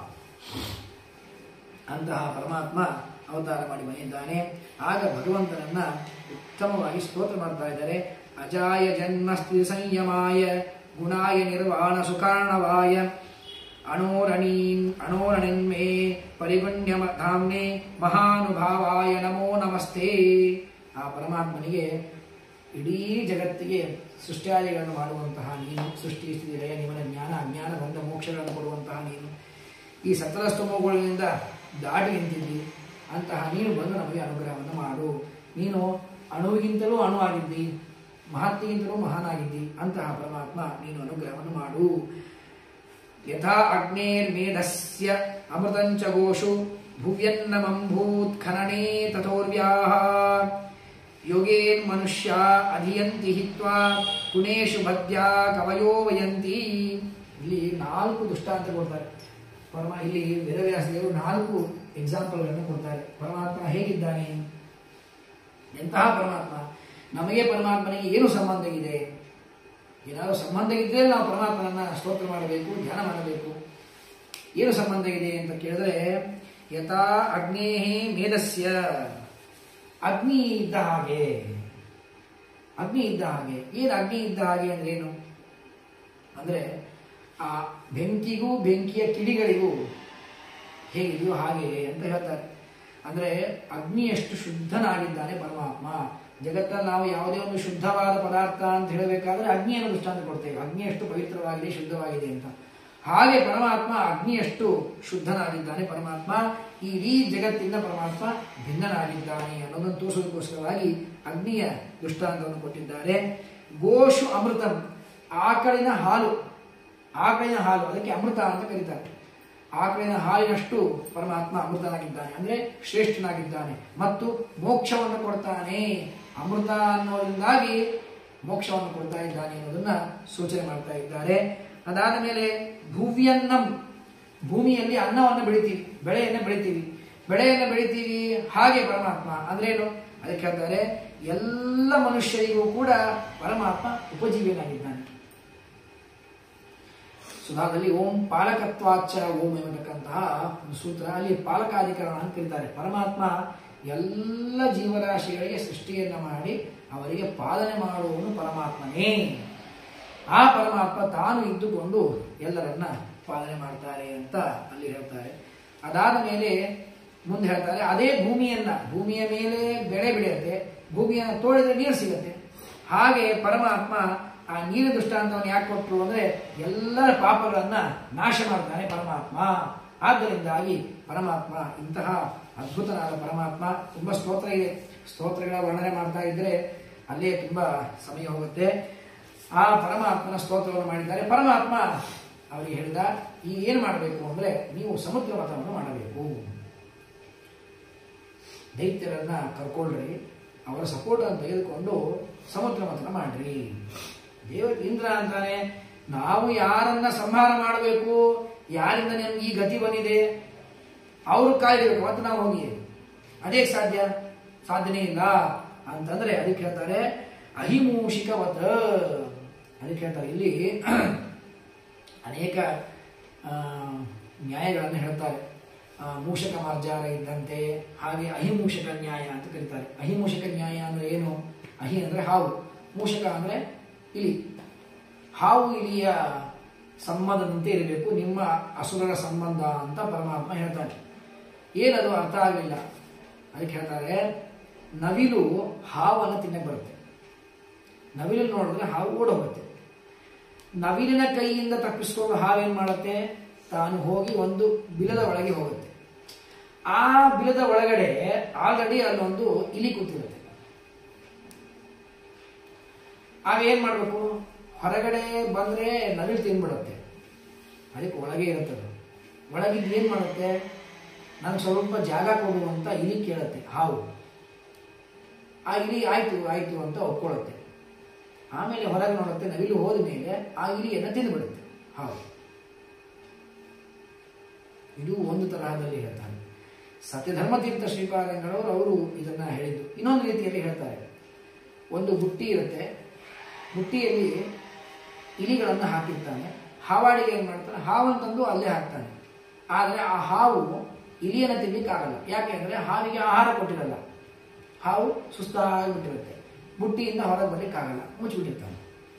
ಅಂತಹ ಪರಮಾತ್ಮ ಅವತಾರ ಮಾಡಿ ಬಂದಿದ್ದಾನೆ ಆಗ ಭಗವಂತನನ್ನ ಉತ್ತಮವಾಗಿ ಸ್ತೋತ್ರ ಮಾಡ್ತಾ ಇದ್ದಾರೆ ಅಜಾಯ ಜನ್ಮ ಸ್ಥಿತಿ ಸಂಯಮಾಯ ಗುಣಾಯ ನಿರ್ವಾಣ ಸುಕಾರಣವಾಯ ಅಣೋರಣೀನ್ ಅಣೋರಣಿನ್ಮೇ ಪರಿಗುಣ್ಯ ಧಾಮ್ನೆ ಮಹಾನುಭಾವಾಯ ನಮೋ ನಮಸ್ತೆ ಆ ಪರಮಾತ್ಮನಿಗೆ ಇಡೀ ಜಗತ್ತಿಗೆ ಸೃಷ್ಟಿಯಾದಿಗಳನ್ನು ಮಾಡುವಂತಹ ನೀನು ಸೃಷ್ಟಿ ಸ್ಥಿತಿ ಲಯ ನಿಮನ ಜ್ಞಾನ ಅಜ್ಞಾನ ಬಂದ ಮೋಕ್ಷಗಳನ್ನು ಕೊಡುವಂತಹ ನೀನು ಈ ಸಕಲ ಸ್ತೋಮಗಳಿಂದ ದಾಟಿ ನಿಂತಿದ್ದಿ ಅಂತಹ ನೀನು ಬಂದು ನಮಗೆ ಅನುಗ್ರಹವನ್ನು ಮಾಡು ನೀನು ಅಣುವಿಗಿಂತಲೂ ಅಣು ಆಗಿದ್ದಿ ಮಹತ್ತಿಗಿಂತಲೂ ಮಹಾನಾಗಿದ್ದಿ ಅಂತಹ ಪರಮಾತ್ಮ ನೀನು ಅನುಗ್ರಹವನ್ನು ಮಾಡು ಯಥಾ ಅಗ್ನೇರ್ಮೇಧಸ್ಯ ಅಮೃತಂಚ ಗೋಷು ಭುವ್ಯನ್ನಮಂಭೂತ್ ಖನನೇ ತಥೋರ್ವ್ಯಾಹ ಯೋಗೇನ್ ಮನುಷ್ಯ ಅಧಿಯಂತಿ ಹಿತ್ವಾ ಪುಣೇಶು ಬದ್ಯ ಕವಯೋ ವಯಂತಿ ಇಲ್ಲಿ ನಾಲ್ಕು ದೃಷ್ಟಾಂತ ಕೊಡ್ತಾರೆ ಪರಮ ಇಲ್ಲಿ ವೇದವ್ಯಾಸದೇವರು ನಾಲ್ಕು ಎಕ್ಸಾಂಪಲ್ಗಳನ್ನು ಕೊಡ್ತಾರೆ ಪರಮಾತ್ಮ ಹೇಗಿದ್ದಾನೆ ಎಂತಹ ಪರಮಾತ್ಮ ನಮಗೆ ಪರಮಾತ್ಮನಿಗೆ ಏನು ಸಂಬಂಧ ಇದೆ ಏನಾದರೂ ಸಂಬಂಧ ಇದ್ದರೆ ನಾವು ಪರಮಾತ್ಮನನ್ನ ಸ್ತೋತ್ರ ಮಾಡಬೇಕು ಧ್ಯಾನ ಮಾಡಬೇಕು ಏನು ಸಂಬಂಧ ಇದೆ ಅಂತ ಕೇಳಿದ್ರೆ ಯಥಾ ಅಗ್ನೇಹಿ ಮೇಧಸ್ಯ ಅಗ್ನಿ ಇದ್ದ ಹಾಗೆ ಅಗ್ನಿ ಇದ್ದ ಹಾಗೆ ಏನು ಅಗ್ನಿ ಇದ್ದ ಹಾಗೆ ಅಂದ್ರೆ ಏನು ಅಂದ್ರೆ ಆ ಬೆಂಕಿಗೂ ಬೆಂಕಿಯ ಕಿಡಿಗಳಿಗೂ ಹೇಗಿದೆಯೋ ಹಾಗೆ ಅಂತ ಹೇಳ್ತಾರೆ ಅಂದ್ರೆ ಅಗ್ನಿ ಎಷ್ಟು ಶುದ್ಧನಾಗಿದ್ದಾನೆ ಪರಮಾತ್ಮ ಜಗತ್ತಲ್ಲಿ ನಾವು ಯಾವುದೇ ಒಂದು ಶುದ್ಧವಾದ ಪದಾರ್ಥ ಅಂತ ಹೇಳಬೇಕಾದ್ರೆ ಅಗ್ನಿಯನ್ನು ದೃಷ್ಟಾಂತ ಕೊಡ್ತೇವೆ ಅಗ್ನಿ ಎಷ್ಟು ಪವಿತ್ರವಾಗಿದೆ ಶುದ್ಧವಾಗಿದೆ ಅಂತ ಹಾಗೆ ಪರಮಾತ್ಮ ಅಗ್ನಿಯಷ್ಟು ಶುದ್ಧನಾಗಿದ್ದಾನೆ ಪರಮಾತ್ಮ ಈ ಇಡೀ ಜಗತ್ತಿಂದ ಪರಮಾತ್ಮ ಭಿನ್ನನಾಗಿದ್ದಾನೆ ಅನ್ನೋದನ್ನು ತೋರಿಸೋದಕ್ಕೋಸ್ಕರವಾಗಿ ಅಗ್ನಿಯ ದೃಷ್ಟಾಂತವನ್ನು ಕೊಟ್ಟಿದ್ದಾರೆ ಗೋಷು ಅಮೃತಂ ಆಕಳಿನ ಹಾಲು ಆಕಳಿನ ಹಾಲು ಅದಕ್ಕೆ ಅಮೃತ ಅಂತ ಕರೀತಾರೆ ಆಕಳಿನ ಹಾಲಿನಷ್ಟು ಪರಮಾತ್ಮ ಅಮೃತನಾಗಿದ್ದಾನೆ ಅಂದ್ರೆ ಶ್ರೇಷ್ಠನಾಗಿದ್ದಾನೆ ಮತ್ತು ಮೋಕ್ಷವನ್ನು ಕೊಡ್ತಾನೆ ಅಮೃತ ಅನ್ನೋದ್ರಿಂದಾಗಿ ಮೋಕ್ಷವನ್ನು ಕೊಡ್ತಾ ಇದ್ದಾನೆ ಅನ್ನೋದನ್ನ ಸೂಚನೆ ಮಾಡ್ತಾ ಇದ್ದಾರೆ ಅದಾದ ಮೇಲೆ ಭೂವಿಯನ್ನಂ ಭೂಮಿಯಲ್ಲಿ ಅನ್ನವನ್ನು ಬೆಳಿತೀವಿ ಬೆಳೆಯನ್ನು ಬೆಳಿತೀವಿ ಬೆಳೆಯನ್ನು ಬೆಳಿತೀವಿ ಹಾಗೆ ಪರಮಾತ್ಮ ಅಂದ್ರೇನು ಅದಕ್ಕೆ ಹೇಳ್ತಾರೆ ಎಲ್ಲ ಮನುಷ್ಯರಿಗೂ ಕೂಡ ಪರಮಾತ್ಮ ಉಪಜೀವಿಯನಾಗಿದ್ದಾನೆ ಸುಧಾದಲ್ಲಿ ಓಂ ಪಾಲಕತ್ವಾಚ ಓಂ ಎಂಬತಕ್ಕಂತಹ ಒಂದು ಸೂತ್ರ ಅಲ್ಲಿ ಪಾಲಕಾಧಿಕರಣ ಅಂತ ಕರೀತಾರೆ ಪರಮಾತ್ಮ ಎಲ್ಲ ಜೀವರಾಶಿಗಳಿಗೆ ಸೃಷ್ಟಿಯನ್ನ ಮಾಡಿ ಅವರಿಗೆ ಪಾಲನೆ ಮಾಡುವವನು ಪರಮಾತ್ಮನೇ ಆ ಪರಮಾತ್ಮ ತಾನು ಇದ್ದುಕೊಂಡು ಎಲ್ಲರನ್ನ ಪಾಲನೆ ಮಾಡ್ತಾರೆ ಅಂತ ಅಲ್ಲಿ ಹೇಳ್ತಾರೆ ಅದಾದ ಮೇಲೆ ಮುಂದೆ ಹೇಳ್ತಾರೆ ಅದೇ ಭೂಮಿಯನ್ನ ಭೂಮಿಯ ಮೇಲೆ ಬೆಳೆ ಬೆಳೆಯುತ್ತೆ ಭೂಮಿಯನ್ನು ತೋಡಿದ್ರೆ ನೀರು ಸಿಗುತ್ತೆ ಹಾಗೆ ಪರಮಾತ್ಮ ಆ ನೀರಿನ ದೃಷ್ಟಾಂತವನ್ನು ಯಾಕೆ ಕೊಟ್ಟರು ಅಂದ್ರೆ ಎಲ್ಲರ ಪಾಪಗಳನ್ನ ನಾಶ ಮಾಡ್ತಾನೆ ಪರಮಾತ್ಮ ಆದ್ದರಿಂದಾಗಿ ಪರಮಾತ್ಮ ಇಂತಹ ಅದ್ಭುತನಾದ ಪರಮಾತ್ಮ ತುಂಬಾ ಸ್ತೋತ್ರ ಇದೆ ಸ್ತೋತ್ರಗಳ ವರ್ಣನೆ ಮಾಡ್ತಾ ಇದ್ರೆ ಅಲ್ಲೇ ತುಂಬಾ ಸಮಯ ಹೋಗುತ್ತೆ ಆ ಪರಮಾತ್ಮನ ಸ್ತೋತ್ರವನ್ನು ಮಾಡಿದ್ದಾರೆ ಪರಮಾತ್ಮ ಅವರಿಗೆ ಹೇಳಿದ ಈ ಏನು ಮಾಡಬೇಕು ಅಂದ್ರೆ ನೀವು ಸಮುದ್ರ ಮತವನ್ನು ಮಾಡಬೇಕು ದೈತ್ಯರನ್ನ ಕರ್ಕೊಳ್ರಿ ಅವರ ಸಪೋರ್ಟ್ ಅನ್ನು ತೆಗೆದುಕೊಂಡು ಸಮುದ್ರ ಮತನ ಮಾಡ್ರಿ ದೇವ ಇಂದ್ರ ಅಂತಾನೆ ನಾವು ಯಾರನ್ನ ಸಂಹಾರ ಮಾಡಬೇಕು ಯಾರಿಂದ ನಮ್ಗೆ ಈ ಗತಿ ಬಂದಿದೆ ಅವರು ಕಾಯ್ದಿರಬೇಕು ಮತ್ತೆ ನಾವು ಹೋಗಿ ಅದೇ ಸಾಧ್ಯ ಸಾಧ್ಯನೇ ಇಲ್ಲ ಅಂತಂದ್ರೆ ಅದಕ್ಕೆ ಹೇಳ್ತಾರೆ ಅಹಿಮೂಷಿಕವತ ಅದಕ್ಕೆ ಹೇಳ್ತಾರೆ ಇಲ್ಲಿ ಅನೇಕ ಆ, ನ್ಯಾಯಗಳನ್ನು ಹೇಳ್ತಾರೆ ಆ, ಮೂಷಕ ಮಾರ್ಜಾರ ಇದ್ದಂತೆ ಹಾಗೆ ಅಹಿಮೂಷಕ ನ್ಯಾಯ ಅಂತ ಕರೀತಾರೆ ಅಹಿಮೂಷಕ ನ್ಯಾಯ ಅಂದ್ರೆ ಏನು ಅಹಿ ಅಂದ್ರೆ ಹಾವು ಮೂಷಕ ಅಂದ್ರೆ ಇಲಿ ಹಾವು ಇಲಿಯ ಸಂಬಂಧದಂತೆ ಇರಬೇಕು ನಿಮ್ಮ ಅಸುರರ ಸಂಬಂಧ ಅಂತ ಪರಮಾತ್ಮ ಹೇಳ್ತಾನೆ ಏನದು ಅರ್ಥ ಆಗಲಿಲ್ಲ ಅದಕ್ಕೆ ಹೇಳ್ತಾರೆ ನವಿಲು ಹಾವನ್ನು ತಿನ್ನಕ್ಕೆ ಬರುತ್ತೆ ನವಿಲು ನೋಡಿದ್ರೆ ಹಾವು ಓಡ್ ಹೋಗುತ್ತೆ ನವಿಲಿನ ಕೈಯಿಂದ ತಪ್ಪಿಸ್ಕೊಂಡು ಹಾವೇನ್ ಮಾಡುತ್ತೆ ತಾನು ಹೋಗಿ ಒಂದು ಬಿಲದ ಒಳಗೆ ಹೋಗುತ್ತೆ ಆ ಬಿಲದ ಒಳಗಡೆ ಆಲ್ರೆಡಿ ಅಲ್ಲೊಂದು ಇಲಿ ಕೂತಿರುತ್ತೆ ಆಗ ಏನ್ ಮಾಡಬೇಕು ಹೊರಗಡೆ ಬಂದ್ರೆ ನವಿಲು ತಿನ್ಬಿಡುತ್ತೆ ಅದಕ್ಕೆ ಒಳಗೆ ಇರುತ್ತೆ ಅದು. ಒಳಗಿದ್ದು ಏನ್ ಮಾಡುತ್ತೆ ನಂಗೆ ಸ್ವಲ್ಪ ಜಾಗ ಕೊಡು ಅಂತ ಇಲಿ ಕೇಳುತ್ತೆ ಹಾವು ಆ ಇಲಿ ಆಯ್ತು ಆಯ್ತು ಅಂತ ಒಪ್ಕೊಳ್ಳುತ್ತೆ ಆಮೇಲೆ ಹೊರಗೆ ನೋಡುತ್ತೆ ನವಿಲು ಹೋದ ಮೇಲೆ ಆ ಇಲಿಯನ್ನು ತಿಂದುಬಿಡುತ್ತೆ ಹಾವು ಇದು ಒಂದು ತರಹದಲ್ಲಿ ಹೇಳ್ತಾರೆ ಸತ್ಯಧರ್ಮತೀರ್ಥ ಶ್ರೀಪಾದಂಗಳವರು ಅವರು ಇದನ್ನ ಹೇಳಿದ್ದು ಇನ್ನೊಂದು ರೀತಿಯಲ್ಲಿ ಹೇಳ್ತಾರೆ ಒಂದು ಬುಟ್ಟಿ ಇರುತ್ತೆ ಬುಟ್ಟಿಯಲ್ಲಿ ಇಲಿಗಳನ್ನು ಹಾಕಿರ್ತಾನೆ ಹಾವಾಡಿಗೆ ಏನು ಮಾಡ್ತಾನೆ ಹಾವನ್ನು ತಂದು ಅಲ್ಲೇ ಹಾಕ್ತಾನೆ ಆದರೆ ಆ ಹಾವು ಇಲಿಯನ್ನು ತಿನ್ಲಿಕ್ಕಾಗಲ್ಲ ಯಾಕೆ ಅಂದರೆ ಹಾವಿಗೆ ಆಹಾರ ಕೊಟ್ಟಿರಲ್ಲ ಹಾವು ಸುಸ್ತಾಗಿಬಿಟ್ಟಿರುತ್ತೆ ಬುಟ್ಟಿಯಿಂದ ಹೊರಗೆ ಬರ್ಲಿಕ್ಕಾಗಲ್ಲ ಮುಚ್ಚಿಬಿಟ್ಟಿರ್ತಾನೆ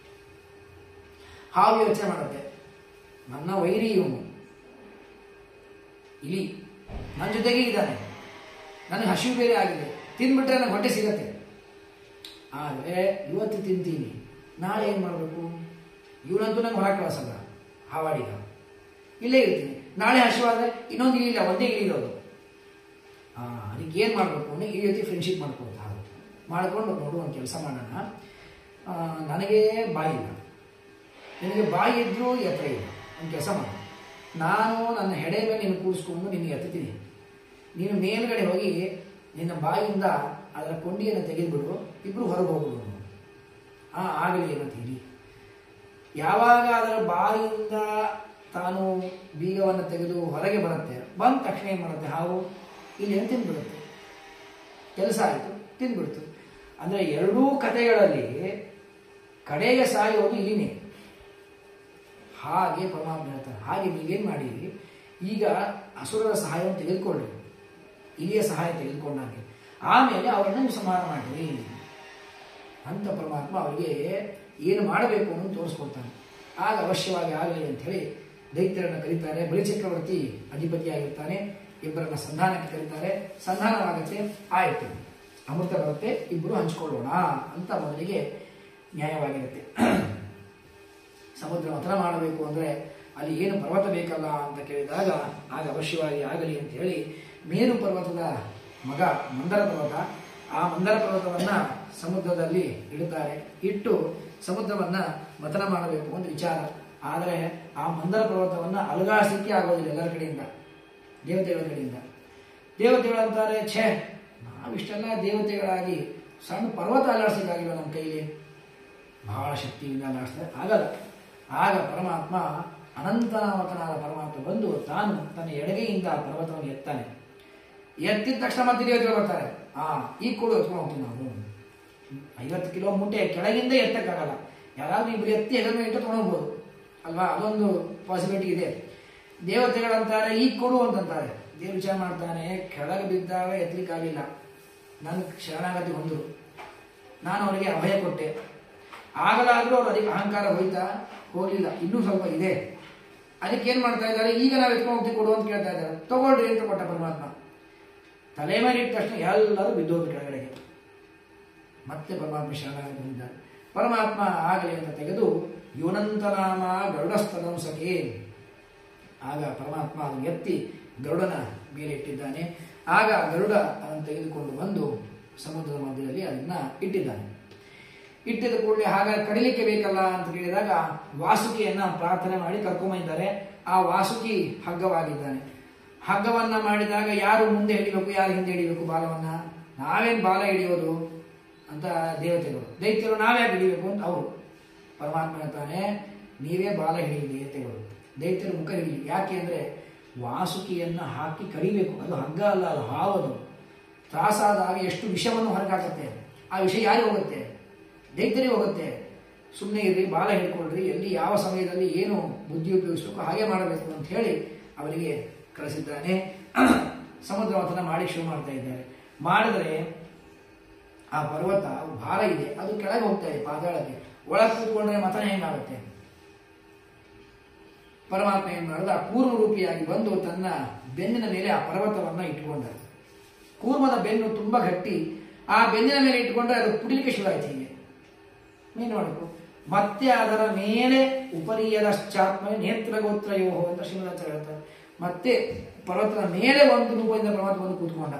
ಹಾವು ಯೋಚನೆ ಮಾಡುತ್ತೆ ನನ್ನ ವೈರಿ ಇವನು ಇಲಿ ನನ್ನ ಜೊತೆಗೆ ಇದ್ದಾನೆ ನನಗೆ ಹಸಿವು ಬೇರೆ ಆಗಿದೆ ತಿಂದ್ಬಿಟ್ರೆ ನನಗೆ ಹೊಟ್ಟೆ ಸಿಗತ್ತೆ ಆದರೆ ಇವತ್ತು ತಿಂತೀನಿ ನಾಳೆ ಏನು ಮಾಡಬೇಕು ಇವನಂತೂ ನಂಗೆ ಹೊರಗೆ ಕಳಿಸಲ್ಲ ಹಾವಾಡಿಗ ಇಲ್ಲೇ ಇರ್ತೀನಿ ನಾಳೆ ಹಸಿವಾದ್ರೆ ಇನ್ನೊಂದು ಇಲಿಲ್ಲ ಒಂದೇ ಇಲಿರೋದು ಆ, ಅದಕ್ಕೆ ಏನು ಮಾಡಬೇಕು ಅಂದರೆ ಈ ರೀತಿ ಫ್ರೆಂಡ್ಶಿಪ್ ಮಾಡ್ಕೊಳ್ತಾ ಹಾಗೆ ಮಾಡಿಕೊಂಡು ನೋಡು ಒಂದು ಕೆಲಸ ಮಾಡೋಣ ಆ, ನನಗೆ ಬಾಯಿ ಇಲ್ಲ ನಿನಗೆ ಬಾಯಿ ಇದ್ರೂ ಎತ್ತರ ಇಲ್ಲ ಒಂದು ಕೆಲಸ ಮಾಡು ನಾನು ನನ್ನ ಹೆಡೆ ಮೇಲೆ ನೀನು ಕೂರಿಸ್ಕೊಂಡು ನಿನಗೆ ಎತ್ತೀನಿ ನೀನು ಮೇಲ್ಗಡೆ ಹೋಗಿ ನಿನ್ನ ಬಾಯಿಯಿಂದ ಅದರ ಕೊಂಡಿಯನ್ನು ತೆಗೆದುಬಿಡು ಇಬ್ಬರು ಹೊರಗೆ ಹೋಗ್ಬಿಡು ಆ ಆಗಲಿ ಏನಂತ ಹೇಳಿ ಯಾವಾಗ ಅದರ ಬಾಯಿಯಿಂದ ತಾನು ಬೀಗವನ್ನು ತೆಗೆದು ಹೊರಗೆ ಬರುತ್ತೆ ಬಂದ ತಕ್ಷಣ ಏನು ಮಾಡುತ್ತೆ ಹಾವು ಇಲ್ಲಿ ಏನು ತಿಂದ್ಬಿಡುತ್ತೆ ಕೆಲಸ ಆಯಿತು ತಿಂದ್ಬಿಡ್ತು ಅಂದರೆ ಎರಡೂ ಕಥೆಗಳಲ್ಲಿ ಕಡೆಗೆ ಸಾಯೋದು ಇಲಿನೇ ಹಾಗೆ ಪರಮಾತ್ಮ ಹೇಳ್ತಾರೆ ಹಾಗೆ ನೀವೇನು ಮಾಡಿ ಈಗ ಅಸುರರ ಸಹಾಯವನ್ನು ತೆಗೆದುಕೊಳ್ಳಿ ಇಲಿಯ ಸಹಾಯ ತೆಗೆದುಕೊಂಡಾಗೆ ಆಮೇಲೆ ಅವರನ್ನು ನೀವು ಸಂಹಾರ ಮಾಡಿರಿ ಅಂತ ಪರಮಾತ್ಮ ಅವರಿಗೆ ಏನು ಮಾಡಬೇಕು ಅನ್ನೋದು ತೋರಿಸ್ಕೊಡ್ತಾನೆ ಆಗ ಅವಶ್ಯವಾಗಿ ಆಗಲಿ ಅಂತ ಹೇಳಿ ದೈತ್ಯರನ್ನು ಕರೀತಾರೆ ಬಲಿಚಕ್ರವರ್ತಿ ಅಧಿಪತಿಯಾಗಿರ್ತಾನೆ ಇಬ್ಬರನ್ನ ಸಂಧಾನಕ್ಕೆ ಕರೀತಾರೆ ಸಂಧಾನವಾಗುತ್ತೆ ಆಯಿತು ಅಮೃತ ಬರುತ್ತೆ ಇಬ್ಬರು ಹಂಚ್ಕೊಳ್ಳೋಣ ಅಂತ ಮೊದಲಿಗೆ ನ್ಯಾಯವಾಗಿರುತ್ತೆ ಸಮುದ್ರ ಮಥನ ಮಾಡಬೇಕು ಅಂದರೆ ಅಲ್ಲಿ ಏನು ಪರ್ವತ ಬೇಕಲ್ಲ ಅಂತ ಕೇಳಿದಾಗ ಆಗ ಅವಶ್ಯವಾಗಿ ಆಗಲಿ ಅಂತ ಹೇಳಿ ಮೇರು ಪರ್ವತದ ಮಗ ಮಂದರ ಪರ್ವತ ಆ ಮಂದರ ಪರ್ವತವನ್ನ ಸಮುದ್ರದಲ್ಲಿ ಇಡುತ್ತಾರೆ ಇಟ್ಟು ಸಮುದ್ರವನ್ನ ಮಥನ ಮಾಡಬೇಕು ಅಂತ ವಿಚಾರ ಆದರೆ ಆ ಮಂದರ ಪರ್ವತವನ್ನ ಅಲುಗಾಡಿಸಲಿಕ್ಕೆ ಆಗೋದಿಲ್ಲ ಎಲ್ಲರ ಕಡೆಯಿಂದ ದೇವತೆಗಳ ಕಡೆಯಿಂದ ದೇವತೆಗಳು ಅಂತಾರೆ ಛೇ ನಾವಿಷ್ಟೆಲ್ಲ ದೇವತೆಗಳಾಗಿ ಸಣ್ಣ ಪರ್ವತ ಅಲ್ಲಾಡ್ಸೋಕ್ಕಾಗಿಲ್ಲ ನಮ್ಮ ಕೈಲಿ ಬಹಳ ಶಕ್ತಿಯಿಂದ ಅಲ್ಲಾಡಿಸ್ತಾರೆ ಆಗಲ್ಲ ಆಗ ಪರಮಾತ್ಮ ಅನಂತನಾಮಕನಾದ ಪರಮಾತ್ಮ ಬಂದು ತಾನು ತನ್ನ ಎಡಗೈಯಿಂದ ಆ ಪರ್ವತವನ್ನು ಎತ್ತಾನೆ ಎತ್ತಿದ ತಕ್ಷಣ ಮತ್ತೆ ದೇವತೆಗಳು ಬರ್ತಾರೆ ಆ ಈಗ ಕೊಡು ಎತ್ಕೊಂಡು ಹೋಗ್ತೀವಿ ನಾವು ಐವತ್ತು ಕಿಲೋ ಮೂಟೆ ಕೆಳಗಿಂದ ಎತ್ತಕ್ಕಾಗಲ್ಲ ಯಾರಾದ್ರೂ ಇಬ್ರು ಎತ್ತಿ ಹೆಗಲ ಮೇಲೆ ಇಟ್ಟು ತೊಗೊಂಡೋಗ್ಬೋದು ಅಲ್ವಾ ಅದೊಂದು ಪಾಸಿಬಿಲಿಟಿ ಇದೆ ದೇವತೆಗಳಂತಾರೆ ಈಗ ಕೊಡು ಅಂತಂತಾರೆ ದೇವ್ರು ವಿಚಾರ ಮಾಡ್ತಾನೆ ಕೆಳಗೆ ಬಿದ್ದಾಗ ಎತ್ತಲಿಕ್ಕಾಗಲಿಲ್ಲ ನನಗೆ ಶರಣಾಗತಿ ಹೊಂದರು ನಾನು ಅವರಿಗೆ ಅಭಯ ಕೊಟ್ಟೆ ಆಗಲಾದರೂ ಅವ್ರು ಅದಕ್ಕೆ ಅಹಂಕಾರ ಹೋಯ್ತಾ ಹೋಗಲಿಲ್ಲ ಇನ್ನೂ ಸ್ವಲ್ಪ ಇದೆ ಅದಕ್ಕೆ ಏನು ಮಾಡ್ತಾ ಇದ್ದಾರೆ ಈಗ ನಾವು ಎತ್ಕೊಂಡು ಹೋಗ್ತೀವಿ ಕೊಡು ಅಂತ ಕೇಳ್ತಾ ಇದ್ದಾರೆ ತಗೊಳ್ರಿ ಅಂತ ಕೊಟ್ಟ ಪರಮಾತ್ಮ ತಲೆ ಮೇಲೆ ಇಟ್ಟ ತಕ್ಷಣ ಎಲ್ಲರೂ ಬಿದ್ದೋದು ಕೆಳಗಡೆಗೆ ಮತ್ತೆ ಪರಮಾತ್ಮ ಶರಣಾಗಿ ಬಂದಿದ್ದಾರೆ ಪರಮಾತ್ಮ ಆಗಲಿ ಅಂತ ತೆಗೆದು ಯೋನಂತ ನಾಮ ಗರುಡಸ್ಥಲಂ ಸಖೇ ಆಗ ಪರಮಾತ್ಮ ಅದನ್ನು ಎತ್ತಿ ಗರುಡನ ಮೇಲೆ ಇಟ್ಟಿದ್ದಾನೆ ಆಗ ಗರುಡ ಅದನ್ನು ತೆಗೆದುಕೊಂಡು ಬಂದು ಸಮುದ್ರದ ಮಧ್ಯದಲ್ಲಿ ಅದನ್ನ ಇಟ್ಟಿದ್ದಾನೆ ಇಟ್ಟಿದ ಕೂಡಲೇ ಹಾಗಾಗಿ ಕಡಿಲಿಕ್ಕೆ ಬೇಕಲ್ಲ ಅಂತ ಕೇಳಿದಾಗ ವಾಸುಕಿಯನ್ನ ಪ್ರಾರ್ಥನೆ ಮಾಡಿ ಕರ್ಕೊಂಬಂದಿದ್ದಾರೆ ಆ ವಾಸುಕಿ ಹಗ್ಗವಾಗಿದ್ದಾನೆ ಹಗ್ಗವನ್ನ ಮಾಡಿದಾಗ ಯಾರು ಮುಂದೆ ಹಿಡಿಬೇಕು ಯಾರು ಹಿಂದೆ ಹಿಡಿಬೇಕು ಬಾಲವನ್ನ ನಾವೇನ್ ಬಾಲ ಹಿಡಿಯೋದು ಅಂತ ದೇವತೆಗಳು ದೈತ್ಯರು ನಾವ್ಯಾಕೆ ಹಿಡಿಬೇಕು ಅಂತ ಅವರು ಪರಮಾತ್ಮ ಹೇಳ್ತಾನೆ ನೀವೇ ಬಾಲ ಹಿಡಿಯಿರಿ ದೇವತೆಗಳು ದೈತ್ಯರು ಮುಖ ಹಿಡಿಲಿ ಯಾಕೆ ಅಂದ್ರೆ ವಾಸುಕಿಯನ್ನ ಹಾಕಿ ಕಡಿಬೇಕು ಅದು ಹಗ್ಗ ಅಲ್ಲ ಅದು ಹಾವದು ತ್ರಾಸಾದಾಗ ಎಷ್ಟು ವಿಷವನ್ನು ಹೊರಗಾಕತ್ತೆ ಆ ವಿಷಯ ಯಾರಿಗೆ ಹೋಗುತ್ತೆ ದೈತ್ಯರಿಗೆ ಹೋಗುತ್ತೆ ಸುಮ್ಮನೆ ಇರ್ರಿ ಬಾಲ ಹಿಡ್ಕೊಳ್ರಿ ಎಲ್ಲಿ ಯಾವ ಸಮಯದಲ್ಲಿ ಏನು ಬುದ್ಧಿ ಉಪಯೋಗಿಸಬೇಕು ಹಾಗೆ ಮಾಡಬೇಕು ಅಂತ ಹೇಳಿ ಅವರಿಗೆ ಕಳಿಸಿದ್ದಾನೆ ಸಮುದ್ರ ಮಥನ ಮಾಡಿ ಶುರು ಮಾಡ್ತಾ ಇದ್ದಾರೆ ಮಾಡಿದರೆ ಆ ಪರ್ವತ ಭಾರ ಇದೆ ಅದು ಕೆಳಗೆ ಹೋಗ್ತಾ ಇದೆ ಪಾತಾಳಕ್ಕೆ ಒಳಗೆ ಕೂತ್ಕೊಂಡ್ರೆ ಮಥನ ಹೆಂಗಾಗುತ್ತೆ ಪರಮಾತ್ಮ ಏನ್ ಮಾಡಿದ ಕೂರ್ಮ ರೂಪಿಯಾಗಿ ಬಂದು ತನ್ನ ಬೆನ್ನಿನ ಮೇಲೆ ಆ ಪರ್ವತವನ್ನ ಇಟ್ಕೊಂಡ ಕೂರ್ಮದ ಬೆನ್ನು ತುಂಬಾ ಗಟ್ಟಿ ಆ ಬೆನ್ನಿನ ಮೇಲೆ ಇಟ್ಕೊಂಡ್ರೆ ಅದು ಪುಡಿಲಿಕ್ಕೆ ಶುರುವಾಯ್ತು ಹೀಗೆ ಏನ್ ಮಾಡಬೇಕು ಮತ್ತೆ ಅದರ ಮೇಲೆ ಉಪರಿಯದಶ್ಚಾತ್ಮ ನೇತ್ರಗೋತ್ರಯೋ ಅಂತ ಶ್ರೀಮದಾಚಾರ್ಯ ಹೇಳ್ತಾರೆ ಮತ್ತೆ ಪರ್ವತದ ಮೇಲೆ ಒಂದು ರೂಪದಿಂದ ಪರ್ವತ ಬಂದು ಕೂತ್ಕೊಂಡ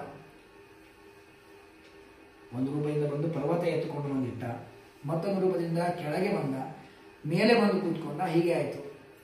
ಒಂದು ರೂಪದಿಂದ ಬಂದು ಪರ್ವತ ಎತ್ತುಕೊಂಡು ಬಂದಿಟ್ಟ ಮತ್ತೊಂದು ರೂಪದಿಂದ ಕೆಳಗೆ ಬಂದ ಮೇಲೆ ಬಂದು ಕೂತ್ಕೊಂಡ ಹೀಗೆ ಆಯಿತು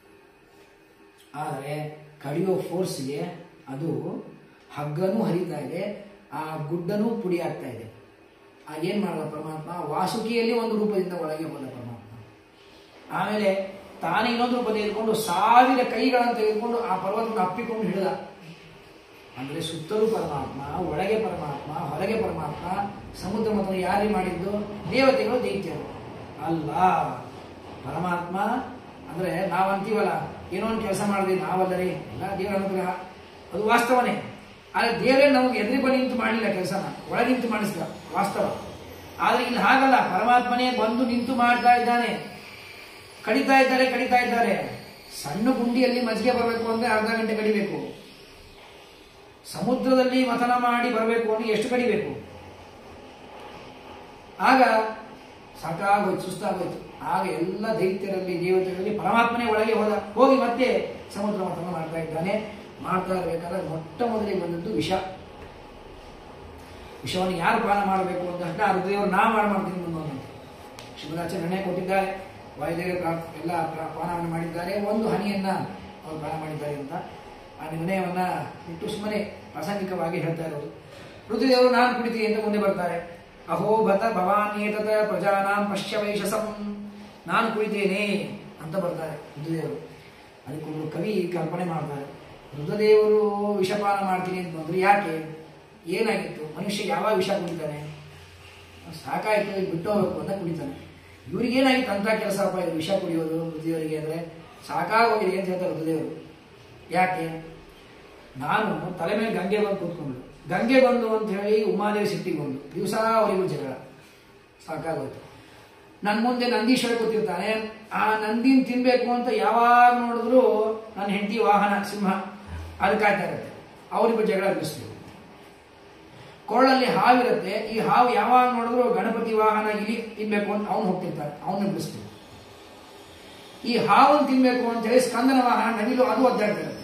ಆದರೆ ಕಡಿಯೋ ಫೋರ್ಸ್ಗೆ ಅದು ಹಗ್ಗನೂ ಹರಿತಾ ಇದೆ ಆ ಗುಡ್ಡನೂ ಪುಡಿ ಆಗ್ತಾ ಇದೆ ಆ ಏನ್ ಮಾಡಿದ ಪರಮಾತ್ಮ ವಾಸುಕಿಯಲ್ಲಿ ಒಂದು ರೂಪದಿಂದ ಒಳಗೆ ಹೋದ ಪರಮಾತ್ಮ ಆಮೇಲೆ ತಾನೇ ಇನ್ನೊಂದು ರೂಪ ತೆಗೆದುಕೊಂಡು ಸಾವಿರ ಕೈಗಳನ್ನು ತೆಗೆದುಕೊಂಡು ಆ ಪರ್ವತವನ್ನು ಅಪ್ಪಿಕೊಂಡು ಹಿಡಿದ ಅಂದ್ರೆ ಸುತ್ತಲೂ ಪರಮಾತ್ಮ ಒಳಗೆ ಪರಮಾತ್ಮ ಹೊರಗೆ ಪರಮಾತ್ಮ ಸಮುದ್ರ ಮತನ ಯಾರೇ ಮಾಡಿದ್ದು ದೇವತೆಗಳು ದೈತ್ಯರು ಅಲ್ಲ ಪರಮಾತ್ಮ ಅಂದ್ರೆ ನಾವಂತೀವಲ್ಲ ಏನೋ ಒಂದು ಕೆಲಸ ಮಾಡಿದ್ವಿ ನಾವಲ್ಲರಿ ಎಲ್ಲ ದೇವರ ಅನುಗ್ರಹ ಅದು ವಾಸ್ತವನೇ ಆದರೆ ದೇವರೇ ನಮಗೆ ಎದುರು ಬಳಿ ನಿಂತು ಮಾಡಲಿಲ್ಲ ಕೆಲಸನ ಒಳಗೆ ನಿಂತು ಮಾಡಿಸಿದ ವಾಸ್ತವ ಆದ್ರೆ ಇಲ್ಲಿ ಹಾಗಲ್ಲ ಪರಮಾತ್ಮನೇ ಬಂದು ನಿಂತು ಮಾಡ್ತಾ ಇದ್ದಾನೆ ಕಡಿತಾ ಇದ್ದಾರೆ ಕಡಿತಾ ಇದ್ದಾರೆ ಸಣ್ಣ ಗುಂಡಿಯಲ್ಲಿ ಮಜ್ಜಿಗೆ ಬರಬೇಕು ಅಂದ್ರೆ ಅರ್ಧ ಗಂಟೆ ಕಡಿಬೇಕು ಸಮುದ್ರದಲ್ಲಿ ಮಥನ ಮಾಡಿ ಬರಬೇಕು ಅಂದ್ರೆ ಎಷ್ಟು ಕಡಿಬೇಕು ಆಗ ಸಾಕಾಗೋಯ್ತು ಸುಸ್ತಾಗೋಯ್ತು ಆಗ ಎಲ್ಲ ದೈತ್ಯರಲ್ಲಿ ದೇವತೆಗಳಲ್ಲಿ ಪರಮಾತ್ಮನೇ ಒಳಗೆ ಹೋದ ಹೋಗಿ ಮತ್ತೆ ಸಮುದ್ರ ಮಥನ ಮಾಡ್ತಾ ಇದ್ದಾನೆ ಮಾಡ್ತಾ ಇರಬೇಕಾದ್ರೆ ಮೊಟ್ಟ ಮೊದಲಿಗೆ ಬಂದದ್ದು ವಿಷ ವಿಷವನ್ನು ಯಾರು ಪಾನ ಮಾಡಬೇಕು ಅಂತ ತಕ್ಷಣ ಆ ಹೃದಯವರು ನಾ ಮಾಡಿ ಮಾಡ್ತೀನಿ ಮುಂದೊಂದು ಶಿವರಾಚಾರ್ಯ ನಿರ್ಣಯ ಕೊಟ್ಟಿದ್ದಾರೆ ವಾಯುದೇವ ಪ್ರಾ- ಎಲ್ಲ ಪ್ರಾ- ಪಾನವನ್ನು ಮಾಡಿದ್ದಾರೆ ಒಂದು ಹನಿಯನ್ನ ಅವರು ಪಾನ ಮಾಡಿದ್ದಾರೆ ಅಂತ ಆ ನಿರ್ಣಯವನ್ನ ಬಿಟ್ಟು ಸುಮ್ಮನೆ ಪ್ರಾಸಂಗಿಕವಾಗಿ ಹೇಳ್ತಾ ಇರೋದು ಋತುದೇವರು ನಾನು ಕುಡಿತೀನಿ ಅಂತ ಮುಂದೆ ಬರ್ತಾರೆ ಅಹೋ ಭತ ಭವಾನೇತತ ಪ್ರಜಾನಾಂ ಪಶ್ಯ ವೈಶಸಂ ನಾನು ಕುಡಿತೇನೆ ಅಂತ ಬರ್ತಾರೆ ರುದ್ರದೇವರು ಅದಕ್ಕೊಂದು ಕವಿ ಕಲ್ಪನೆ ಮಾಡ್ತಾರೆ ರುದ್ರದೇವರು ವಿಷಪಾನ ಮಾಡ್ತೀನಿ ಅಂತ ಬಂದ್ರು ಯಾಕೆ ಏನಾಗಿತ್ತು ಮನುಷ್ಯ ಯಾವಾಗ ವಿಷ ಕುಡಿತಾನೆ ಸಾಕಾಯ್ತು ಈಗ ಬಿಟ್ಟು ಹೋಗ್ಬೇಕು ಅಂತ ಕುಡಿತಾನೆ ಇವ್ರಿಗೆ ಏನಾಗಿತ್ತು ಅಂತ ಕೆಲಸಪ್ಪ ಇದು ವಿಷ ಕುಡಿಯೋದು ರುದ್ರದೇವರಿಗೆ ಅಂದ್ರೆ ಸಾಕಾಗೋಗಿದೆ ಅಂತ ಹೇಳ್ತಾರೆ ರುದ್ರದೇವರು ಯಾಕೆ ನಾನು ತಲೆ ಮೇಲೆ ಗಂಗೆ ಬಂದು ಕೂತ್ಕೊಂಡು ಗಂಗೆ ಬಂದು ಅಂತ ಹೇಳಿ ಉಮಾದೇವಿ ಸಿಟ್ಟಿಗೆ ಬಂದು ದಿವಸ ಅವರಿಗೂ ಜಗಳ ಸಾಕಾಗೋಯ್ತು ನನ್ನ ಮುಂದೆ ನಂದೀಶ್ವರ ಕೂತಿರ್ತಾನೆ ಆ ನಂದಿನ ತಿನ್ಬೇಕು ಅಂತ ಯಾವಾಗ ನೋಡಿದ್ರು ನನ್ನ ಹೆಂಡತಿ ವಾಹನ ಸಿಂಹ ಅದು ಕಾಯ್ತಾ ಇರುತ್ತೆ ಅವರಿಗೂ ಜಗಳ ಬಿಡಿಸ್ತೀವಿ ಕೊಳ್ಳಲ್ಲಿ ಹಾವಿರುತ್ತೆ ಈ ಹಾವು ಯಾವಾಗ ನೋಡಿದ್ರು ಗಣಪತಿ ವಾಹನ ಇಲಿ ತಿನ್ಬೇಕು ಅಂತ ಅವನು ಹೋಗ್ತಿರ್ತಾನೆ ಅವನ್ನ ಬಿಡಿಸ್ತೀವಿ ಈ ಹಾವನ್ನು ತಿನ್ಬೇಕು ಅಂತ ಹೇಳಿ ಸ್ಕಂದನ ವಾಹನ ನವಿಲು ಅದು ಒದ್ದಾಡ್ತಿರುತ್ತೆ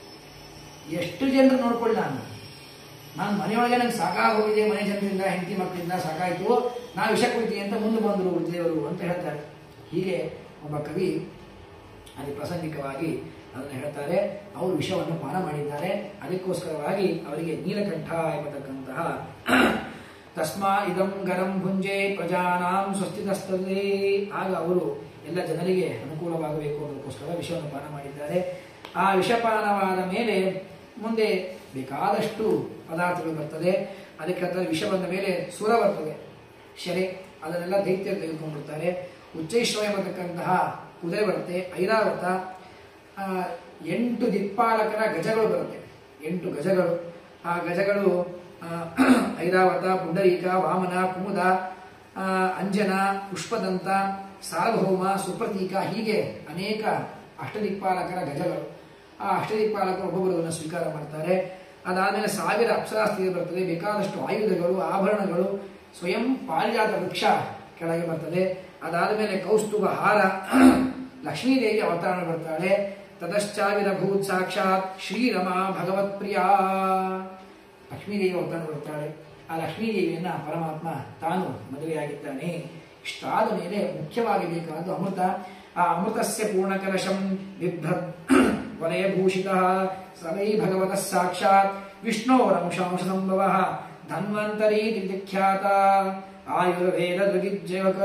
ಎಷ್ಟು ಜನರು ನೋಡ್ಕೊಳ್ಳಿ ನಾನು ನಾನು ಮನೆಯೊಳಗೆ ನಂಗೆ ಸಾಕಾಗೋಗಿದೆ ಮನೆ ಜನರಿಂದ ಹೆಂಡತಿ ಮಕ್ಕಳಿಂದ ಸಾಕಾಯ್ತು ನಾ ವಿಷ ಕುಡಿತೀನಿ ಅಂತ ಮುಂದೆ ಬಂದರು ದೇವರು ಅಂತ ಹೇಳ್ತಾರೆ ಹೀಗೆ ಒಬ್ಬ ಕವಿ ಅಲ್ಲಿ ಪ್ರಾಸಂಗಿಕವಾಗಿ ಅದನ್ನು ಹೇಳ್ತಾರೆ ಅವರು ವಿಷವನ್ನು ಪಾನ ಮಾಡಿದ್ದಾರೆ ಅದಕ್ಕೋಸ್ಕರವಾಗಿ ಅವರಿಗೆ ನೀಲಕಂಠ ಎಂಬತಕ್ಕಂತಹ ತಸ್ಮಾ ಇದಂ ಗರಂ ಭುಂಜೆ ಪ್ರಜಾನಾಂ ಸ್ವಸ್ತಿತಸ್ತದೆ ಆಗ ಅವರು ಎಲ್ಲ ಜನರಿಗೆ ಅನುಕೂಲವಾಗಬೇಕು ಅನ್ನೋದಕ್ಕೋಸ್ಕರ ವಿಷವನ್ನು ಪಾನ ಮಾಡಿದ್ದಾರೆ ಆ ವಿಷಪಾನವಾದ ಮೇಲೆ ಮುಂದೆ ಬೇಕಾದಷ್ಟು ಪದಾರ್ಥಗಳು ಬರ್ತದೆ ಅದಕ್ಕೆ ಹತ್ತಿರ ವಿಷ ಬಂದ ಮೇಲೆ ಸುರ ಬರ್ತದೆ ಶರೆ ಅದನ್ನೆಲ್ಲ ದೈತ್ಯರು ತೆಗೆದುಕೊಂಡಿರ್ತಾರೆ ಉಚ್ಚೈಶ್ವ ಎಂಬತಕ್ಕಂತಹ ಕುದುರೆ ಬರುತ್ತೆ ಐರಾವತ ಆ, ಎಂಟು ದಿಕ್ಪಾಲಕರ ಗಜಗಳು ಬರುತ್ತೆ ಎಂಟು ಗಜಗಳು ಆ ಗಜಗಳು ಆ, ಐರಾವತ ಪುಂಡರೀಕ ವಾಮನ ಕುಮುದ ಆ, ಅಂಜನ ಪುಷ್ಪದಂತ ಸಾರ್ವಭೌಮ ಸುಪ್ರತೀಕ ಹೀಗೆ ಅನೇಕ ಅಷ್ಟದಿಕ್ಪಾಲಕರ ಗಜಗಳು ಆ ಅಷ್ಟದಿಕ್ಪಾಲಕರು ಒಬ್ಬೊಬ್ಬರನ್ನು ಸ್ವೀಕಾರ ಮಾಡ್ತಾರೆ ಅದಾದಮೇಲೆ ಸಾವಿರ ಅಪ್ಸರಾಸ್ತ್ರೀಯ ಬರ್ತದೆ ಬೇಕಾದಷ್ಟು ಆಯುಧಗಳು ಆಭರಣಗಳು ಸ್ವಯಂ ಪಾರಿಜಾತ ವೃಕ್ಷ ಕೆಳಗೆ ಬರ್ತದೆ ಅದಾದ ಮೇಲೆ ಕೌಸ್ತುಭ ಹಾರ ಲಕ್ಷ್ಮೀದೇವಿ ಅವತಾರ ಬರ್ತಾಳೆ ತದಶ್ಚಾವಿರ ಭೂತ್ ಸಾಕ್ಷಾತ್ ಶ್ರೀರಮ ಭಗವತ್ ಪ್ರಿಯ ಲಕ್ಷ್ಮೀದೇವಿ ಅವತಾರ ಬರ್ತಾಳೆ ಆ ಲಕ್ಷ್ಮೀದೇವಿಯನ್ನ ಪರಮಾತ್ಮ ತಾನು ಮದುವೆಯಾಗಿದ್ದಾನೆ ಇಷ್ಟಾದ ಮೇಲೆ ಮುಖ್ಯವಾಗಿ ಬೇಕಾದ್ದು ಅಮೃತ ಆ ಅಮೃತಸ್ಯ ಪೂರ್ಣಕಲಶಂ ಬಿಭ್ರದ್ ವಲಯಭೂಷಿತ ಸವೈ ಭಗವತಃ ಸಾಕ್ಷಾತ್ ವಿಷ್ಣೋರಂಶಾಂಶ ಸಂಭವ ಧನ್ವಂತರಿ ದಿಖ್ಯಾತ ಆಯುರ್ವೇದ ದೃಗಿಜ್ಜಯಕ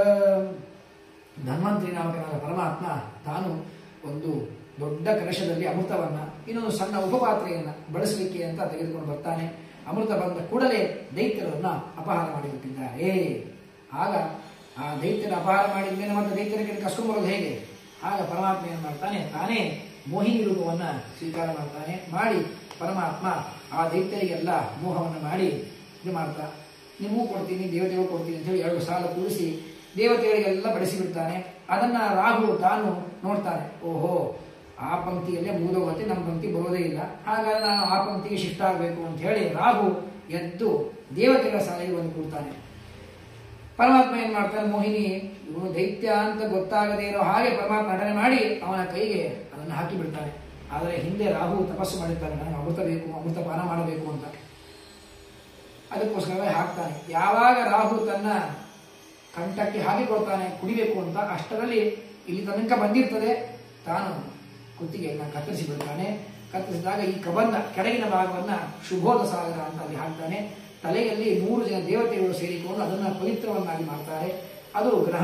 ಧನ್ವಂತರಿ ನಾಮಕನಾದ ಪರಮಾತ್ಮ ತಾನು ಒಂದು ದೊಡ್ಡ ಕಲಶದಲ್ಲಿ ಅಮೃತವನ್ನ ಇನ್ನೊಂದು ಸಣ್ಣ ಉಪಪಾತ್ರೆಯನ್ನ ಬಳಸಲಿಕ್ಕೆ ಅಂತ ತೆಗೆದುಕೊಂಡು ಬರ್ತಾನೆ ಅಮೃತ ಬಂದ ಕೂಡಲೇ ದೈತ್ಯರನ್ನ ಅಪಹಾರ ಮಾಡಿಬಿಟ್ಟಿದ್ದಾರೆ ಆಗ ಆ ದೈತ್ಯನ ಅಪಹಾರ ಮಾಡಿದ ಮೇಲೆ ಮತ್ತೆ ದೈತ್ಯನ ಕಡೆ ಕಸ್ಕೊಂಡು ಬರೋದು ಹೇಗೆ ಆಗ ಪರಮಾತ್ಮ ಏನು ಮಾಡ್ತಾನೆ ತಾನೇ ಮೋಹಿನಿ ರೂಪವನ್ನ ಸ್ವೀಕಾರ ಮಾಡ್ತಾನೆ ಮಾಡಿ ಪರಮಾತ್ಮ ಆ ದೈತ್ಯರಿಗೆಲ್ಲ ಮೋಹವನ್ನು ಮಾಡಿ ಇದು ಮಾಡ್ತಾ ನಿಮಗೂ ಕೊಡ್ತೀನಿ ದೇವತೆಗೂ ಕೊಡ್ತೀನಿ ಅಂತ ಹೇಳಿ ಎರಡು ಸಾಲ ಕೂಡಿಸಿ ದೇವತೆಗಳಿಗೆಲ್ಲ ಬಡಿಸಿ ಬಿಡ್ತಾನೆ ಅದನ್ನ ರಾಹು ತಾನು ನೋಡ್ತಾನೆ ಓಹೋ ಆ ಪಂಕ್ತಿಯಲ್ಲೇ ಮುಗಿದೋಗುತ್ತೆ ನಮ್ಮ ಪಂಕ್ತಿ ಬರೋದೇ ಇಲ್ಲ ಹಾಗಾದ್ರೆ ನಾನು ಆ ಪಂಕ್ತಿಗೆ ಶಿಫ್ಟ್ ಆಗಬೇಕು ಅಂತ ಹೇಳಿ ರಾಹು ಎದ್ದು ದೇವತೆಗಳ ಸಾಲಿಗೆ ಬಂದು ಕೂಡ್ತಾನೆ ಪರಮಾತ್ಮ ಏನ್ ಮಾಡ್ತಾನೆ ಮೋಹಿನಿ ಇವನು ದೈತ್ಯ ಅಂತ ಗೊತ್ತಾಗದೇ ಇರೋ ಹಾಗೆ ಪರಮಾತ್ಮ ನಟನೆ ಮಾಡಿ ಅವನ ಕೈಗೆ ಅದನ್ನು ಹಾಕಿ ಬಿಡ್ತಾನೆ ಆದರೆ ಹಿಂದೆ ರಾಹು ತಪಸ್ಸು ಮಾಡಿರ್ತಾನೆ ನನಗೆ ಅಮೃತ ಬೇಕು ಅಮೃತ ಪಾನ ಮಾಡಬೇಕು ಅಂತ ಅದಕ್ಕೋಸ್ಕರವೇ ಹಾಕ್ತಾನೆ ಯಾವಾಗ ರಾಹು ತನ್ನ ಕಂಠಕ್ಕೆ ಹಾಕಿಕೊಳ್ತಾನೆ ಕುಡಿಬೇಕು ಅಂತ ಅಷ್ಟರಲ್ಲಿ ಇಲ್ಲಿ ತನಕ ಬಂದಿರ್ತದೆ ತಾನು ಕುತ್ತಿಗೆಯನ್ನ ಕತ್ತರಿಸಿ ಬಿಡ್ತಾನೆ ಕತ್ತರಿಸಿದಾಗ ಈ ಕಬಂಧ ಕೆಳಗಿನ ಭಾಗವನ್ನ ಶುಭೋದ ಸಾಗರ ಅಂತ ಅಲ್ಲಿ ಹಾಕ್ತಾನೆ ತಲೆಯಲ್ಲಿ ಮೂರು ಜನ ದೇವತೆಗಳು ಸೇರಿಕೊಂಡು ಅದನ್ನ ಪವಿತ್ರವನ್ನಾಗಿ ಮಾಡ್ತಾರೆ ಅದು ಗ್ರಹ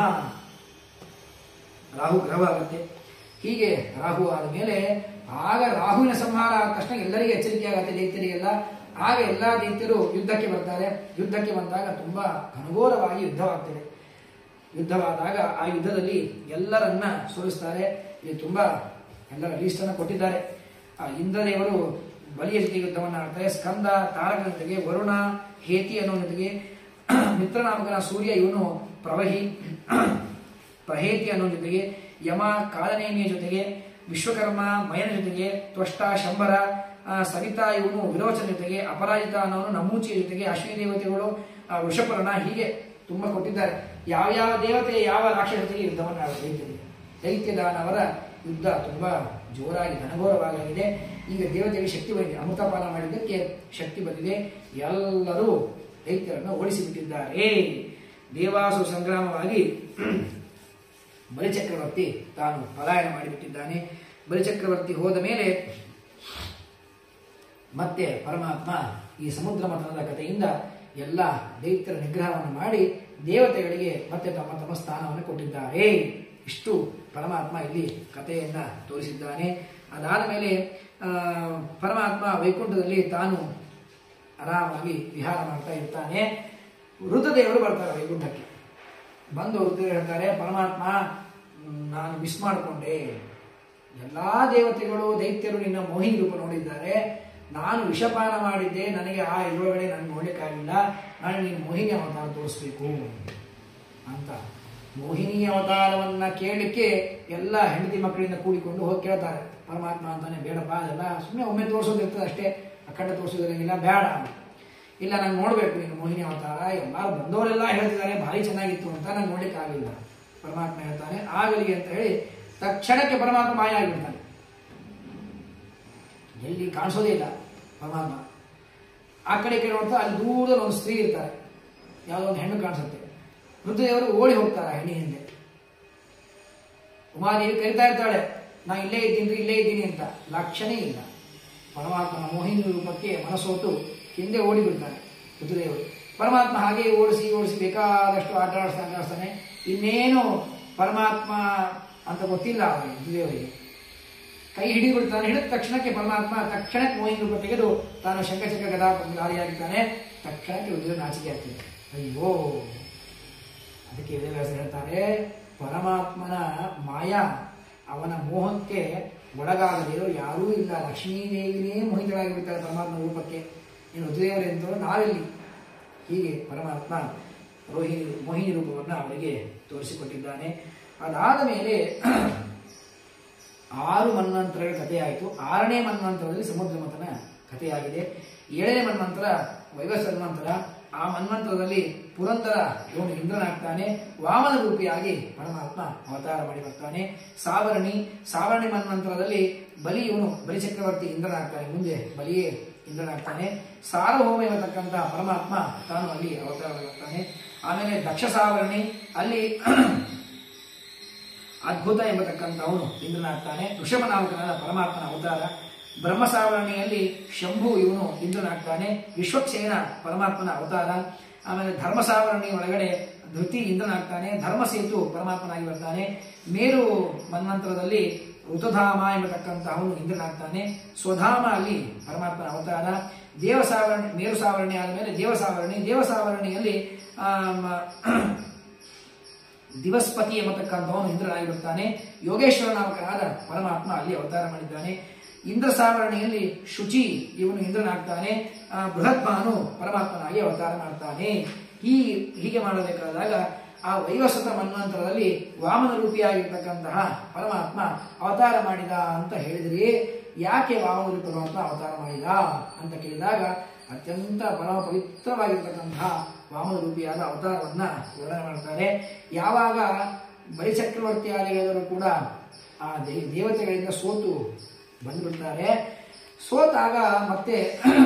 ರಾಹು ಗ್ರಹವಾಗುತ್ತೆ ಹೀಗೆ ರಾಹು ಆದ ಮೇಲೆ ಆಗ ರಾಹುವಿನ ಸಂಹಾರ ಆದ ತಕ್ಷಣ ಎಲ್ಲರಿಗೆ ಎಚ್ಚರಿಕೆ ಆಗುತ್ತೆ ದೈತ್ಯರಿಗೆಲ್ಲ ಆಗ ಎಲ್ಲಾ ದೈತ್ಯರು ಯುದ್ಧಕ್ಕೆ ಬರ್ತಾರೆ ಯುದ್ಧಕ್ಕೆ ಬಂದಾಗ ತುಂಬಾ ಘನಘೋರವಾಗಿ ಯುದ್ಧವಾಗ್ತದೆ ಯುದ್ಧವಾದಾಗ ಆ ಯುದ್ಧದಲ್ಲಿ ಎಲ್ಲರನ್ನ ಸೋಲಿಸ್ತಾರೆ ಇಲ್ಲಿ ತುಂಬಾ ಎಲ್ಲರ ಲೀಸ್ಟನ್ನು ಕೊಟ್ಟಿದ್ದಾರೆ ಆ ಇಂದ್ರದೇವರು ಬಲಿಯ ಜೊತೆ ಯುದ್ಧವನ್ನು ಆಡ್ತಾರೆ ಸ್ಕಂದ ತಾರಕನ ಜೊತೆಗೆ ವರುಣ ಹೇತಿ ಅನ್ನೋ ಜೊತೆಗೆ ಮಿತ್ರನಾಮಕನ ಸೂರ್ಯ ಇವನು ಪ್ರವಹಿ ಪ್ರಹೇತಿ ಅನ್ನೋ ಜೊತೆಗೆ ಯಮ ಕಾಲನೇಮಿಯ ಜೊತೆಗೆ ವಿಶ್ವಕರ್ಮ ಮಯನ ಜೊತೆಗೆ ತ್ವಷ್ಟ ಶಂಬರ ಆ, ಸವಿತಾ ಇವನು ವಿರೋಚನ ಜೊತೆಗೆ ಅಪರಾಜಿತ ಅನ್ನೋನು ನಮೂಚಿಯ ಜೊತೆಗೆ ಅಶ್ವಿನಿ ದೇವತೆಗಳು ಆ, ವೃಷಪರ್ಣ ಹೀಗೆ ತುಂಬಾ ಕೊಟ್ಟಿದ್ದಾರೆ ಯಾವ ಯಾವ ದೇವತೆ ಯಾವ ರಾಕ್ಷಸ ಜೊತೆಗೆ ಯುದ್ಧವನ್ನು ಆಡಬೇಕು ದೈತ್ಯದಾನವರ ಯುದ್ಧ ತುಂಬಾ ಜೋರಾಗಿ ಘನಘೋರವಾಗಿದೆ ಈಗ ದೇವತೆಗೆ ಶಕ್ತಿ ಬಂದಿದೆ ಅಮೃತಪಾನ ಮಾಡಿದ್ದಕ್ಕೆ ಶಕ್ತಿ ಬಂದಿದೆ ಎಲ್ಲರೂ ದೈತ್ಯರನ್ನು ಓಡಿಸಿಬಿಟ್ಟಿದ್ದಾರೆ ದೇವಾಸು ಸಂಗ್ರಾಮವಾಗಿ ಬಲಿಚಕ್ರವರ್ತಿ ತಾನು ಪಲಾಯನ ಮಾಡಿಬಿಟ್ಟಿದ್ದಾನೆ ಬಲಿಚಕ್ರವರ್ತಿ ಹೋದ ಮೇಲೆ ಮತ್ತೆ ಪರಮಾತ್ಮ ಈ ಸಮುದ್ರ ಮಥನದ ಕಥೆಯಿಂದ ಎಲ್ಲ ದೈತ್ಯರ ನಿಗ್ರಹವನ್ನು ಮಾಡಿ ದೇವತೆಗಳಿಗೆ ಮತ್ತೆ ತಮ್ಮ ತಮ್ಮ ಸ್ಥಾನವನ್ನು ಕೊಟ್ಟಿದ್ದಾರೆ ಇಷ್ಟು ಪರಮಾತ್ಮ ಇಲ್ಲಿ ಕಥೆಯನ್ನ ತೋರಿಸಿದ್ದಾನೆ ಅದಾದ ಮೇಲೆ ಆ, ಪರಮಾತ್ಮ ವೈಕುಂಠದಲ್ಲಿ ತಾನು ಆರಾಮಾಗಿ ವಿಹಾರ ಮಾಡ್ತಾ ಇರ್ತಾನೆ ಋತುದೇವರು ಬರ್ತಾರೆ ವೈಕುಂಠಕ್ಕೆ ಬಂದು ಋತುದೇವರು ಹೇಳ್ತಾರೆ ಪರಮಾತ್ಮ ಮ್, ನಾನು ಮಿಸ್ ಮಾಡಿಕೊಂಡೆ ಎಲ್ಲಾ ದೇವತೆಗಳು ದೈತ್ಯರು ನಿನ್ನ ಮೋಹಿನಿ ರೂಪ ನೋಡಿದ್ದಾರೆ ನಾನು ವಿಷಪಾನ ಮಾಡಿದ್ದೆ ನನಗೆ ಆ ಇದರೊಳಗಡೆ ನನಗೆ ನೋಡ್ಲಿಕ್ಕಾಗಿಲ್ಲ ನಾನು ನೀನು ಮೋಹಿನಿ ಅವತಾರ ತೋರಿಸ್ಬೇಕು ಅಂತ ಮೋಹಿನಿ ಅವತಾರವನ್ನ ಕೇಳಲಿಕ್ಕೆ ಎಲ್ಲ ಹೆಂಡತಿ ಮಕ್ಕಳಿಂದ ಕೂಡಿಕೊಂಡು ಹೋಗಿ ಕೇಳ್ತಾರೆ ಪರಮಾತ್ಮ ಅಂತಾನೆ ಬೇಡಪ್ಪ ಅದೆಲ್ಲ ಸುಮ್ಮನೆ ಒಮ್ಮೆ ತೋರಿಸೋದಿರ್ತದೆ ಅಷ್ಟೇ ಅಖಂಡ ತೋರಿಸೋದಿರಂಗಿಲ್ಲ ಬೇಡ ಇಲ್ಲ ನಾನು ನೋಡ್ಬೇಕು ನೀನು ಮೋಹಿನಿ ಅವತಾರ ಎಲ್ಲರೂ ಬಂದವರೆಲ್ಲ ಹೇಳ್ತಿದ್ದಾರೆ ಭಾರಿ ಚೆನ್ನಾಗಿತ್ತು ಅಂತ ನಂಗೆ ನೋಡ್ಲಿಕ್ಕೆ ಆಗಲಿಲ್ಲ ಪರಮಾತ್ಮ ಹೇಳ್ತಾನೆ ಆಗಲಿ ಅಂತ ಹೇಳಿ ತಕ್ಷಣಕ್ಕೆ ಪರಮಾತ್ಮ ಮಾಯ ಆಗಿಬಿಡ್ತಾನೆ ಎಲ್ಲಿ ಕಾಣಿಸೋದೇ ಇಲ್ಲ ಪರಮಾತ್ಮ ಆ ಕಡೆ ಈ ಕಡೆ ನೋಡ್ತಾ ಅಲ್ಲಿ ದೂರದಲ್ಲಿ ಒಂದು ಸ್ತ್ರೀ ಇರ್ತಾರೆ ಯಾವುದೋ ಒಂದು ಹೆಣ್ಣು ಕಾಣಿಸುತ್ತೆ ರುದ್ರದೇವರು ಓಡಿ ಹೋಗ್ತಾರೆ ಆ ಹೆಣ್ಣಿನ ಹಿಂದೆ ಉಮಾದೇವಿ ಕರಿತಾ ಇರ್ತಾಳೆ ನಾ ಇಲ್ಲೇ ಇದ್ದೀನಿ ಇಲ್ಲೇ ಇದ್ದೀನಿ ಅಂತ ಲಕ್ಷಣೇ ಇಲ್ಲ ಪರಮಾತ್ಮನ ಮೋಹಿನಿ ರೂಪಕ್ಕೆ ಮನಸೋತು ಹಿಂದೆ ಓಡಿ ಬಿಡ್ತಾನೆ ರುದ್ರದೇವರು ಪರಮಾತ್ಮ ಹಾಗೆ ಓಡಿಸಿ ಓಡಿಸಿ ಬೇಕಾದಷ್ಟು ಆಟ ಆಡಿಸ್ತಾ ಆಟ ಆಡಿಸ್ತಾನೆ ಇನ್ನೇನು ಪರಮಾತ್ಮ ಅಂತ ಗೊತ್ತಿಲ್ಲ ಅವನಿಗೆ ರುದ್ರದೇವರಿಗೆ ಕೈ ಹಿಡಿಬಿಡ್ತಾನೆ ಹಿಡಿದ ತಕ್ಷಣಕ್ಕೆ ಪರಮಾತ್ಮ ತಕ್ಷಣಕ್ಕೆ ಮೋಹಿನಿ ರೂಪ ತೆಗೆದು ತಾನು ಶಂಕಚಕ್ರ ಗದಾ ಗಾಳಿಯಾಗಿದ್ದಾನೆ ತಕ್ಷಣಕ್ಕೆ ರುದ್ರ ನಾಚಿಕೆ ಆಗ್ತದೆ ಅಯ್ಯೋ ಅದಕ್ಕೆ ವೇದವ್ಯಾಸ ಹೇಳ್ತಾರೆ ಪರಮಾತ್ಮನ ಮಾಯಾ ಅವನ ಮೋಹಕ್ಕೆ ಒಳಗಾಗದಿರೋ ಯಾರೂ ಇಲ್ಲ ಲಕ್ಷ್ಮೀದೇವಿನೇ ಮೋಹಿತರಾಗಿ ಬಿಡ್ತಾರೆ ಪರಮಾತ್ಮ ರೂಪಕ್ಕೆ ಇನ್ನು ರುದ್ರದೇವರೆಂತೂ ನಾವೆಲ್ಲಿ ಹೀಗೆ ಪರಮಾತ್ಮ ರೋಹಿಣಿ ಮೋಹಿನಿ ರೂಪವನ್ನು ಅವರಿಗೆ ತೋರಿಸಿಕೊಟ್ಟಿದ್ದಾನೆ ಅದಾದ ಮೇಲೆ ಆರು ಮನ್ವಂತರಗಳ ಕಥೆಯಾಯಿತು ಆರನೇ ಮನ್ವಂತರದಲ್ಲಿ ಸಮುದ್ರ ಮಥನ ಕಥೆಯಾಗಿದೆ ಏಳನೇ ಮನ್ವಂತರ ವೈವಸ್ವ ಮನ್ವಂತರ ಆ ಮನ್ವಂತರದಲ್ಲಿ ಪುರಂದರ ಇವನು ಇಂದ್ರನಾಗ್ತಾನೆ ವಾಮನ ರೂಪಿಯಾಗಿ ಪರಮಾತ್ಮ ಅವತಾರ ಮಾಡಿ ಬರ್ತಾನೆ ಸಾವರಣಿ ಸಾವರಣಿ ಮನ್ವಂತರದಲ್ಲಿ ಬಲಿ ಇವನು ಬಲಿ ಚಕ್ರವರ್ತಿ ಇಂದ್ರನಾಗ್ತಾನೆ ಮುಂದೆ ಬಲಿಯೇ ಇಂದ್ರನಾಗ್ತಾನೆ ಸಾರ್ವಭೌಮ ಎಂಬತಕ್ಕಂತಹ ಪರಮಾತ್ಮ ತಾನು ಅಲ್ಲಿ ಅವತಾರ ಮಾಡ್ತಾನೆ ಆಮೇಲೆ ದಕ್ಷ ಸಾವರಣಿ ಅಲ್ಲಿ ಅದ್ಭುತ ಎಂಬತಕ್ಕಂಥವನು ಇಂದ್ರನಾಗ್ತಾನೆ ಋಷಭನಾಮಕನಾದ ಪರಮಾತ್ಮನ ಅವತಾರ ಬ್ರಹ್ಮಸಾವರಣಿಯಲ್ಲಿ ಶಂಭು ಇವನು ಇಂದ್ರನಾಗ್ತಾನೆ ವಿಶ್ವಕ್ಸೇನ ಪರಮಾತ್ಮನ ಅವತಾರ ಆಮೇಲೆ ಧರ್ಮಸಾವರಣಿ ಒಳಗಡೆ ಧೃತಿ ಇಂದ್ರನಾಗ್ತಾನೆ ಧರ್ಮಸೇತು ಪರಮಾತ್ಮನಾಗಿ ಬರ್ತಾನೆ ಮೇರು ಮನ್ವಂತರದಲ್ಲಿ ಋತುಧಾಮ ಎಂಬತಕ್ಕಂಥ ಅವನು ಇಂದ್ರನಾಗ್ತಾನೆ ಸ್ವಧಾಮ ಅಲ್ಲಿ ಪರಮಾತ್ಮನ ಅವತಾರ ದೇವಸಾವರಣಿ ಮೇರು ಸಾವರಣಿ ಆದಮೇಲೆ ದೇವಸಾವರಣಿ ದೇವಸಾವರಣಿಯಲ್ಲಿ ಆಮ್, ದಿವಸ್ಪತಿ ಎಂಬತಕ್ಕಂಥವನು ಇಂದ್ರನಾಗಿರುತ್ತಾನೆ ಯೋಗೇಶ್ವರ ನಾಮಕನಾದ ಪರಮಾತ್ಮ ಅಲ್ಲಿ ಅವತಾರ ಮಾಡಿದ್ದಾನೆ ಇಂದ್ರ ಸಾವರಣೆಯಲ್ಲಿ ಶುಚಿ ಇವನು ಇಂದ್ರನಾಗ್ತಾನೆ ಆ, ಬೃಹದ್ಭಾನು ಪರಮಾತ್ಮನಾಗಿ ಅವತಾರ ಮಾಡ್ತಾನೆ ಈ ಹೀಗೆ ಮಾಡಬೇಕಾದಾಗ ಆ ವೈವಸ್ವತ ಮನ್ವಂತರದಲ್ಲಿ ವಾಮನ ರೂಪಿಯಾಗಿರ್ತಕ್ಕಂತಹ ಪರಮಾತ್ಮ ಅವತಾರ ಮಾಡಿದ ಅಂತ ಹೇಳಿದ್ರಿ ಯಾಕೆ ವಾಮನ ರೂಪಿ ಪರಮಾತ್ಮ ಅವತಾರ ಮಾಡಿದ ಅಂತ ಕೇಳಿದಾಗ ಅತ್ಯಂತ ಪರಮ ಪವಿತ್ರವಾಗಿರ್ತಕ್ಕಂತಹ ವಾಮನ ರೂಪಿಯಾದ ಅವತಾರವನ್ನ ವರ್ಣನೆ ಮಾಡ್ತಾರೆ ಯಾವಾಗ ಬಲಿಚಕ್ರವರ್ತಿ ಆಲಯದವರು ಕೂಡ ಆ ದೇ- ದೇವತೆಗಳಿಂದ ಸೋತು ಬಂದ್ಬಿಡ್ತಾರೆ ಸೋತಾಗ ಮತ್ತೆ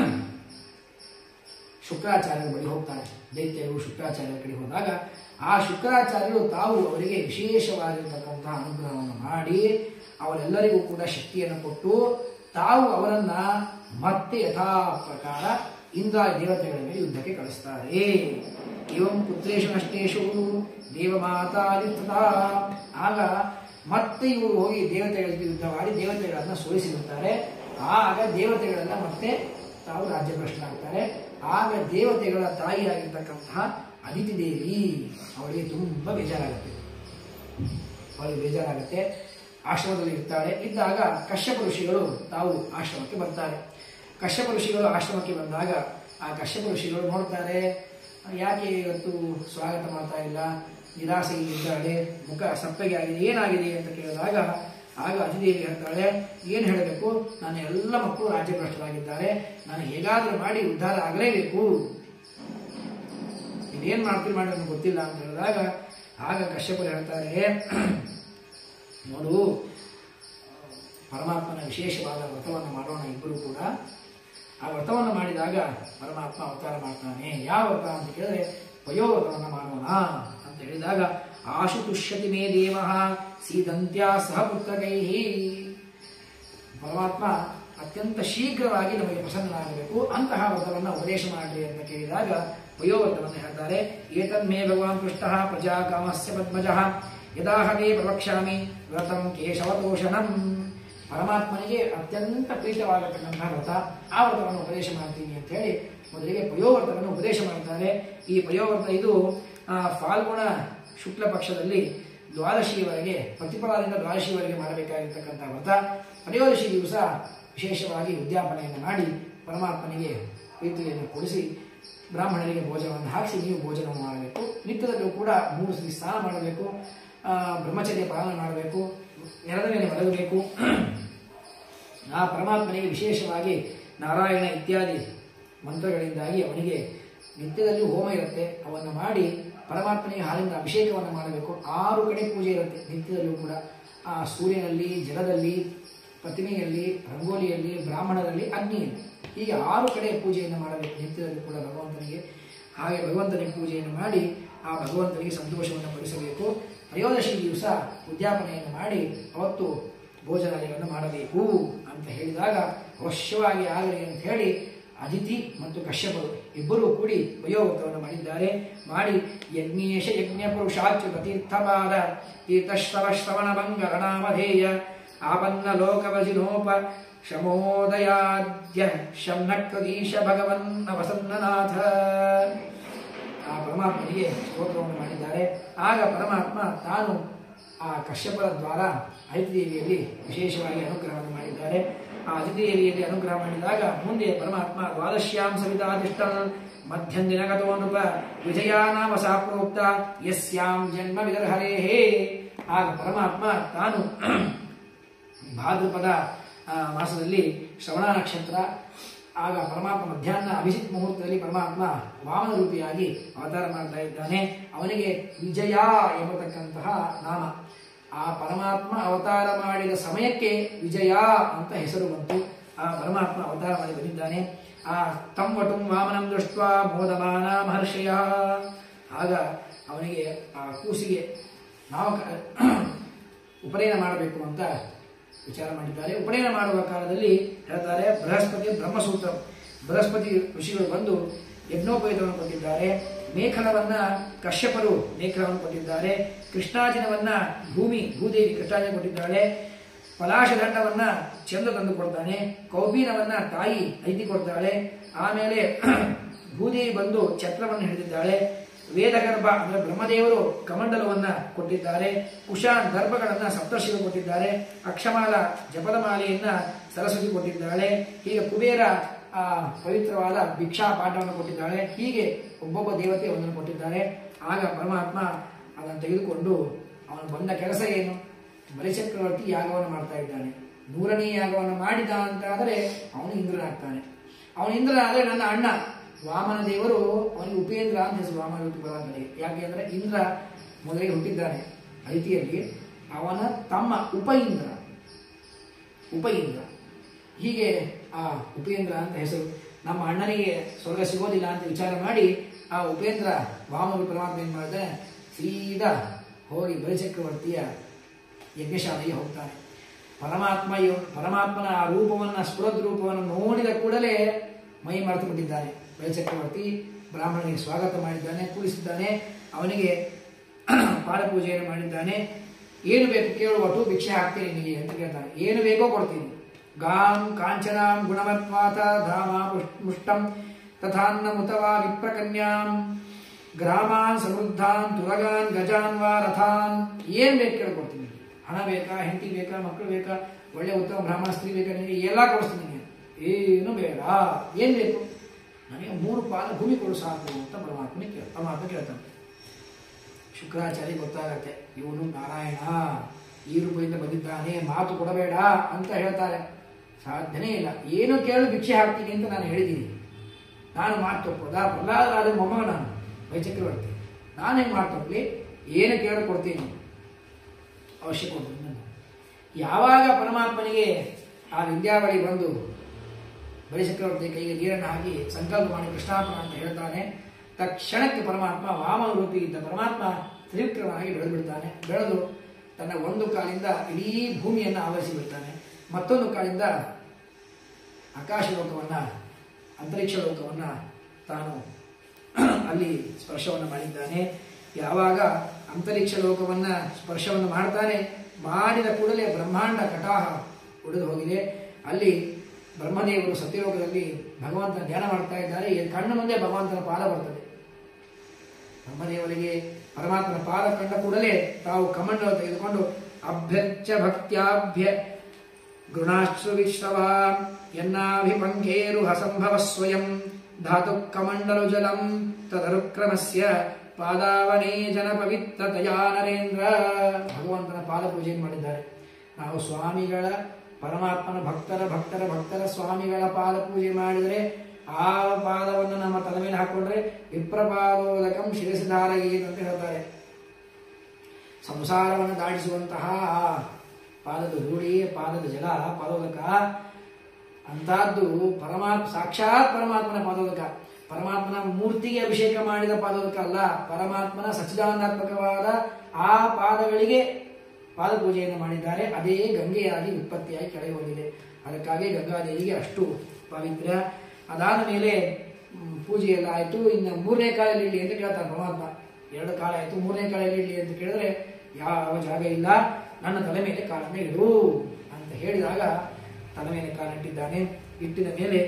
ಶುಕ್ರಾಚಾರ್ಯರ ಬಳಿ ಹೋಗ್ತಾರೆ ದೈತ್ಯರು ಶುಕ್ರಾಚಾರ್ಯರ ಕಡೆ ಹೋದಾಗ ಆ ಶುಕ್ರಾಚಾರ್ಯರು ತಾವು ಅವರಿಗೆ ವಿಶೇಷವಾಗಿರ್ತಕ್ಕಂತಹ ಅನುಗ್ರಹವನ್ನು ಮಾಡಿ ಅವರೆಲ್ಲರಿಗೂ ಕೂಡ ಶಕ್ತಿಯನ್ನು ಕೊಟ್ಟು ತಾವು ಅವರನ್ನ ಮತ್ತೆ ಯಥಾ ಪ್ರಕಾರ ಇಂದ್ರ ದೇವತೆಗಳ ಮೇಲೆ ಯುದ್ಧಕ್ಕೆ ಕಳಿಸ್ತಾರೆ ಇವಂ ಪುತ್ರೇಶು ನಷ್ಟೇಶು ದೇವಮಾತಾದಿತೃತ ಆಗ ಮತ್ತೆ ಇವರು ಹೋಗಿ ದೇವತೆಗಳ ಜೊತೆ ಯುದ್ಧ ಮಾಡಿ ದೇವತೆಗಳನ್ನ ಸೋಲಿಸಿರುತ್ತಾರೆ ಆಗ ದೇವತೆಗಳೆಲ್ಲ ಮತ್ತೆ ತಾವು ರಾಜ್ಯಭ್ರಷ್ಟರಾಗ್ತಾರೆ ಆಗ ದೇವತೆಗಳ ತಾಯಿಯಾಗಿರ್ತಕ್ಕಂತಹ ಅದಿತಿ ದೇವಿ ಅವಳಿಗೆ ತುಂಬಾ ಬೇಜಾರಾಗುತ್ತೆ ಅವಳಿಗೆ ಬೇಜಾರಾಗುತ್ತೆ ಆಶ್ರಮದಲ್ಲಿ ಇರ್ತಾಳೆ ಇದ್ದಾಗ ಕಶ್ಯಪ ಋಷಿಗಳು ತಾವು ಆಶ್ರಮಕ್ಕೆ ಬರ್ತಾರೆ ಕಶ್ಯಪ ಋಷಿಗಳು ಆಶ್ರಮಕ್ಕೆ ಬಂದಾಗ ಆ ಕಶ್ಯಪ ಋಷಿಗಳು ನೋಡ್ತಾರೆ ಯಾಕೆ ಇವತ್ತು ಸ್ವಾಗತ ಮಾಡ್ತಾ ಇಲ್ಲ ನಿರಾಸೆಗೆ ಇದ್ದಾಳೆ ಮುಖ ಸಪ್ಪಗೆ ಆಗಿದೆ ಏನಾಗಿದೆ ಅಂತ ಕೇಳಿದಾಗ ಆಗ ಅತಿದೇವಿ ಹೇಳ್ತಾಳೆ ಏನು ಹೇಳಬೇಕು ನನ್ನ ಎಲ್ಲ ಮಕ್ಕಳು ರಾಜ್ಯಭ್ರಷ್ಟರಾಗಿದ್ದಾರೆ ನಾನು ಹೇಗಾದರೂ ಮಾಡಿ ಉದ್ಧಾರ ಆಗಲೇಬೇಕು ನೀವೇನ್ ಮಾಡ್ತೀರಿ ಮಾಡಿ ನನಗೆ ಗೊತ್ತಿಲ್ಲ ಅಂತ ಹೇಳಿದಾಗ ಆಗ ಕಶ್ಯಪರು ಹೇಳ್ತಾರೆ ನೋಡು ಪರಮಾತ್ಮನ ವಿಶೇಷವಾದ ವ್ರತವನ್ನು ಮಾಡೋಣ ಇಬ್ಬರು ಕೂಡ ಆ ವ್ರತವನ್ನು ಮಾಡಿದಾಗ ಪರಮಾತ್ಮ ಅವತಾರ ಮಾಡ್ತಾನೆ ಯಾವ ವ್ರತ ಅಂತ ಕೇಳಿದ್ರೆ ವಯೋವ್ರತವನ್ನು ಮಾಡೋಣ ಅಂತ ಹೇಳಿದಾಗ ಆಶು ತುಷ್ಯತಿ ಮೇ ದೇವ ಸೀದಂತ್ಯ ಸಹ ಪುತ್ರಕೈ ಪರಮಾತ್ಮ ಅತ್ಯಂತ ಶೀಘ್ರವಾಗಿ ನಮಗೆ ಪ್ರಸನ್ನನಾಗಬೇಕು ಅಂತಹ ವ್ರತವನ್ನು ಉಪದೇಶ ಮಾಡಲಿ ಅಂತ ಕೇಳಿದಾಗ ವಯೋವ್ರತವನ್ನು ಹೇಳ್ತಾರೆ ಏತನ್ಮೇ ಭಗವಾನ್ ಪೃಷ್ಟ ಪ್ರಜಾ ಕಾಮಸ್ಯ ಪದ್ಮಜ ಯದಾಹವೇ ಪ್ರವಕ್ಷ್ಯಾಮಿ ವ್ರತಂ ಕೇಶವತೋಷಣಂ ಪರಮಾತ್ಮನಿಗೆ ಅತ್ಯಂತ ಪ್ರೀತವಾಗತಕ್ಕಂತಹ ವ್ರತ ಆ ವ್ರತವನ್ನು ಉಪದೇಶ ಮಾಡ್ತೀನಿ ಅಂತ ಹೇಳಿ ಮೊದಲಿಗೆ ಪಯೋವ್ರತವನ್ನು ಉಪದೇಶ ಮಾಡ್ತಾರೆ ಈ ಪಯೋವ್ರತ ಇದು ಆ, ಫಾಲ್ಗುಣ ಶುಕ್ಲ ಪಕ್ಷದಲ್ಲಿ ದ್ವಾದಶಿಯವರೆಗೆ ಪ್ರತಿಫಲದಿಂದ ದ್ವಾದಶಿಯವರೆಗೆ ಮಾಡಬೇಕಾಗಿರ್ತಕ್ಕಂಥ ವ್ರತ ತ್ರಯೋದಶಿ ದಿವಸ ವಿಶೇಷವಾಗಿ ಉದ್ಯಾಪನೆಯನ್ನು ಮಾಡಿ ಪರಮಾತ್ಮನಿಗೆ ಪ್ರೀತಿಯನ್ನು ಕೊಡಿಸಿ ಬ್ರಾಹ್ಮಣರಿಗೆ ಭೋಜನವನ್ನು ಹಾಕಿಸಿ ನೀವು ಭೋಜನವನ್ನು ಮಾಡಬೇಕು ನಿತ್ಯದಲ್ಲೂ ಕೂಡ ಮೂರು ಸತಿ ಸ್ನಾನ ಮಾಡಬೇಕು ಆ, ಬ್ರಹ್ಮಚರ್ಯ ಪಾಲನೆ ಮಾಡಬೇಕು ನೆಲದ ಮೇಲೆ ಮಲಗಬೇಕು ಆ ಪರಮಾತ್ಮನಿಗೆ ವಿಶೇಷವಾಗಿ ನಾರಾಯಣ ಇತ್ಯಾದಿ ಮಂತ್ರಗಳಿಂದಾಗಿ ಅವನಿಗೆ ನಿತ್ಯದಲ್ಲಿ ಹೋಮ ಇರುತ್ತೆ ಅವನ್ನು ಮಾಡಿ ಪರಮಾತ್ಮನಿಗೆ ಹಾಲಿಂದ ಅಭಿಷೇಕವನ್ನು ಮಾಡಬೇಕು ಆರು ಕಡೆ ಪೂಜೆ ಇರುತ್ತೆ ನಿತ್ಯದಲ್ಲೂ ಕೂಡ ಆ ಸೂರ್ಯನಲ್ಲಿ ಜಲದಲ್ಲಿ ಪ್ರತಿಮೆಯಲ್ಲಿ ರಂಗೋಲಿಯಲ್ಲಿ ಬ್ರಾಹ್ಮಣರಲ್ಲಿ ಅಗ್ನಿಯಲ್ಲಿ ಹೀಗೆ ಆರು ಕಡೆ ಪೂಜೆಯನ್ನು ಮಾಡಬೇಕು ನಿತ್ಯದಲ್ಲೂ ಕೂಡ ಭಗವಂತನಿಗೆ ಹಾಗೆ ಭಗವಂತನಿಗೆ ಪೂಜೆಯನ್ನು ಮಾಡಿ ಆ ಭಗವಂತನಿಗೆ ಸಂತೋಷವನ್ನು ಪಡಿಸಬೇಕು ತ್ರಯೋದಶಿ ದಿವಸ ಉದ್ಯಾಪನೆಯನ್ನು ಮಾಡಿ ಅವತ್ತು ಭೋಜನಾದಿಗಳನ್ನು ಮಾಡಬೇಕು ಅಂತ ಹೇಳಿದಾಗ ಅವಶ್ಯವಾಗಿ ಆಗಲಿ ಅಂತ ಹೇಳಿ ಅದಿತಿ ಮತ್ತು ಕಶ್ಯಪರು ಇಬ್ಬರೂ ಕೂಡಿ ವಯೋವ್ರತವನ್ನು ಮಾಡಿದ್ದಾರೆ ಮಾಡಿ ಯಜ್ಞೇಶ ಯಜ್ಞ ಪುರುಷಾಚ್ಯುತ ತೀರ್ಥಪಾದ ತೀರ್ಥಶ್ರವ ಶ್ರವಣ ಮಂಗಲನಾಮಧೇಯ ಆಪನ್ನ ಲೋಕವಜಿನೋಪ ಶಮೋದಯಾದ್ಯ ಶಮ್ನಕ್ರದೀಶ ಭಗವನ್ನ ವಸನ್ನನಾಥ ಆ ಪರಮಾತ್ಮನಿಗೆ ಸ್ತೋತ್ರವನ್ನು ಮಾಡಿದ್ದಾರೆ ಆಗ ಪರಮಾತ್ಮ ತಾನು ಆ ಕಶ್ಯಪರ ದ್ವಾರ ಅತಿದೇವಿಯಲ್ಲಿ ವಿಶೇಷವಾಗಿ ಅನುಗ್ರಹವನ್ನು ಮಾಡಿದ್ದಾರೆ ಆ ಅತಿದೇವಿಯಲ್ಲಿ ಅನುಗ್ರಹ ಮಾಡಿದಾಗ ಮುಂದೆ ಪರಮಾತ್ಮ ದ್ವಾದಶ್ಯಾಂ ಸವಿತಾದಿಷ್ಟ ಮಧ್ಯಂದಿನ ಗತೋ ನೃಪ ವಿಜಯಾ ನಾಮ ಸಾ ಪ್ರೋಕ್ತ ಯಸ್ಯಾಂ ಜನ್ಮ ವಿದರ್ಹರೇಹೇ ಆಗ ಪರಮಾತ್ಮ ತಾನು ಭಾದ್ರಪದ ಆ, ಮಾಸದಲ್ಲಿ ಶ್ರವಣ ನಕ್ಷತ್ರ ಆಗ ಪರಮಾತ್ಮ ಮಧ್ಯಾಹ್ನ ಅಭಿಜಿತ್ ಮುಹೂರ್ತದಲ್ಲಿ ಪರಮಾತ್ಮ ವಾಮನ ರೂಪಿಯಾಗಿ ಅವತಾರ ಮಾಡ್ತಾ ಇದ್ದಾನೆ ಅವನಿಗೆ ವಿಜಯ ಎಂಬತಕ್ಕಂತಹ ನಾಮ ಆ ಪರಮಾತ್ಮ ಅವತಾರ ಮಾಡಿದ ಸಮಯಕ್ಕೆ ವಿಜಯ ಅಂತ ಹೆಸರು ಬಂತು ಆ ಪರಮಾತ್ಮ ಅವತಾರ ಮಾಡಿ ಬಂದಿದ್ದಾನೆ ಆ ತಂ ವಟುಂ ವಾಮನಂ ದೃಷ್ಟ ಮೋದಮಾನ ಮಹರ್ಷಯ ಆಗ ಅವನಿಗೆ ಆ ಕೂಸಿಗೆ ನಾವು ಉಪನಯನ ಮಾಡಬೇಕು ಅಂತ ವಿಚಾರ ಮಾಡಿದ್ದಾರೆ ಉಪನಯನ ಮಾಡುವ ಕಾಲದಲ್ಲಿ ಹೇಳ್ತಾರೆ ಬೃಹಸ್ಪತಿ ಬ್ರಹ್ಮಸೂತ್ರ ಬೃಹಸ್ಪತಿ ಋಷಿಗಳು ಬಂದು ಯಜ್ಞೋಪಯುತವನ್ನು ಕೊಟ್ಟಿದ್ದಾರೆ ಮೇಖಲವನ್ನ ಕಶ್ಯಪರು ಮೇಖಲವನ್ನು ಕೊಟ್ಟಿದ್ದಾರೆ ಕೃಷ್ಣಾಜಿನವನ್ನ ಭೂಮಿ ಭೂದೇವಿ ಕೃಷ್ಣಾಜಿನ ಕೊಟ್ಟಿದ್ದಾಳೆ ಪಲಾಶದಂಡವನ್ನ ಚಂದ್ರ ತಂದು ಕೊಡ್ತಾನೆ ಕೌಬೀನವನ್ನ ತಾಯಿ ಐತಿ ಕೊಡ್ತಾಳೆ ಆಮೇಲೆ ಭೂದೇವಿ ಬಂದು ಛತ್ರವನ್ನು ಹಿಡಿದಿದ್ದಾಳೆ ವೇದಗರ್ಭ ಅಂದ್ರೆ ಬ್ರಹ್ಮದೇವರು ಕಮಂಡಲವನ್ನ ಕೊಟ್ಟಿದ್ದಾರೆ ಕುಶ ದರ್ಭಗಳನ್ನ ಸಪ್ತರ್ಷಿಗಳು ಕೊಟ್ಟಿದ್ದಾರೆ ಅಕ್ಷಮಾಲ ಜಪದ ಮಾಲೆಯನ್ನ ಸರಸ್ವತಿ ಕೊಟ್ಟಿದ್ದಾಳೆ ಹೀಗೆ ಕುಬೇರ ಆ ಪವಿತ್ರವಾದ ಭಿಕ್ಷಾ ಪಾಠವನ್ನು ಕೊಟ್ಟಿದ್ದಾಳೆ ಹೀಗೆ ಒಬ್ಬೊಬ್ಬ ದೇವತೆ ಒಂದನ್ನು ಕೊಟ್ಟಿದ್ದಾರೆ ಆಗ ಪರಮಾತ್ಮ ಅದನ್ನು ತೆಗೆದುಕೊಂಡು ಅವನು ಬಂದ ಕೆಲಸ ಏನು ಬಲಿಚಕ್ರವರ್ತಿ ಯಾಗವನ್ನು ಮಾಡ್ತಾ ಇದ್ದಾನೆ ನೂರನೇ ಯಾಗವನ್ನು ಮಾಡಿದ ಅಂತ ಆದರೆ ಅವನು ಇಂದ್ರನಾಗ್ತಾನೆ ಅವನು ಇಂದ್ರನಾದರೆ ನನ್ನ ಅಣ್ಣ ವಾಮನ ದೇವರು ಅವನಿಗೆ ಉಪೇಂದ್ರ ಅಂತ ಹೆಸರು ವಾಮನ ರೂಪಿ ಬರುವಂತನಿಗೆ ಯಾಕೆ ಅಂದ್ರೆ ಇಂದ್ರ ಮೊದಲಿಗೆ ಹುಟ್ಟಿದ್ದಾನೆ ಐತಿಯಲ್ಲಿ ಅವನ ತಮ್ಮ ಉಪ ಇಂದ್ರ ಉಪ ಇಂದ್ರ ಹೀಗೆ ಆ ಉಪೇಂದ್ರ ಅಂತ ಹೆಸರು ನಮ್ಮ ಅಣ್ಣನಿಗೆ ಸ್ವರ್ಗ ಸಿಗೋದಿಲ್ಲ ಅಂತ ವಿಚಾರ ಮಾಡಿ ಆ ಉಪೇಂದ್ರ ವಾಮನ ಪರಮಾತ್ಮ ಏನ್ ಮಾಡಿದ್ರೆ ಸೀದಾ ಹೋಗಿ ಬಲಿಚಕ್ರವರ್ತಿಯ ಯಜ್ಞಶಾಲೆಗೆ ಹೋಗ್ತಾನೆ ಪರಮಾತ್ಮ ಇವ- ಪರಮಾತ್ಮನ ಆ ರೂಪವನ್ನ ಸ್ಫುರದ್ ರೂಪವನ್ನು ನೋಡಿದ ಕೂಡಲೇ ಮೈ ಮರೆತು ಬಿಟ್ಟಿದ್ದಾನೆ ಬಲಿಚಕ್ರವರ್ತಿ ಬ್ರಾಹ್ಮಣನಿಗೆ ಸ್ವಾಗತ ಮಾಡಿದ್ದಾನೆ ಕೂಡಿಸಿದ್ದಾನೆ ಅವನಿಗೆ ಪಾದಪೂಜೆಯನ್ನು ಮಾಡಿದ್ದಾನೆ ಏನು ಬೇಕು ಕೇಳುವಟ್ಟು ಭಿಕ್ಷೆ ಹಾಕ್ತೀನಿ ನಿನಗೆ ಅಂತ ಕೇಳ್ತಾನೆ ಏನು ಬೇಕೋ ಕೊಡ್ತೀನಿ ಗಾಂ ಕಾಂಚನಾಂ ಗುಣವತ್ವಾತ ಧಾಮ ಮುಷ್- ಮುಷ್ಟಂ ತಥಾನ್ನ ಮುತವಾ ವಿಪ್ರಕನ್ಯಾಂ ಗ್ರಾಮಾನ್ ಸಮೃದ್ಧಾನ್ ತುರಗಾನ್ ಗಜಾನ್ ವಾ ರಥಾನ್ ಏನ್ ಬೇಕು ಕೇಳ್ಕೊಡ್ತೀನಿ ಹಣ ಬೇಕಾ ಹೆಂಡತಿ ಬೇಕಾ ಮಕ್ಕಳು ಬೇಕಾ ಒಳ್ಳೆ ಉತ್ತಮ ಬ್ರಾಹ್ಮಣ ಸ್ತ್ರೀ ಬೇಕಾ ನಿನಗೆ ಎಲ್ಲ ಕೊಡಿಸ್ತೀನಿ ನಿನಗೆ ಏನು ಬೇಡ ಏನ್ ಬೇಕು ನನಗೆ ಮೂರು ಪಾಲ ಭೂಮಿ ಕೊಡು ಸಾಕು ಅಂತ ಪರಮಾತ್ಮನಿಗೆ ಕೇಳ ಪರಮಾತ್ಮ ಕೇಳ್ತಾನೆ ಶುಕ್ರಾಚಾರ್ಯ ಗೊತ್ತಾಗತ್ತೆ ಇವನು ನಾರಾಯಣ ಈ ರೂಪದಿಂದ ಬಂದಿದ್ದಾನೆ ಮಾತು ಕೊಡಬೇಡ ಅಂತ ಹೇಳ್ತಾರೆ ಸಾಧ್ಯನೇ ಇಲ್ಲ ಏನು ಕೇಳು ಭಿಕ್ಷೆ ಹಾಕ್ತೀನಿ ಅಂತ ನಾನು ಹೇಳಿದ್ದೀನಿ ನಾನು ಮಾತು ತಪ್ಪೋದ ಪ್ರಹ್ಲಾದರಾಜ ಮೊಮ್ಮಗ ನಾನು ವೈಚಕ್ರವರ್ತಿ ನಾನು ಹೆಂಗೆ ಮಾತು ತಪ್ಪಲಿ ಏನು ಕೇಳು ಕೊಡ್ತೀನಿ ಅವಶ್ಯ ಕೊಡ್ತೀನಿ ನಾನು ಯಾವಾಗ ಪರಮಾತ್ಮನಿಗೆ ಆ ವಿದ್ಯಾವಳಿ ಬಂದು ಬಲಿಚಕ್ರವರ್ತಿ ಕೈಗೆ ನೀರನ್ನು ಹಾಕಿ ಸಂಕಲ್ಪ ಮಾಡಿ ಕೃಷ್ಣಾರ್ಪಣ ಅಂತ ಹೇಳ್ತಾನೆ ತಕ್ಷಣಕ್ಕೆ ಪರಮಾತ್ಮ ವಾಮನ ರೂಪಿ ಇದ್ದ ಪರಮಾತ್ಮ ತ್ರಿವಿಕ್ರಮನಾಗಿ ಬೆಳೆದು ಬಿಡ್ತಾನೆ ಬೆಳೆದು ತನ್ನ ಒಂದು ಕಾಲಿಂದ ಇಡೀ ಭೂಮಿಯನ್ನು ಆವರಿಸಿ ಬಿಡ್ತಾನೆ ಮತ್ತೊಂದು ಕಾಲಿಂದ ಆಕಾಶ ಲೋಕವನ್ನ ಅಂತರಿಕ್ಷ ಲೋಕವನ್ನ ತಾನು ಅಲ್ಲಿ ಸ್ಪರ್ಶವನ್ನು ಮಾಡಿದ್ದಾನೆ ಯಾವಾಗ ಅಂತರಿಕ್ಷ ಲೋಕವನ್ನ ಸ್ಪರ್ಶವನ್ನು ಮಾಡ್ತಾನೆ ಮಾಡಿದ ಕೂಡಲೇ ಬ್ರಹ್ಮಾಂಡ ಕಟಾಹ ಉಳಿದು ಹೋಗಿದೆ ಅಲ್ಲಿ ಬ್ರಹ್ಮದೇವರು ಸತ್ಯಲೋಕದಲ್ಲಿ ಭಗವಂತನ ಧ್ಯಾನ ಮಾಡ್ತಾ ಇದ್ದಾರೆ ಈ ಕಣ್ಣು ಮುಂದೆ ಭಗವಂತನ ಪಾದ ಬರ್ತದೆ ಬ್ರಹ್ಮದೇವರಿಗೆ ಪರಮಾತ್ಮನ ಪಾದ ಕಂಡ ಕೂಡಲೇ ತಾವು ಕಮಂಡಲ ತೆಗೆದುಕೊಂಡು ಅಭ್ಯರ್ಚ ಭಕ್ತ್ಯಾಭ್ಯ ಗೃಣಾಶ್ರು ವಿಶ್ರವ ಯನ್ನಾಭಿಪಂಖೇರು ಹಸಂಭವ ಸ್ವಯಂ ಧಾತು ಕಮಂಡಲು ಜಲಂ ತದನುಕ್ರಮಸ್ಯ ಪಾದಾವನೇ ಜನ ಪವಿತ್ರತಯಾ ನರೇಂದ್ರ ಭಗವಂತನ ಪಾದ ಪೂಜೆಯನ್ನು ಮಾಡಿದ್ದಾರೆ ನಾವು ಸ್ವಾಮಿಗಳ ಪರಮಾತ್ಮನ ಭಕ್ತರ ಭಕ್ತರ ಭಕ್ತರ ಸ್ವಾಮಿಗಳ ಪಾದ ಪೂಜೆ ಮಾಡಿದರೆ ಆ ಪಾದವನ್ನು ನಮ್ಮ ತಲೆ ಮೇಲೆ ಹಾಕೊಂಡ್ರೆ ವಿಪ್ರಪಾದೋದಕಂ ಶಿರಸಿಧಾರಗೀತ ಅಂತ ಹೇಳ್ತಾರೆ ಸಂಸಾರವನ್ನು ದಾಟಿಸುವಂತಹ ಆ ಪಾದದ ಧೂಳಿ ಪಾದದ ಜಲ ಪಾದೋದಕ ಅಂತಹದ್ದು ಪರಮಾತ್ಮ ಸಾಕ್ಷಾತ್ ಪರಮಾತ್ಮನ ಪಾದೋದಕ ಪರಮಾತ್ಮನ ಮೂರ್ತಿಗೆ ಅಭಿಷೇಕ ಮಾಡಿದ ಪಾದೋದಕ ಅಲ್ಲ ಪರಮಾತ್ಮನ ಸಚ್ಚಿದಾನಂದಾತ್ಮಕವಾದ ಆ ಪಾದಗಳಿಗೆ ಪಾದ ಪೂಜೆಯನ್ನು ಮಾಡಿದ್ದಾರೆ ಅದೇ ಗಂಗೆಯಾಗಿ ಉತ್ಪತ್ತಿಯಾಗಿ ಕೆಳಗೆ ಹೋಗಿದೆ ಅದಕ್ಕಾಗಿ ಗಂಗಾದೇವಿಗೆ ಅಷ್ಟು ಪವಿತ್ರ ಅದಾದ ಮೇಲೆ ಮ್, ಪೂಜೆ ಎಲ್ಲ ಆಯಿತು ಇನ್ನು ಮೂರನೇ ಕಾಲಲ್ಲಿ ಇರಲಿ ಅಂತ ಕೇಳ್ತಾನೆ ಪರಮಾತ್ಮ ಎರಡು ಕಾಲ ಆಯಿತು ಮೂರನೇ ಕಾಲಲ್ಲಿ ಇರಲಿ ಅಂತ ಕೇಳಿದ್ರೆ ಯಾವ ಜಾಗ ಇಲ್ಲ ನನ್ನ ತಲೆ ಮೇಲೆ ಕಾಲನ್ನ ಇಡು ಅಂತ ಹೇಳಿದಾಗ ತಲೆ ಮೇಲೆ ಕಾಲಿಟ್ಟಿದ್ದಾನೆ ಇಟ್ಟಿದ ಮೇಲೆ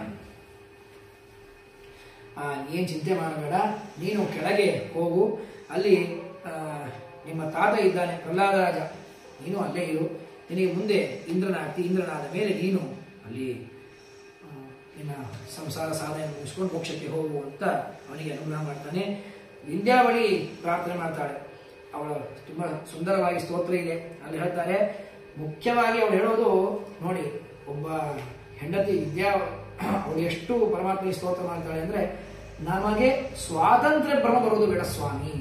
ಆ, ನೀನ್ ಚಿಂತೆ ಮಾಡಬೇಡ ನೀನು ಕೆಳಗೆ ಹೋಗು ಅಲ್ಲಿ ಆ, ನಿಮ್ಮ ತಾತ ಇದ್ದಾನೆ ಪ್ರಹ್ಲಾದರಾಜ ನೀನು ಅಲ್ಲೇ ಇರು ನಿನಗೆ ಮುಂದೆ ಇಂದ್ರನಾಗ್ತಿ ಇಂದ್ರನಾದ ಮೇಲೆ ನೀನು ಅಲ್ಲಿ ಆ, ನಿನ್ನ ಸಂಸಾರ ಸಾಧನೆ ಮುಗಿಸ್ಕೊಂಡು ಮೋಕ್ಷಕ್ಕೆ ಹೋಗು ಅಂತ ಅವನಿಗೆ ಅನುಗ್ರಹ ಮಾಡ್ತಾನೆ ವಿದ್ಯಾವಳಿ ಪ್ರಾರ್ಥನೆ ಮಾಡ್ತಾಳೆ ಅವಳ ತುಂಬಾ ಸುಂದರವಾಗಿ ಸ್ತೋತ್ರ ಇದೆ ಅಲ್ಲಿ ಹೇಳ್ತಾರೆ ಮುಖ್ಯವಾಗಿ ಅವಳು ಹೇಳೋದು ನೋಡಿ ಒಬ್ಬ ಹೆಂಡತಿ ವಿದ್ಯಾ ಅವಳು ಎಷ್ಟು ಪರಮಾತ್ಮ ಸ್ತೋತ್ರ ಮಾಡ್ತಾಳೆ ಅಂದ್ರೆ ನಮಗೆ ಸ್ವಾತಂತ್ರ್ಯ ಭ್ರಮ ಬರುವುದು ಬೇಡ ಸ್ವಾಮಿ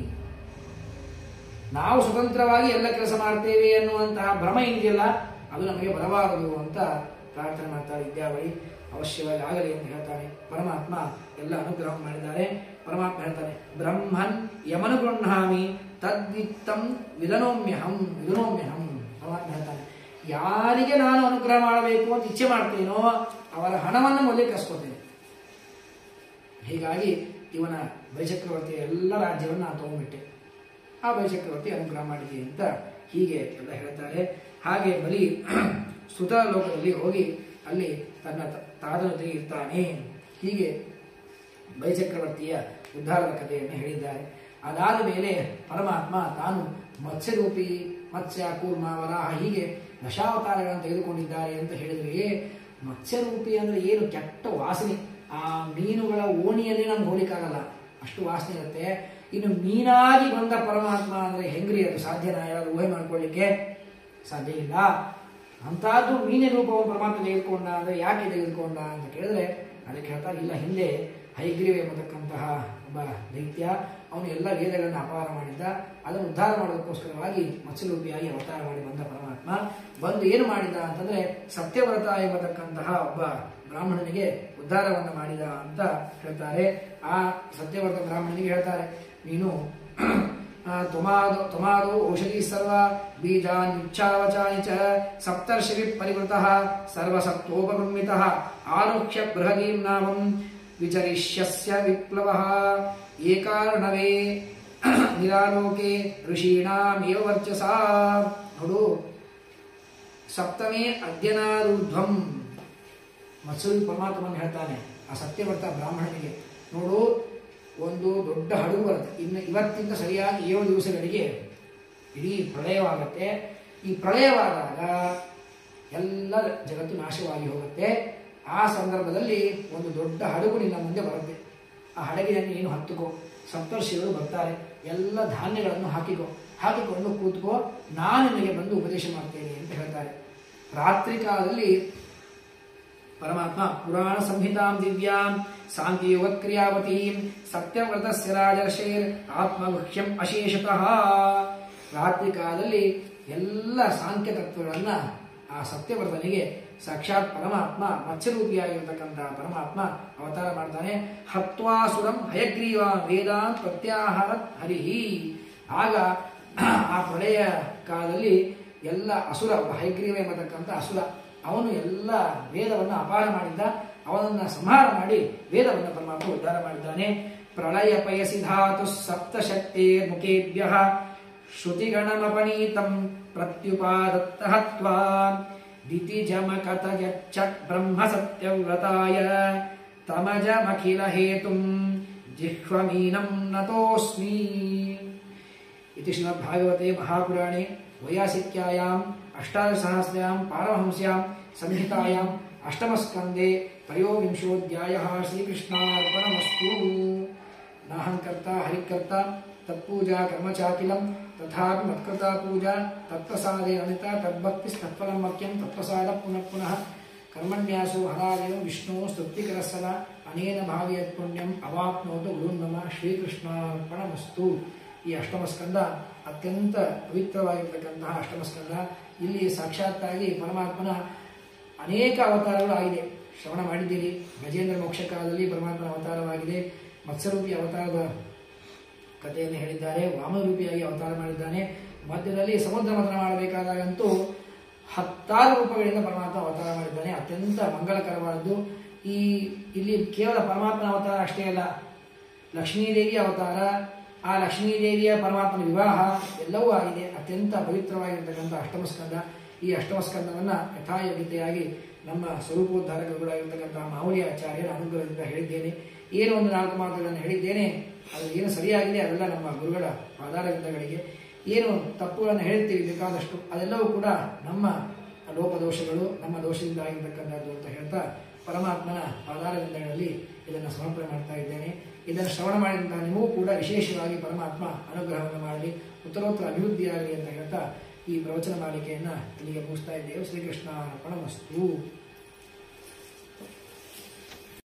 ನಾವು ಸ್ವತಂತ್ರವಾಗಿ ಎಲ್ಲ ಕೆಲಸ ಮಾಡ್ತೇವೆ ಅನ್ನುವಂತಹ ಭ್ರಮ ಏನಿದೆಯಲ್ಲ ಅದು ನಮಗೆ ಬರಬಾರದು ಅಂತ ಪ್ರಾರ್ಥನೆ ಮಾಡ್ತಾಳೆ ವಿದ್ಯಾವಳಿ ಅವಶ್ಯವಾಗಿ ಆಗಲಿ ಅಂತ ಹೇಳ್ತಾನೆ ಪರಮಾತ್ಮ ಎಲ್ಲ ಅನುಗ್ರಹ ಮಾಡಿದ್ದಾರೆ ಪರಮಾತ್ಮ ಹೇಳ್ತಾನೆ ಬ್ರಹ್ಮನ್ ಯಮನು ಗೃಹಾಮಿ ತದ್ವಿತ್ತಂ ವಿಧನೋಮ್ಯಹಂ ವಿಧನೋಮ್ಯಹಂ ಪರಮಾತ್ಮ ಹೇಳ್ತಾನೆ ಯಾರಿಗೆ ನಾನು ಅನುಗ್ರಹ ಮಾಡಬೇಕು ಅಂತ ಇಚ್ಛೆ ಮಾಡ್ತೀನೋ ಅವರ ಹಣವನ್ನು ಮೊದಲೇ ಕಸ್ಕೋತೇನೆ ಹೀಗಾಗಿ ಇವನ ಬಲಿಚಕ್ರವರ್ತಿಯ ಎಲ್ಲ ರಾಜ್ಯವನ್ನು ನಾನು ತಗೊಂಡ್ಬಿಟ್ಟೆ ಆ ಬಲಿಚಕ್ರವರ್ತಿ ಅನುಗ್ರಹ ಮಾಡಿದೆ ಅಂತ ಹೀಗೆ ಎಲ್ಲ ಹೇಳ್ತಾರೆ ಹಾಗೆ ಬಲಿ ಸುತ ಲೋಕದಲ್ಲಿ ಹೋಗಿ ಅಲ್ಲಿ ತನ್ನ ತ- ತಾತನ ಜೊತೆಗೆ ಇರ್ತಾನೆ ಹೀಗೆ ಬಲಿಚಕ್ರವರ್ತಿಯ ಉದ್ಧಾರದ ಕಥೆಯನ್ನು ಹೇಳಿದ್ದಾರೆ ಅದಾದ ಮೇಲೆ ಪರಮಾತ್ಮ ತಾನು ಮತ್ಸ್ಯರೂಪಿ ಮತ್ಸ್ಯ ಕೂರ್ಮ ವರಾಹ ಹೀಗೆ ದಶಾವತಾರಗಳನ್ನು ತೆಗೆದುಕೊಂಡಿದ್ದಾರೆ ಅಂತ ಹೇಳಿದ್ರೆ ಮತ್ಸ್ಯರೂಪಿ ಅಂದ್ರೆ ಏನು ಕೆಟ್ಟ ವಾಸನೆ ಆ ಮೀನುಗಳ ಓಣಿಯಲ್ಲಿ ನಮ್ಗೆ ಹೋಲಿಕ್ಕಾಗಲ್ಲ ಅಷ್ಟು ವಾಸನೆ ಇರುತ್ತೆ ಇನ್ನು ಮೀನಾಗಿ ಬಂದ ಪರಮಾತ್ಮ ಅಂದ್ರೆ ಹೆಂಗ್ರಿ ಅದು ಸಾಧ್ಯನಾ ಯಾರು ಊಹೆ ಮಾಡ್ಕೊಳ್ಳಿಕ್ಕೆ ಸಾಧ್ಯ ಇಲ್ಲ ಅಂಥದ್ದು ಮೀನಿನ ರೂಪವನ್ನು ಪರಮಾತ್ಮ ತೆಗೆದುಕೊಂಡ ಅಂದ್ರೆ ಯಾಕೆ ತೆಗೆದುಕೊಂಡ ಅಂತ ಕೇಳಿದ್ರೆ ಅದಕ್ಕೆ ಹೇಳ್ತಾರೆ ಇಲ್ಲ ಹಿಂದೆ ಹೈಗ್ರೀವ ಎಂಬತಕ್ಕಂತಹ ಒಬ್ಬ ದೈತ್ಯ ಅವನು ಎಲ್ಲ ವೇದಗಳನ್ನು ಅಪಹಾರ ಮಾಡಿದ್ದ ಅದನ್ನು ಉದ್ಧಾರ ಮಾಡೋದಕ್ಕೋಸ್ಕರವಾಗಿ ಮತ್ಸ್ಯರೂಪಿಯಾಗಿ ಅವತಾರ ಮಾಡಿ ಬಂದ ಪರಮಾತ್ಮ ಬಂದು ಏನು ಮಾಡಿದ ಅಂತಂದ್ರೆ ಸತ್ಯವ್ರತ ಎಂಬತಕ್ಕಂತಹ ಒಬ್ಬ ಬ್ರಾಹ್ಮಣನಿಗೆ ಉದ್ಧಾರವನ್ನು ಮಾಡಿದ ಅಂತ ಹೇಳ್ತಾರೆ ಆ ಸತ್ಯವ್ರತ ಬ್ರಾಹ್ಮಣನಿಗೆ ಹೇಳ್ತಾರೆ ನೀನು ತ್ವಮಾದೋ ತ್ವಮಾದೋ ಔಷಧಿ ಸರ್ವ ಬೀಜಾನ್ಯುಚ್ಛಾವಚಾನಿ ಚ ಸಪ್ತರ್ಷಿ ಪರಿವೃತಃ ಸರ್ವಸತ್ವೋಪಬ್ರಹ್ಮಿತಃ ಆರೋಕ್ಷ್ಯ ಬೃಹದೀಂ ನಾಮಂ ವಿಚರಿಷ್ಯಸ್ಯ ವಿಪ್ಲವಃ ಏಕಾರ್ಣವೇ ನಿರಾಲೋಕೆ ಋಷೀಣಾಮೇವ ವರ್ಚಸಾ ನೋಡು ಸಪ್ತಮೇ ಅದ್ಯನಾರೂಢ್ವಂ ಮತ್ಸೂರಿ ಪರಮಾತ್ಮನ ಹೇಳ್ತಾನೆ ಆ ಸತ್ಯವ್ರತ ಬ್ರಾಹ್ಮಣನಿಗೆ ನೋಡು ಒಂದು ದೊಡ್ಡ ಹಡಗು ಬರುತ್ತೆ ಇನ್ನು ಇವತ್ತಿಂದ ಸರಿಯಾಗಿ ಏಳು ದಿವಸಗಳಿಗೆ ಇಡೀ ಪ್ರಳಯವಾಗುತ್ತೆ ಈ ಪ್ರಳಯವಾದಾಗ ಎಲ್ಲ ಜಗತ್ತು ನಾಶವಾಗಿ ಹೋಗುತ್ತೆ ಆ ಸಂದರ್ಭದಲ್ಲಿ ಒಂದು ದೊಡ್ಡ ಹಡಗು ನಿನ್ನ ಮುಂದೆ ಬರುತ್ತೆ ಆ ಹಡಗಿನಲ್ಲಿ ನೀನು ಹತ್ತುಕೋ ಸಪ್ತರ್ಷಿಗಳು ಬರ್ತಾರೆ ಎಲ್ಲ ಧಾನ್ಯಗಳನ್ನು ಹಾಕಿಕೋ ಹಾಕಿಕೊಂಡು ಕೂತ್ಕೋ ನಾನು ನಿನಗೆ ಬಂದು ಉಪದೇಶ ಮಾಡ್ತೇನೆ ಅಂತ ಹೇಳ್ತಾರೆ ರಾತ್ರಿ ಕಾಲದಲ್ಲಿ ಪರಮಾತ್ಮ ಪುರಾಣ ಸಂಹಿತಾಂ ದಿವ್ಯಾಂ ಶಾಂತಿಯುಗ ಕ್ರಿಯಾವತೀಂ ಸತ್ಯವ್ರತಸ್ಯ ರಾಜರ್ಷೇರ್ ಆತ್ಮಗುಹ್ಯಂ ಅಶೇಷತಃ ರಾತ್ರಿ ಕಾಲದಲ್ಲಿ ಎಲ್ಲ ಸಾಂಖ್ಯ ತತ್ವಗಳನ್ನ ಆ ಸತ್ಯವ್ರತನಿಗೆ ಸಾಕ್ಷಾತ್ ಪರಮಾತ್ಮ ಮತ್ಸ್ಯರೂಪಿಯಾಗಿರ್ತಕ್ಕಂತಹ ಪರಮಾತ್ಮ ಅವತಾರ ಮಾಡ್ತಾನೆ ಹತ್ವಾಸುರಂ ಹಯಗ್ರೀವ ವೇದಾಂತ್ ಪ್ರತ್ಯಾಹಾರ ಹರಿಹಿ ಆಗ ಆ ಪ್ರಳಯ ಕಾಲದಲ್ಲಿ ಎಲ್ಲ ಅಸುರ ಒಬ್ಬ ಹಯಗ್ರೀವ ಎಂಬತಕ್ಕಂಥ ಅಸುರ ಅವನು ಎಲ್ಲ ವೇದವನ್ನು ಅಪಾರ ಮಾಡಿದ್ದ ಅವನನ್ನ ಸಂಹಾರ ಮಾಡಿ ವೇದವನ್ನು ಪರಮಾತ್ಮ ಉದ್ಧಾರ ಮಾಡಿದ್ದಾನೆ ಪ್ರಳಯ ಪಯಸಿ ಧಾತು ಸಪ್ತಶಕ್ತಿ ಮುಖೇಭ್ಯ ಶ್ರುತಿಗಣಮಪನೀತಂ ಪ್ರತ್ಯುಪಾದತ್ತ ಹತ್ವಾ ದಿತಿಜಮಕತಯಚ್ಚ ಬ್ರಹ್ಮ ಸತ್ಯವ್ರತಾಯ ತಮಜಮಖಿಲ ಹೇತುಂ ಜಿಹ್ವಮೀನಂ ನತೋಸ್ಮಿ इति श्रीमद्भागवते महापुराणे वैयासिक्यायाम् अष्टादशसहस्र्यां पारमहंस्यां संहितायाम् अष्टमस्कन्दे त्रयोविंशोऽध्यायः श्रीकृष्णार्पणमस्तु नाहं कर्ता हरिकर्ता तत्पूजा कर्म चाकिलं तथापि मत्कृता पूजा तत्प्रसादे अनिता तद्भक्तिस्तत्फलं मह्यं तत्प्रसादः पुनः पुनः कर्मण्या हरादेव विष्णो स्तुतिकरः सदा अनेन भावयत्पुण्यम् अवाप्नोतु गुरुन्मम ಶ್ರೀಕೃಷ್ಣಾರ್ಪಣಮಸ್ತು ಈ ಅಷ್ಟಮ ಸ್ಕಂದ ಅತ್ಯಂತ ಪವಿತ್ರವಾಗಿರ್ತಕ್ಕಂತಹ ಅಷ್ಟಮ ಸ್ಕಂದ ಇಲ್ಲಿ ಸಾಕ್ಷಾತ್ತಾಗಿ ಪರಮಾತ್ಮನ ಅನೇಕ ಅವತಾರಗಳು ಆಗಿದೆ ಶ್ರವಣ ಮಾಡಿದ್ದೀರಿ ಗಜೇಂದ್ರ ಮೋಕ್ಷ ಕಾಲದಲ್ಲಿ ಪರಮಾತ್ಮನ ಅವತಾರವಾಗಿದೆ ಮತ್ಸ್ಯರೂಪಿ ಅವತಾರದ ಕಥೆಯನ್ನು ಹೇಳಿದ್ದಾರೆ ವಾಮರೂಪಿಯಾಗಿ ಅವತಾರ ಮಾಡಿದ್ದಾನೆ ಮಧ್ಯದಲ್ಲಿ ಸಮುದ್ರ ಮಥನ ಮಾಡಬೇಕಾದಾಗಂತೂ ಹತ್ತಾರು ರೂಪಗಳಿಂದ ಪರಮಾತ್ಮ ಅವತಾರ ಮಾಡಿದ್ದಾನೆ ಅತ್ಯಂತ ಮಂಗಳಕರವಾದದ್ದು ಈ ಇಲ್ಲಿ ಕೇವಲ ಪರಮಾತ್ಮನ ಅವತಾರ ಅಷ್ಟೇ ಅಲ್ಲ ಲಕ್ಷ್ಮೀದೇವಿಯ ಅವತಾರ ಆ ಲಕ್ಷ್ಮೀದೇವಿಯ ಪರಮಾತ್ಮನ ವಿವಾಹ ಎಲ್ಲವೂ ಆಗಿದೆ ಅತ್ಯಂತ ಪವಿತ್ರವಾಗಿರ್ತಕ್ಕಂಥ ಅಷ್ಟಮಸ್ಕಂದ ಈ ಅಷ್ಟಮಸ್ಕಂದವನ್ನು ಯಥಾಯೋಗ್ಯತೆಯಾಗಿ ನಮ್ಮ ಸ್ವರೂಪೋದ್ಧಾರಕಗಳಾಗಿರ್ತಕ್ಕಂಥ ಮಾವಳಿ ಆಚಾರ್ಯರ ಅನುಗ್ರಹದಿಂದ ಹೇಳಿದ್ದೇನೆ ಏನು ಒಂದು ನಾಲ್ಕು ಮಾತುಗಳನ್ನು ಹೇಳಿದ್ದೇನೆ ಅದು ಏನು ಸರಿಯಾಗಿದೆ ಅವೆಲ್ಲ ನಮ್ಮ ಗುರುಗಳ ಆಧಾರವಿಂದಗಳಿಗೆ ಏನು ತಪ್ಪುಗಳನ್ನು ಹೇಳ್ತೀವಿ ಬೇಕಾದಷ್ಟು ಅದೆಲ್ಲವೂ ಕೂಡ ನಮ್ಮ ಲೋಪದೋಷಗಳು ನಮ್ಮ ದೋಷದಿಂದ ಆಗಿರ್ತಕ್ಕಂಥದ್ದು ಅಂತ ಹೇಳ್ತಾ ಪರಮಾತ್ಮನ ಆಧಾರವಿಂದಗಳಲ್ಲಿ ಇದನ್ನು ಸಮರ್ಪಣೆ ಮಾಡ್ತಾ ಇದ್ದೇನೆ ಇದನ್ನು ಶ್ರವಣ ಮಾಡಿದಂತಹ ನಿಮಗೂ ಕೂಡ ವಿಶೇಷವಾಗಿ ಪರಮಾತ್ಮ ಅನುಗ್ರಹವನ್ನು ಮಾಡಲಿ ಉತ್ತರೋತ್ತರ ಅಭಿವೃದ್ಧಿಯಾಗಲಿ ಅಂತ ಹೇಳ್ತಾ ಈ ಪ್ರವಚನ ಮಾಲಿಕೆಯನ್ನು ಇಲ್ಲಿಗೆ ಮುಗಿಸ್ತಾ ಇದ್ದೇವೆ ಶ್ರೀಕೃಷ್ಣ ಅರ್ಪಣಮಸ್ತು